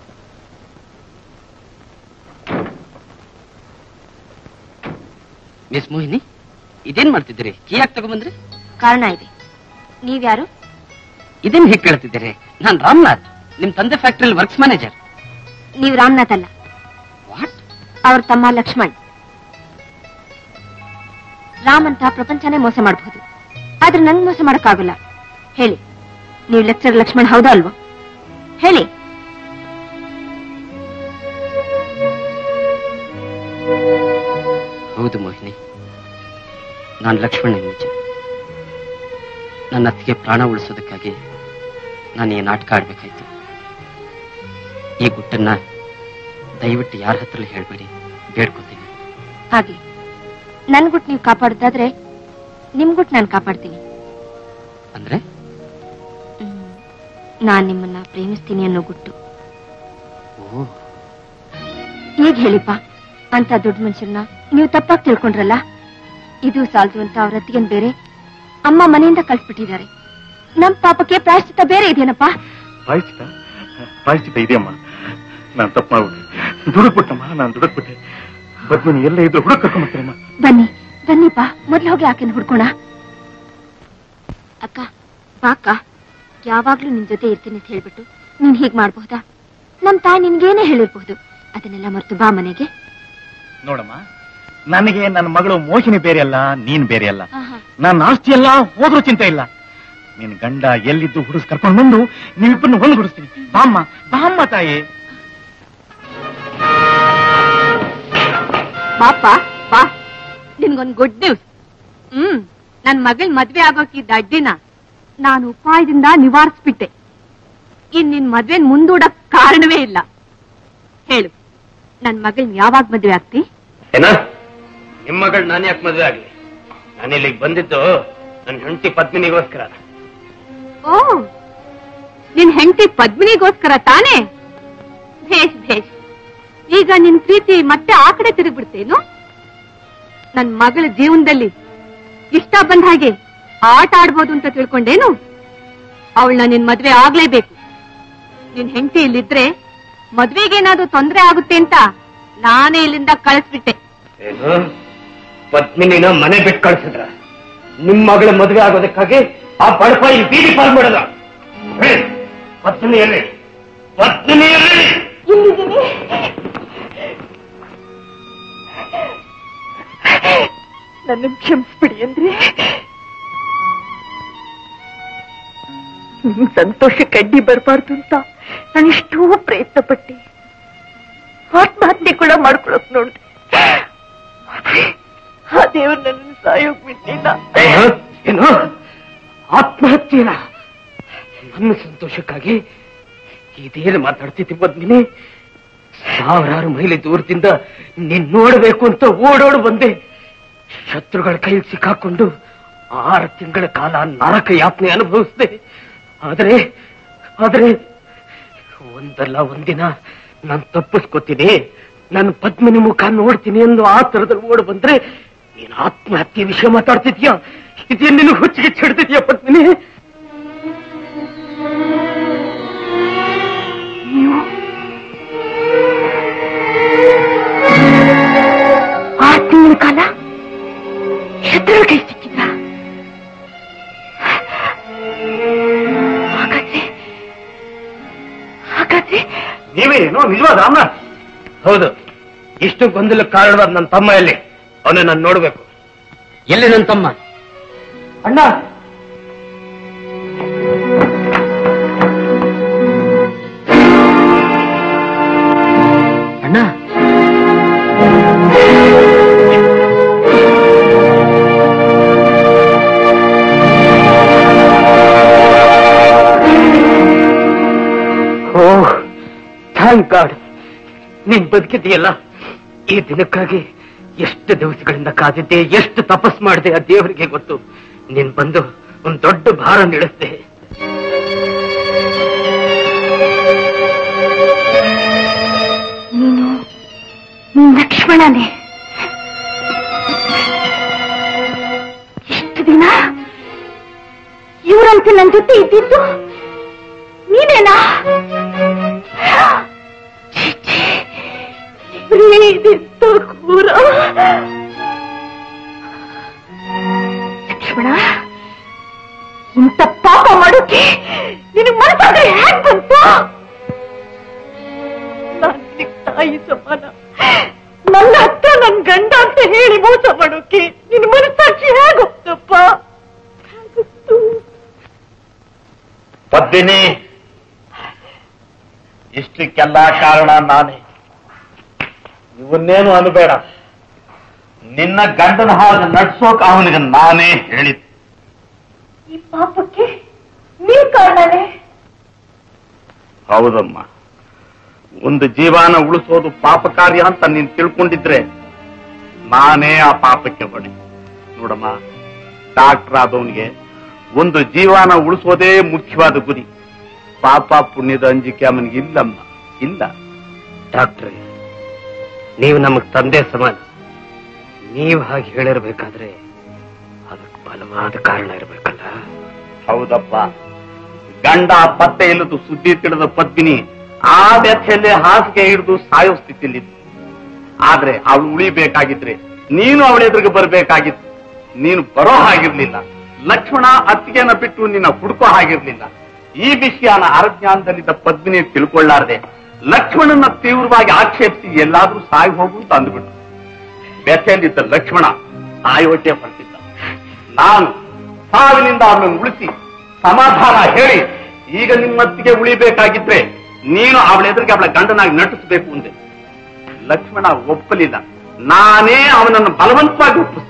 ಮಿಸ್ ಮೋಹಿನಿ ಇದೇನ್ ಮಾಡ್ತಿದ್ದೀರಿ ಕೀ ಯಾಕೆ ತಗೊಂಬಂದ್ರಿ ಕಾರಣ ಇದೆ ನೀವ್ಯಾರು ಇದೇನ್ ಹೇಗೆ ಕೇಳ್ತಿದ್ದೀರಿ ನಾನ್ ರಾಮನಾಥ್ ನಿಮ್ ತಂದೆ ಫ್ಯಾಕ್ಟ್ರಿಯಲ್ಲಿ ವರ್ಕ್ಸ್ ಮ್ಯಾನೇಜರ್ ನೀವು ರಾಮನಾಥ್ ಅಲ್ಲ ಅವ್ರ ತಮ್ಮ ಲಕ್ಷ್ಮಣ್ ರಾಮ್ ಅಂತ ಪ್ರಪಂಚನೇ ಮೋಸ ಮಾಡಬಹುದು ಆದ್ರೆ ನಂಗ್ ಮೋಸ ಮಾಡಕ್ಕಾಗಲ್ಲ ಹೇಳಿ ನೀವು ಲೆಕ್ಚರ್ ಲಕ್ಷ್ಮಣ್ ಹೌದಾ ಅಲ್ವಾ ಹೇಳಿ ಹೌದು ಮೋಹಿನಿ ನಾನು ಲಕ್ಷ್ಮಣ ನಿಜ ನನ್ನ ಅತ್ತಿಗೆ ಪ್ರಾಣ ಉಳಿಸೋದಕ್ಕಾಗಿ ನಾನು ಈ ನಾಟಕ ಆಡ್ಬೇಕಾಯ್ತು ಈ ಗುಟ್ಟನ್ನ ದಯವಿಟ್ಟು ಯಾರ ಹತ್ರ ಹೇಳ್ಬೇಡಿ ಬೇಡ್ಕೋತೀನಿ ಹಾಗೆ ನನ್ ಗುಟ್ ನೀವು ಕಾಪಾಡೋದಾದ್ರೆ ನಿಮ್ ಗುಟ್ ನಾನು ಕಾಪಾಡ್ತೀನಿ ಅಂದ್ರೆ ನಾನ್ ನಿಮ್ಮನ್ನ ಪ್ರೇಮಿಸ್ತೀನಿ ಅನ್ನೋ ಗುಟ್ಟು ಓ ಈಗ ಹೇಳಿಪ್ಪ ಅಂತ ದೊಡ್ಡ ಮನುಷ್ಯರನ್ನ ನೀವು ತಪ್ಪಾಗಿ ತಿಳ್ಕೊಂಡ್ರಲ್ಲ ಇದು ಸಾಲ್ದು ಅಂತ ಅವ್ರ ಅತ್ತಿಗೆನ್ ಬೇರೆ ಅಮ್ಮ ಮನೆಯಿಂದ ಕಳ್ಸ್ಬಿಟ್ಟಿದ್ದಾರೆ ನಮ್ ಪಾಪಕ್ಕೆ ಪ್ರಾಯಶ್ಚಿತ್ತ ಬೇರೆ ಇದೆಯೇನಪ್ಪ ಪ್ರಾಯಶ್ಚಿತ ಪ್ರಾಯಶ್ಚಿತ ಇದೆಯಮ್ಮ ನಾನು ತಪ್ಪು ಮಾಡ್ಬಿಟ್ಟೆ ದುಡುಕ್ಬಿಟ್ಟಮ್ಮ ನಾನು ದುಡುಕ್ಬಿಟ್ಟೆ ಬದ್ಮನಿ ಎಲ್ಲ ಇದ್ರು ಹುಡುಕ್ ಕರ್ಕೊಂಡ್ಬರ್ತೀರಮ್ಮ ಬನ್ನಿ ಬನ್ನಿಪ್ಪ ಮೊದ್ಲು ಹೋಗಿ ಆಕೆನ ಹುಡ್ಕೋಣ ಅಕ್ಕ ಬಾಕ್ಕ ಯಾವಾಗ್ಲೂ ನಿನ್ ಜೊತೆ ಇರ್ತೀನಿ ಅಂತ ಹೇಳ್ಬಿಟ್ಟು ನೀನ್ ಹೀಗ್ ಮಾಡ್ಬಹುದಾ ನಮ್ ತಾಯಿ ನಿನ್ಗೇನೇ ಹೇಳಿರ್ಬಹುದು ಅದನ್ನೆಲ್ಲ ಮರ್ತು ಬಾ ಮನೆಗೆ ನೋಡಮ್ಮ ನನಗೆ ನನ್ನ ಮಗಳು ಮೋಹಿನಿ ಬೇರೆ ಅಲ್ಲ ನೀನ್ ಬೇರೆ ಅಲ್ಲ ಆಹಾ. ನನ್ನ ಆಸ್ತಿ ಎಲ್ಲ ಹೋದ್ರೂ ಚಿಂತೆ ಇಲ್ಲ ನಿನ್ ಗಂಡ ಎಲ್ಲಿದ್ದು ಹುಡುಸ್ ಕರ್ಕೊಂಡು ಬಂದು ನೀವಿಬ್ಬರನ್ನ ಒಂದು ಹುಡಿಸ್ತೀನಿ ಬಾಮ್ಮ ಬಾಮ್ಮ ತಾಯಿ ಬಾಪ ಬಾ ನಿನ್ಗೊಂದ್ ಗುಡ್ ನ್ಯೂಸ್ ಹ್ಮ್ ನನ್ ಮಗಳ್ ಮದ್ವೆ ಆಗೋಕಿದ್ದ ಅಡ್ಡಿನ ನಾನು ಉಪಾಯದಿಂದ ನಿವಾರಿಸ್ಬಿಟ್ಟೆ ಇನ್ ನಿನ್ ಮದ್ವೆನ್ ಮುಂದೂಡಕ್ ಕಾರಣವೇ ಇಲ್ಲ ಹೇಳು ನನ್ ಮಗಳ್ ಯಾವಾಗ ಮದ್ವೆ ಆಗ್ತಿ ಏನ ನಿಮ್ಮ ಮಗಳು ನಾನು ಯಾಕೆ ಮದುವೆ ಆಗ್ಲಿ ನಾನು ಇಲ್ಲಿಗೆ ಬಂದಿದ್ದು ನನ್ನ ಹೆಂಡತಿ ಪದ್ಮಿನಿಗೋಸ್ಕರ ಓ ನಿನ್ ಹೆಂಡತಿ ಪದ್ಮಿನಿಗೋಸ್ಕರ ತಾನೇ ಭೇಷ್ ಭೇಷ್ ಈಗ ನಿನ್ ಪ್ರೀತಿ ಮತ್ತೆ ಆ ಕಡೆ ತಿರುಗ್ಬಿಡ್ತೇನು ನನ್ ಮಗಳ ಜೀವನದಲ್ಲಿ ಇಷ್ಟ ಬಂದ ಹಾಗೆ ಆಟ ಆಡ್ಬೋದು ಅಂತ ತಿಳ್ಕೊಂಡೇನು ಅವಳನ್ನ ನಿನ್ ಮದ್ವೆ ಆಗ್ಲೇಬೇಕು ನಿನ್ ಹೆಂಡತಿ ಇಲ್ಲಿದ್ರೆ ಮದ್ವೆಗೇನಾದ್ರೂ ತೊಂದ್ರೆ ಆಗುತ್ತೆ ಅಂತ ನಾನೇ ಇಲ್ಲಿಂದ ಕಳಿಸ್ಬಿಟ್ಟೆ ಏನು ಪದ್ಮಿನಿನ ಮನೆ ಬಿಟ್ಟು ಕಳ್ಸಿದ್ರ ನಿಮ್ ಮಗಳ ಮದುವೆ ಆಗೋದಕ್ಕಾಗಿ ಆ ಬಡಪ ಈ ಬೀದಿ ಪಾಲ್ ಮಾಡದ ಪದ್ಮಿನಿ ಎಲ್ಲಿ ಪದ್ಮಿನಿ ಎಲ್ಲಿ ನನ್ನ ಕ್ಷಮಿಸ್ಬಿಡಿ ಅಂದ್ರೆ ನಿಮ್ ಸಂತೋಷಕ್ಕೆ ಅಡ್ಡಿ ಬರಬಾರ್ದು ಅಂತ ನಾನು ಎಷ್ಟೋ ಪ್ರಯತ್ನ ಪಟ್ಟೆ ಆತ್ಮಹತ್ಯೆ ಕೂಡ ಮಾಡ್ಕೊಳಕ್ ನೋಡ್ದೆ ಆದ್ರೆ ಆ ದೇವ್ರು ನನ್ನನ್ನು ಸಾಯೋಕ್ ಬಿಡ್ಲಿಲ್ಲ ಏನು? ಏನು ಆತ್ಮಹತ್ಯೆನ ನನ್ನ ಸಂತೋಷಕ್ಕಾಗಿ ಇದೇನು ಮಾತಾಡ್ತಿದ್ದಿ ಪದ್ಮಿನಿ ಸಾವಿರಾರು ಮೈಲಿ ದೂರದಿಂದ ನೀನ್ ನೋಡ್ಬೇಕು ಅಂತ ಓಡೋಡು ಬಂದೆ ಶತ್ರುಗಳ ಕೈಯಲ್ಲಿ ಸಿಕ್ಕಾಕೊಂಡು ಆರು ತಿಂಗಳ ಕಾಲ ನರಕ ಯಾತನೆ ಅನುಭವಿಸಿದೆ ಆದರೆ ಆದರೆ ಒಂದಲ್ಲ ಒಂದಿನ ನಾನು ತಪ್ಪಿಸ್ಕೊತೀನಿ ನನ್ನ ಪದ್ಮಿನಿ ಮುಖ ನೋಡ್ತೀನಿ ಎಂದು ಆ ತರದಲ್ಲಿ ಓಡ್ ಬಂದ್ರೆ ನೀನ್ ಆತ್ಮಹತ್ಯೆ ವಿಷಯ ಮಾತಾಡ್ತಿದ್ಯಾ ಇದೇನ್ ನಿನಗೆ ಹುಚ್ಚಿಗೆ ಚಿಡ್ತಿದ್ಯಾ ಪದ್ಮಿನಿ ಆ ತಿಂಗಳ ಕಾಲ ಶತ್ರುಗಳ ಕೈ ಸಿಕ್ಕಿದ್ರ ಹಾಗಾದ್ರೆ ಹಾಗಾದ್ರೆ ನೀವೇನು ನಿಜವಾದ ರಾಮನಾಥ್ ಹೌದು ಇಷ್ಟು ಗೊಂದಲಕ್ಕೆ ಕಾರಣವಾದ ನನ್ನ ತಮ್ಮ ಎಲ್ಲಿ ಅವನ ನಾನು ನೋಡ್ಬೇಕು ಎಲ್ಲಿ ನನ್ನ ತಮ್ಮ ಅಣ್ಣ ಅಣ್ಣ ಓ ಥ್ಯಾಂಕ್ ಗಾಡ್ ನೀನ್ ಬದುಕಿದೆಯಲ್ಲ ಈ ದಿನಕ್ಕಾಗಿ ಎಷ್ಟು ದಿವಸಗಳಿಂದ ಕಾದಿದ್ದೆ ಎಷ್ಟು ತಪಸ್ ಮಾಡಿದೆ ಆ ದೇವರಿಗೆ ಗೊತ್ತು ನೀನ್ ಬಂದು ಒಂದ್ ದೊಡ್ಡ ಭಾರ ನಿಳಿಸ್ದೆ ಲಕ್ಷ್ಮಣನೇ ಇಷ್ಟು ದಿನ ಇವರಂತೆ ನನ್ನ ಜೊತೆ ಇದ್ದಿದ್ದು ನೀನೇನಾ ಛೀ, ಛೀ. ಇದೆಂತ ಘೋರ. ಲಕ್ಷ್ಮಣ ಇಂಥ ಪಾಪ ಮಾಡೋಕೆ ನಿನಗೆ ಮನಸ್ಸಾದ್ರೆ ಹೇಗ್ ಬಂತು ನಾನ್ ನಿನಗ್ ತಾಯಿ ಸಮಾನ ನನ್ನ ಹತ್ರ ನನ್ ಗಂಡ ಅಂತ ಹೇಳಿ ಮೋಸ ಮಾಡೋಕೆ ನಿನ್ ಮನಸ್ಸಾಕ್ಷಿ ಹೇಗೋಗ್ತಪ್ಪ ಪದ್ಮಿನಿ ಇಷ್ಟಕ್ಕೆಲ್ಲ ಕಾರಣ ನಾನೇ ಇವನ್ನೇನು ಅನ್ಬೇಡ ನಿನ್ನ ಗಂಡನ ಹಾಗೆ ನಡ್ಸೋಕ್ ಅವನಿಗೆ ನಾನೇ ಹೇಳಿದ್ದೆ ಈ ಪಾಪಕ್ಕೆ ನೀ ಕಾರಣನೇ ಹೌದಮ್ಮ ಒಂದು ಜೀವನ ಉಳಿಸೋದು ಪಾಪ ಕಾರ್ಯ ಅಂತ ನೀನ್ ತಿಳ್ಕೊಂಡಿದ್ರೆ ನಾನೇ ಆ ಪಾಪಕ್ಕೆ ಬಡಿ ನೋಡಮ್ಮ ಡಾಕ್ಟರ್ ಆದವನಿಗೆ ಒಂದು ಜೀವನ ಉಳಿಸೋದೇ ಮುಖ್ಯವಾದ ಗುರಿ ಪಾಪ ಪುಣ್ಯದ ಅಂಜಿಕೆ ಅವನಿಗೆ ಇಲ್ಲಮ್ಮ ಇಲ್ಲ ಡಾಕ್ಟ್ರೆ ನೀವು ನಮಗ್ ತಂದೆ ಸಮಾನ ನೀವು ಹಾಗೆ ಹೇಳಿರ್ಬೇಕಾದ್ರೆ ಅದಕ್ಕೆ ಬಲವಾದ ಕಾರಣ ಇರ್ಬೇಕಲ್ಲ ಹೌದಪ್ಪ ಗಂಡ ಪತ್ತೆ ಇಲ್ಲದು ಸುದ್ದಿ ತಿಳಿದ ಪದ್ಮಿನಿ ಆ ವ್ಯಥೆಯಲ್ಲಿ ಹಾಸಿಗೆ ಹಿಡಿದು ಸಾಯೋ ಸ್ಥಿತಿಯಲ್ಲಿದ್ದು ಆದ್ರೆ ಅವಳು ಉಳಿಬೇಕಾಗಿದ್ರೆ ನೀನು ಅವಳ ಎದುರಿಗೆ ಬರಬೇಕಾಗಿತ್ತು ನೀನು ಬರೋ ಹಾಗಿರ್ಲಿಲ್ಲ ಲಕ್ಷ್ಮಣ ಅತ್ತಿಗೆನ ಬಿಟ್ಟು ನಿನ್ನ ಹುಡುಕೋ ಹಾಗಿರ್ಲಿಲ್ಲ ಈ ವಿಷಯನ ಅರಜ್ಞಾನದಲ್ಲಿದ್ದ ಪದ್ಮಿನಿ ತಿಳ್ಕೊಳ್ಳಾರ್ದೆ ಲಕ್ಷ್ಮಣನ ತೀವ್ರವಾಗಿ ಆಕ್ಷೇಪಿಸಿ ಎಲ್ಲಾದ್ರೂ ಸಾಯಿ ಹೋಗು ಅಂತ ಅಂದ್ಬಿಟ್ಟು ವ್ಯಥೆಯಲ್ಲಿದ್ದ ಲಕ್ಷ್ಮಣ ಸಾಯೋಟೆ ಹೊರಟಿದ್ದ ನಾನು ಸಾವಿನಿಂದ ಅವನನ್ನು ಉಳಿಸಿ ಸಮಾಧಾನ ಹೇಳಿ ಈಗ ನಿಮ್ಮತ್ತಿಗೆ ಉಳಿಬೇಕಾಗಿದ್ರೆ ನೀನು ಅವಳ ಎದುರಿಗೆ ಅವಳ ಗಂಡನಾಗಿ ನಟಿಸಬೇಕು ಅಂದೆ ಲಕ್ಷ್ಮಣ ಒಪ್ಪಲಿಲ್ಲ ನಾನೇ ಅವನನ್ನು ಬಲವಂತವಾಗಿ ಒಪ್ಪಿಸಿದೆ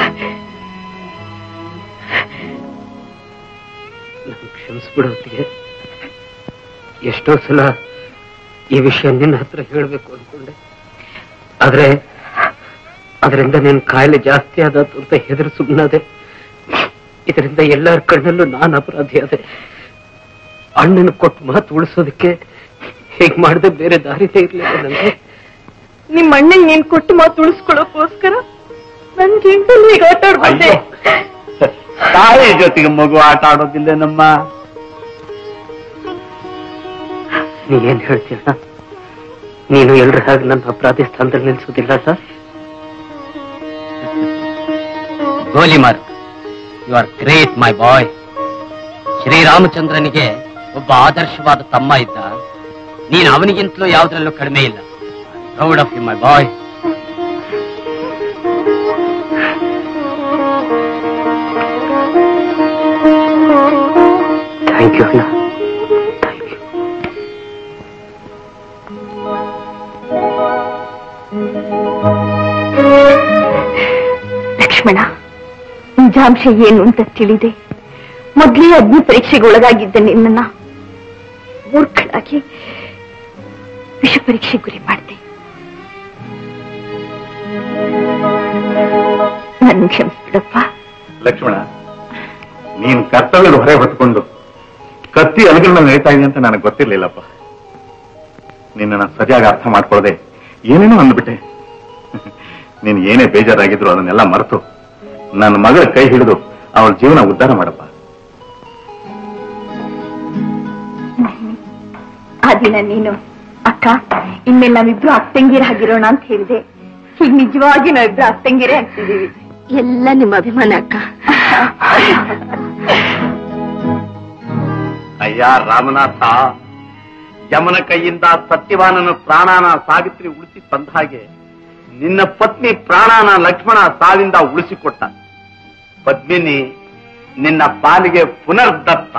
ಕ್ಷಮಿಸ್ಬಿಡೋತ್ತಿಗೆ ಎಷ್ಟೋ ಸಲ ಈ ವಿಷಯ ನಿನ್ನ ಹತ್ರ ಹೇಳ್ಬೇಕು ಅನ್ಕೊಂಡೆ ಆದ್ರೆ ಅದರಿಂದ ನಿನ್ ಕಾಯಿಲೆ ಜಾಸ್ತಿ ಆದದ್ದು ಅಂತ ಹೆದರು ಸುಮ್ಮನಾದೆ ಇದರಿಂದ ಎಲ್ಲರ ಕಣ್ಣಲ್ಲೂ ನಾನು ಅಪರಾಧಿ ಆದೆ ಅಣ್ಣನ ಕೊಟ್ಟು ಮಾತು ಉಳಿಸೋದಕ್ಕೆ ಹೇಗ್ ಮಾಡದೆ ಬೇರೆ ದಾರಿನೇ ಇರ್ಲಿಲ್ಲ ನನಗೆ ನಿಮ್ ಅಣ್ಣಂಗ್ ನೀನ್ ಕೊಟ್ಟು ಮಾತು ಉಳಿಸ್ಕೊಳ್ಳೋಕೋಸ್ಕರ ನನ್ ಗಿಂಟಲ್ಲಿ ಈಗ ಆಟ ಆಡ್ಬಂದೆ ತಾಯಿ ಜೊತೆಗೆ ಮಗು ಆಟ ಆಡೋದಿಲ್ಲ ನಮ್ಮ ನೀನೇನ್ ಹೇಳ್ತೀಯ ನೀನು ಎಲ್ರ ಹಾಗೆ ನನ್ನ ಅಪರಾಧಿ ಸ್ಥಾನದಲ್ಲಿ ನಿಲ್ಸೋದಿಲ್ಲ ಸರ್ ಗೋಲಿಮಾರ್ you are great my boy ಶ್ರೀರಾಮಚಂದ್ರನಿಗೆ ಒಬ್ಬ ಆದರ್ಶವಾದ ತಮ್ಮ ಇದ್ದ ನೀನು ಅವನಿಗಿಂತಲೂ ಯಾವುದ್ರಲ್ಲೂ ಕಡಿಮೆ ಇಲ್ಲ proud of you my boy thank you ಅಣ್ಣ ಲಕ್ಷ್ಮಣ ನಿಜಾಂಶ ಏನು ಅಂತ ತಿಳಿದೆ ಮೊದ್ಲೇ ಅಗ್ನಿ ಪರೀಕ್ಷೆಗೆ ಒಳಗಾಗಿದ್ದ ನಿನ್ನನ್ನ ಮೂರ್ಖಳಾಗಿ ವಿಷ ಪರೀಕ್ಷೆ ಗುರಿ ಮಾಡಿದೆ ನನ್ನ ಕ್ಷಮಿಸ್ಬಿಡಪ್ಪ ಲಕ್ಷ್ಮಣ ನೀನು ಕರ್ತವ್ಯದ ಹೊರೆ ಹೊತ್ಕೊಂಡು ಕತ್ತಿ ಅಲುಗಳನ್ನ ನಡೀತಾ ಇದೆ ಅಂತ ನನಗೆ ಗೊತ್ತಿರ್ಲಿಲ್ಲಪ್ಪ ನಿನ್ನ ಸರಿಯಾಗಿ ಅರ್ಥ ಮಾಡ್ಕೊಳ್ಳದೆ ಏನೇನೋ ಅಂದ್ಬಿಟ್ಟೆ ನೀನು ಏನೇ ಬೇಜಾರಾಗಿದ್ರು ಅದನ್ನೆಲ್ಲ ಮರೆತು ನನ್ನ ಮಗಳ ಕೈ ಹಿಡಿದು ಅವಳ ಜೀವನ ಉದ್ಧಾರ ಮಾಡಪ್ಪ ಆ ದಿನ ನೀನು ಅಕ್ಕ ಇನ್ಮೇಲೆ ನಾವಿಬ್ರು ಅತ್ತಂಗಿರ ಆಗಿರೋಣ ಅಂತ ಹೇಳಿದೆ ಈಗ ನಿಜವಾಗಿ ನಾವಿಬ್ರು ಅತ್ತಂಗಿರೇ ಆಗ್ತಿದೀವಿ ಎಲ್ಲ ನಿಮ್ಮ ಅಭಿಮಾನ ಅಕ್ಕ ಅಯ್ಯ ರಾಮನಾಥ ಯಮನ ಕೈಯಿಂದ ಸತ್ಯವಾನನ ಪ್ರಾಣನ ಸಾವಿತ್ರಿ ಉಳಿಸಿ ತಂದ ಹಾಗೆ ನಿನ್ನ ಪತ್ನಿ ಪ್ರಾಣನ ಲಕ್ಷ್ಮಣ ಸಾವಿಂದ ಉಳಿಸಿಕೊಟ್ಟ ಪದ್ಮಿನಿ ನಿನ್ನ ಪಾಲಿಗೆ ಪುನರ್ದತ್ತ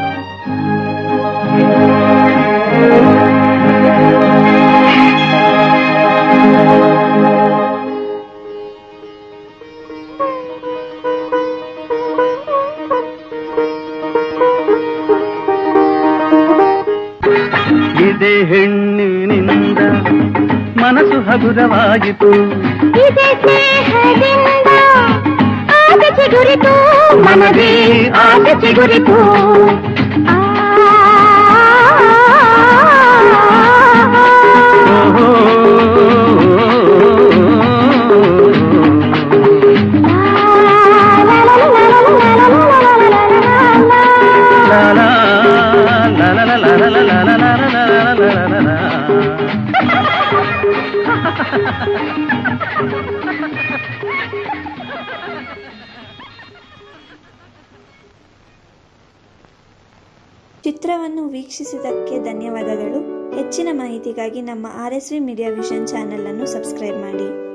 ಇದೇ ಹೆಣ್ಣಿನಿಂದ ಮನಸ್ಸು ಹಗುರವಾಯಿತು ಇದೇ ಸ್ನೇಹದಿಂದ ಆಸೆ ಚಿಗುರಿತು ಮನದೇ ಆಸೆ ಚಿಗುರಿತು ಓಹೋ ಚಿತ್ರವನ್ನು ವೀಕ್ಷಿಸಿದ್ದಕ್ಕೆ ಧನ್ಯವಾದಗಳು ಹೆಚ್ಚಿನ ಮಾಹಿತಿಗಾಗಿ ನಮ್ಮ R S V media vision channel ಅನ್ನು ಸಬ್ಸ್ಕ್ರೈಬ್ ಮಾಡಿ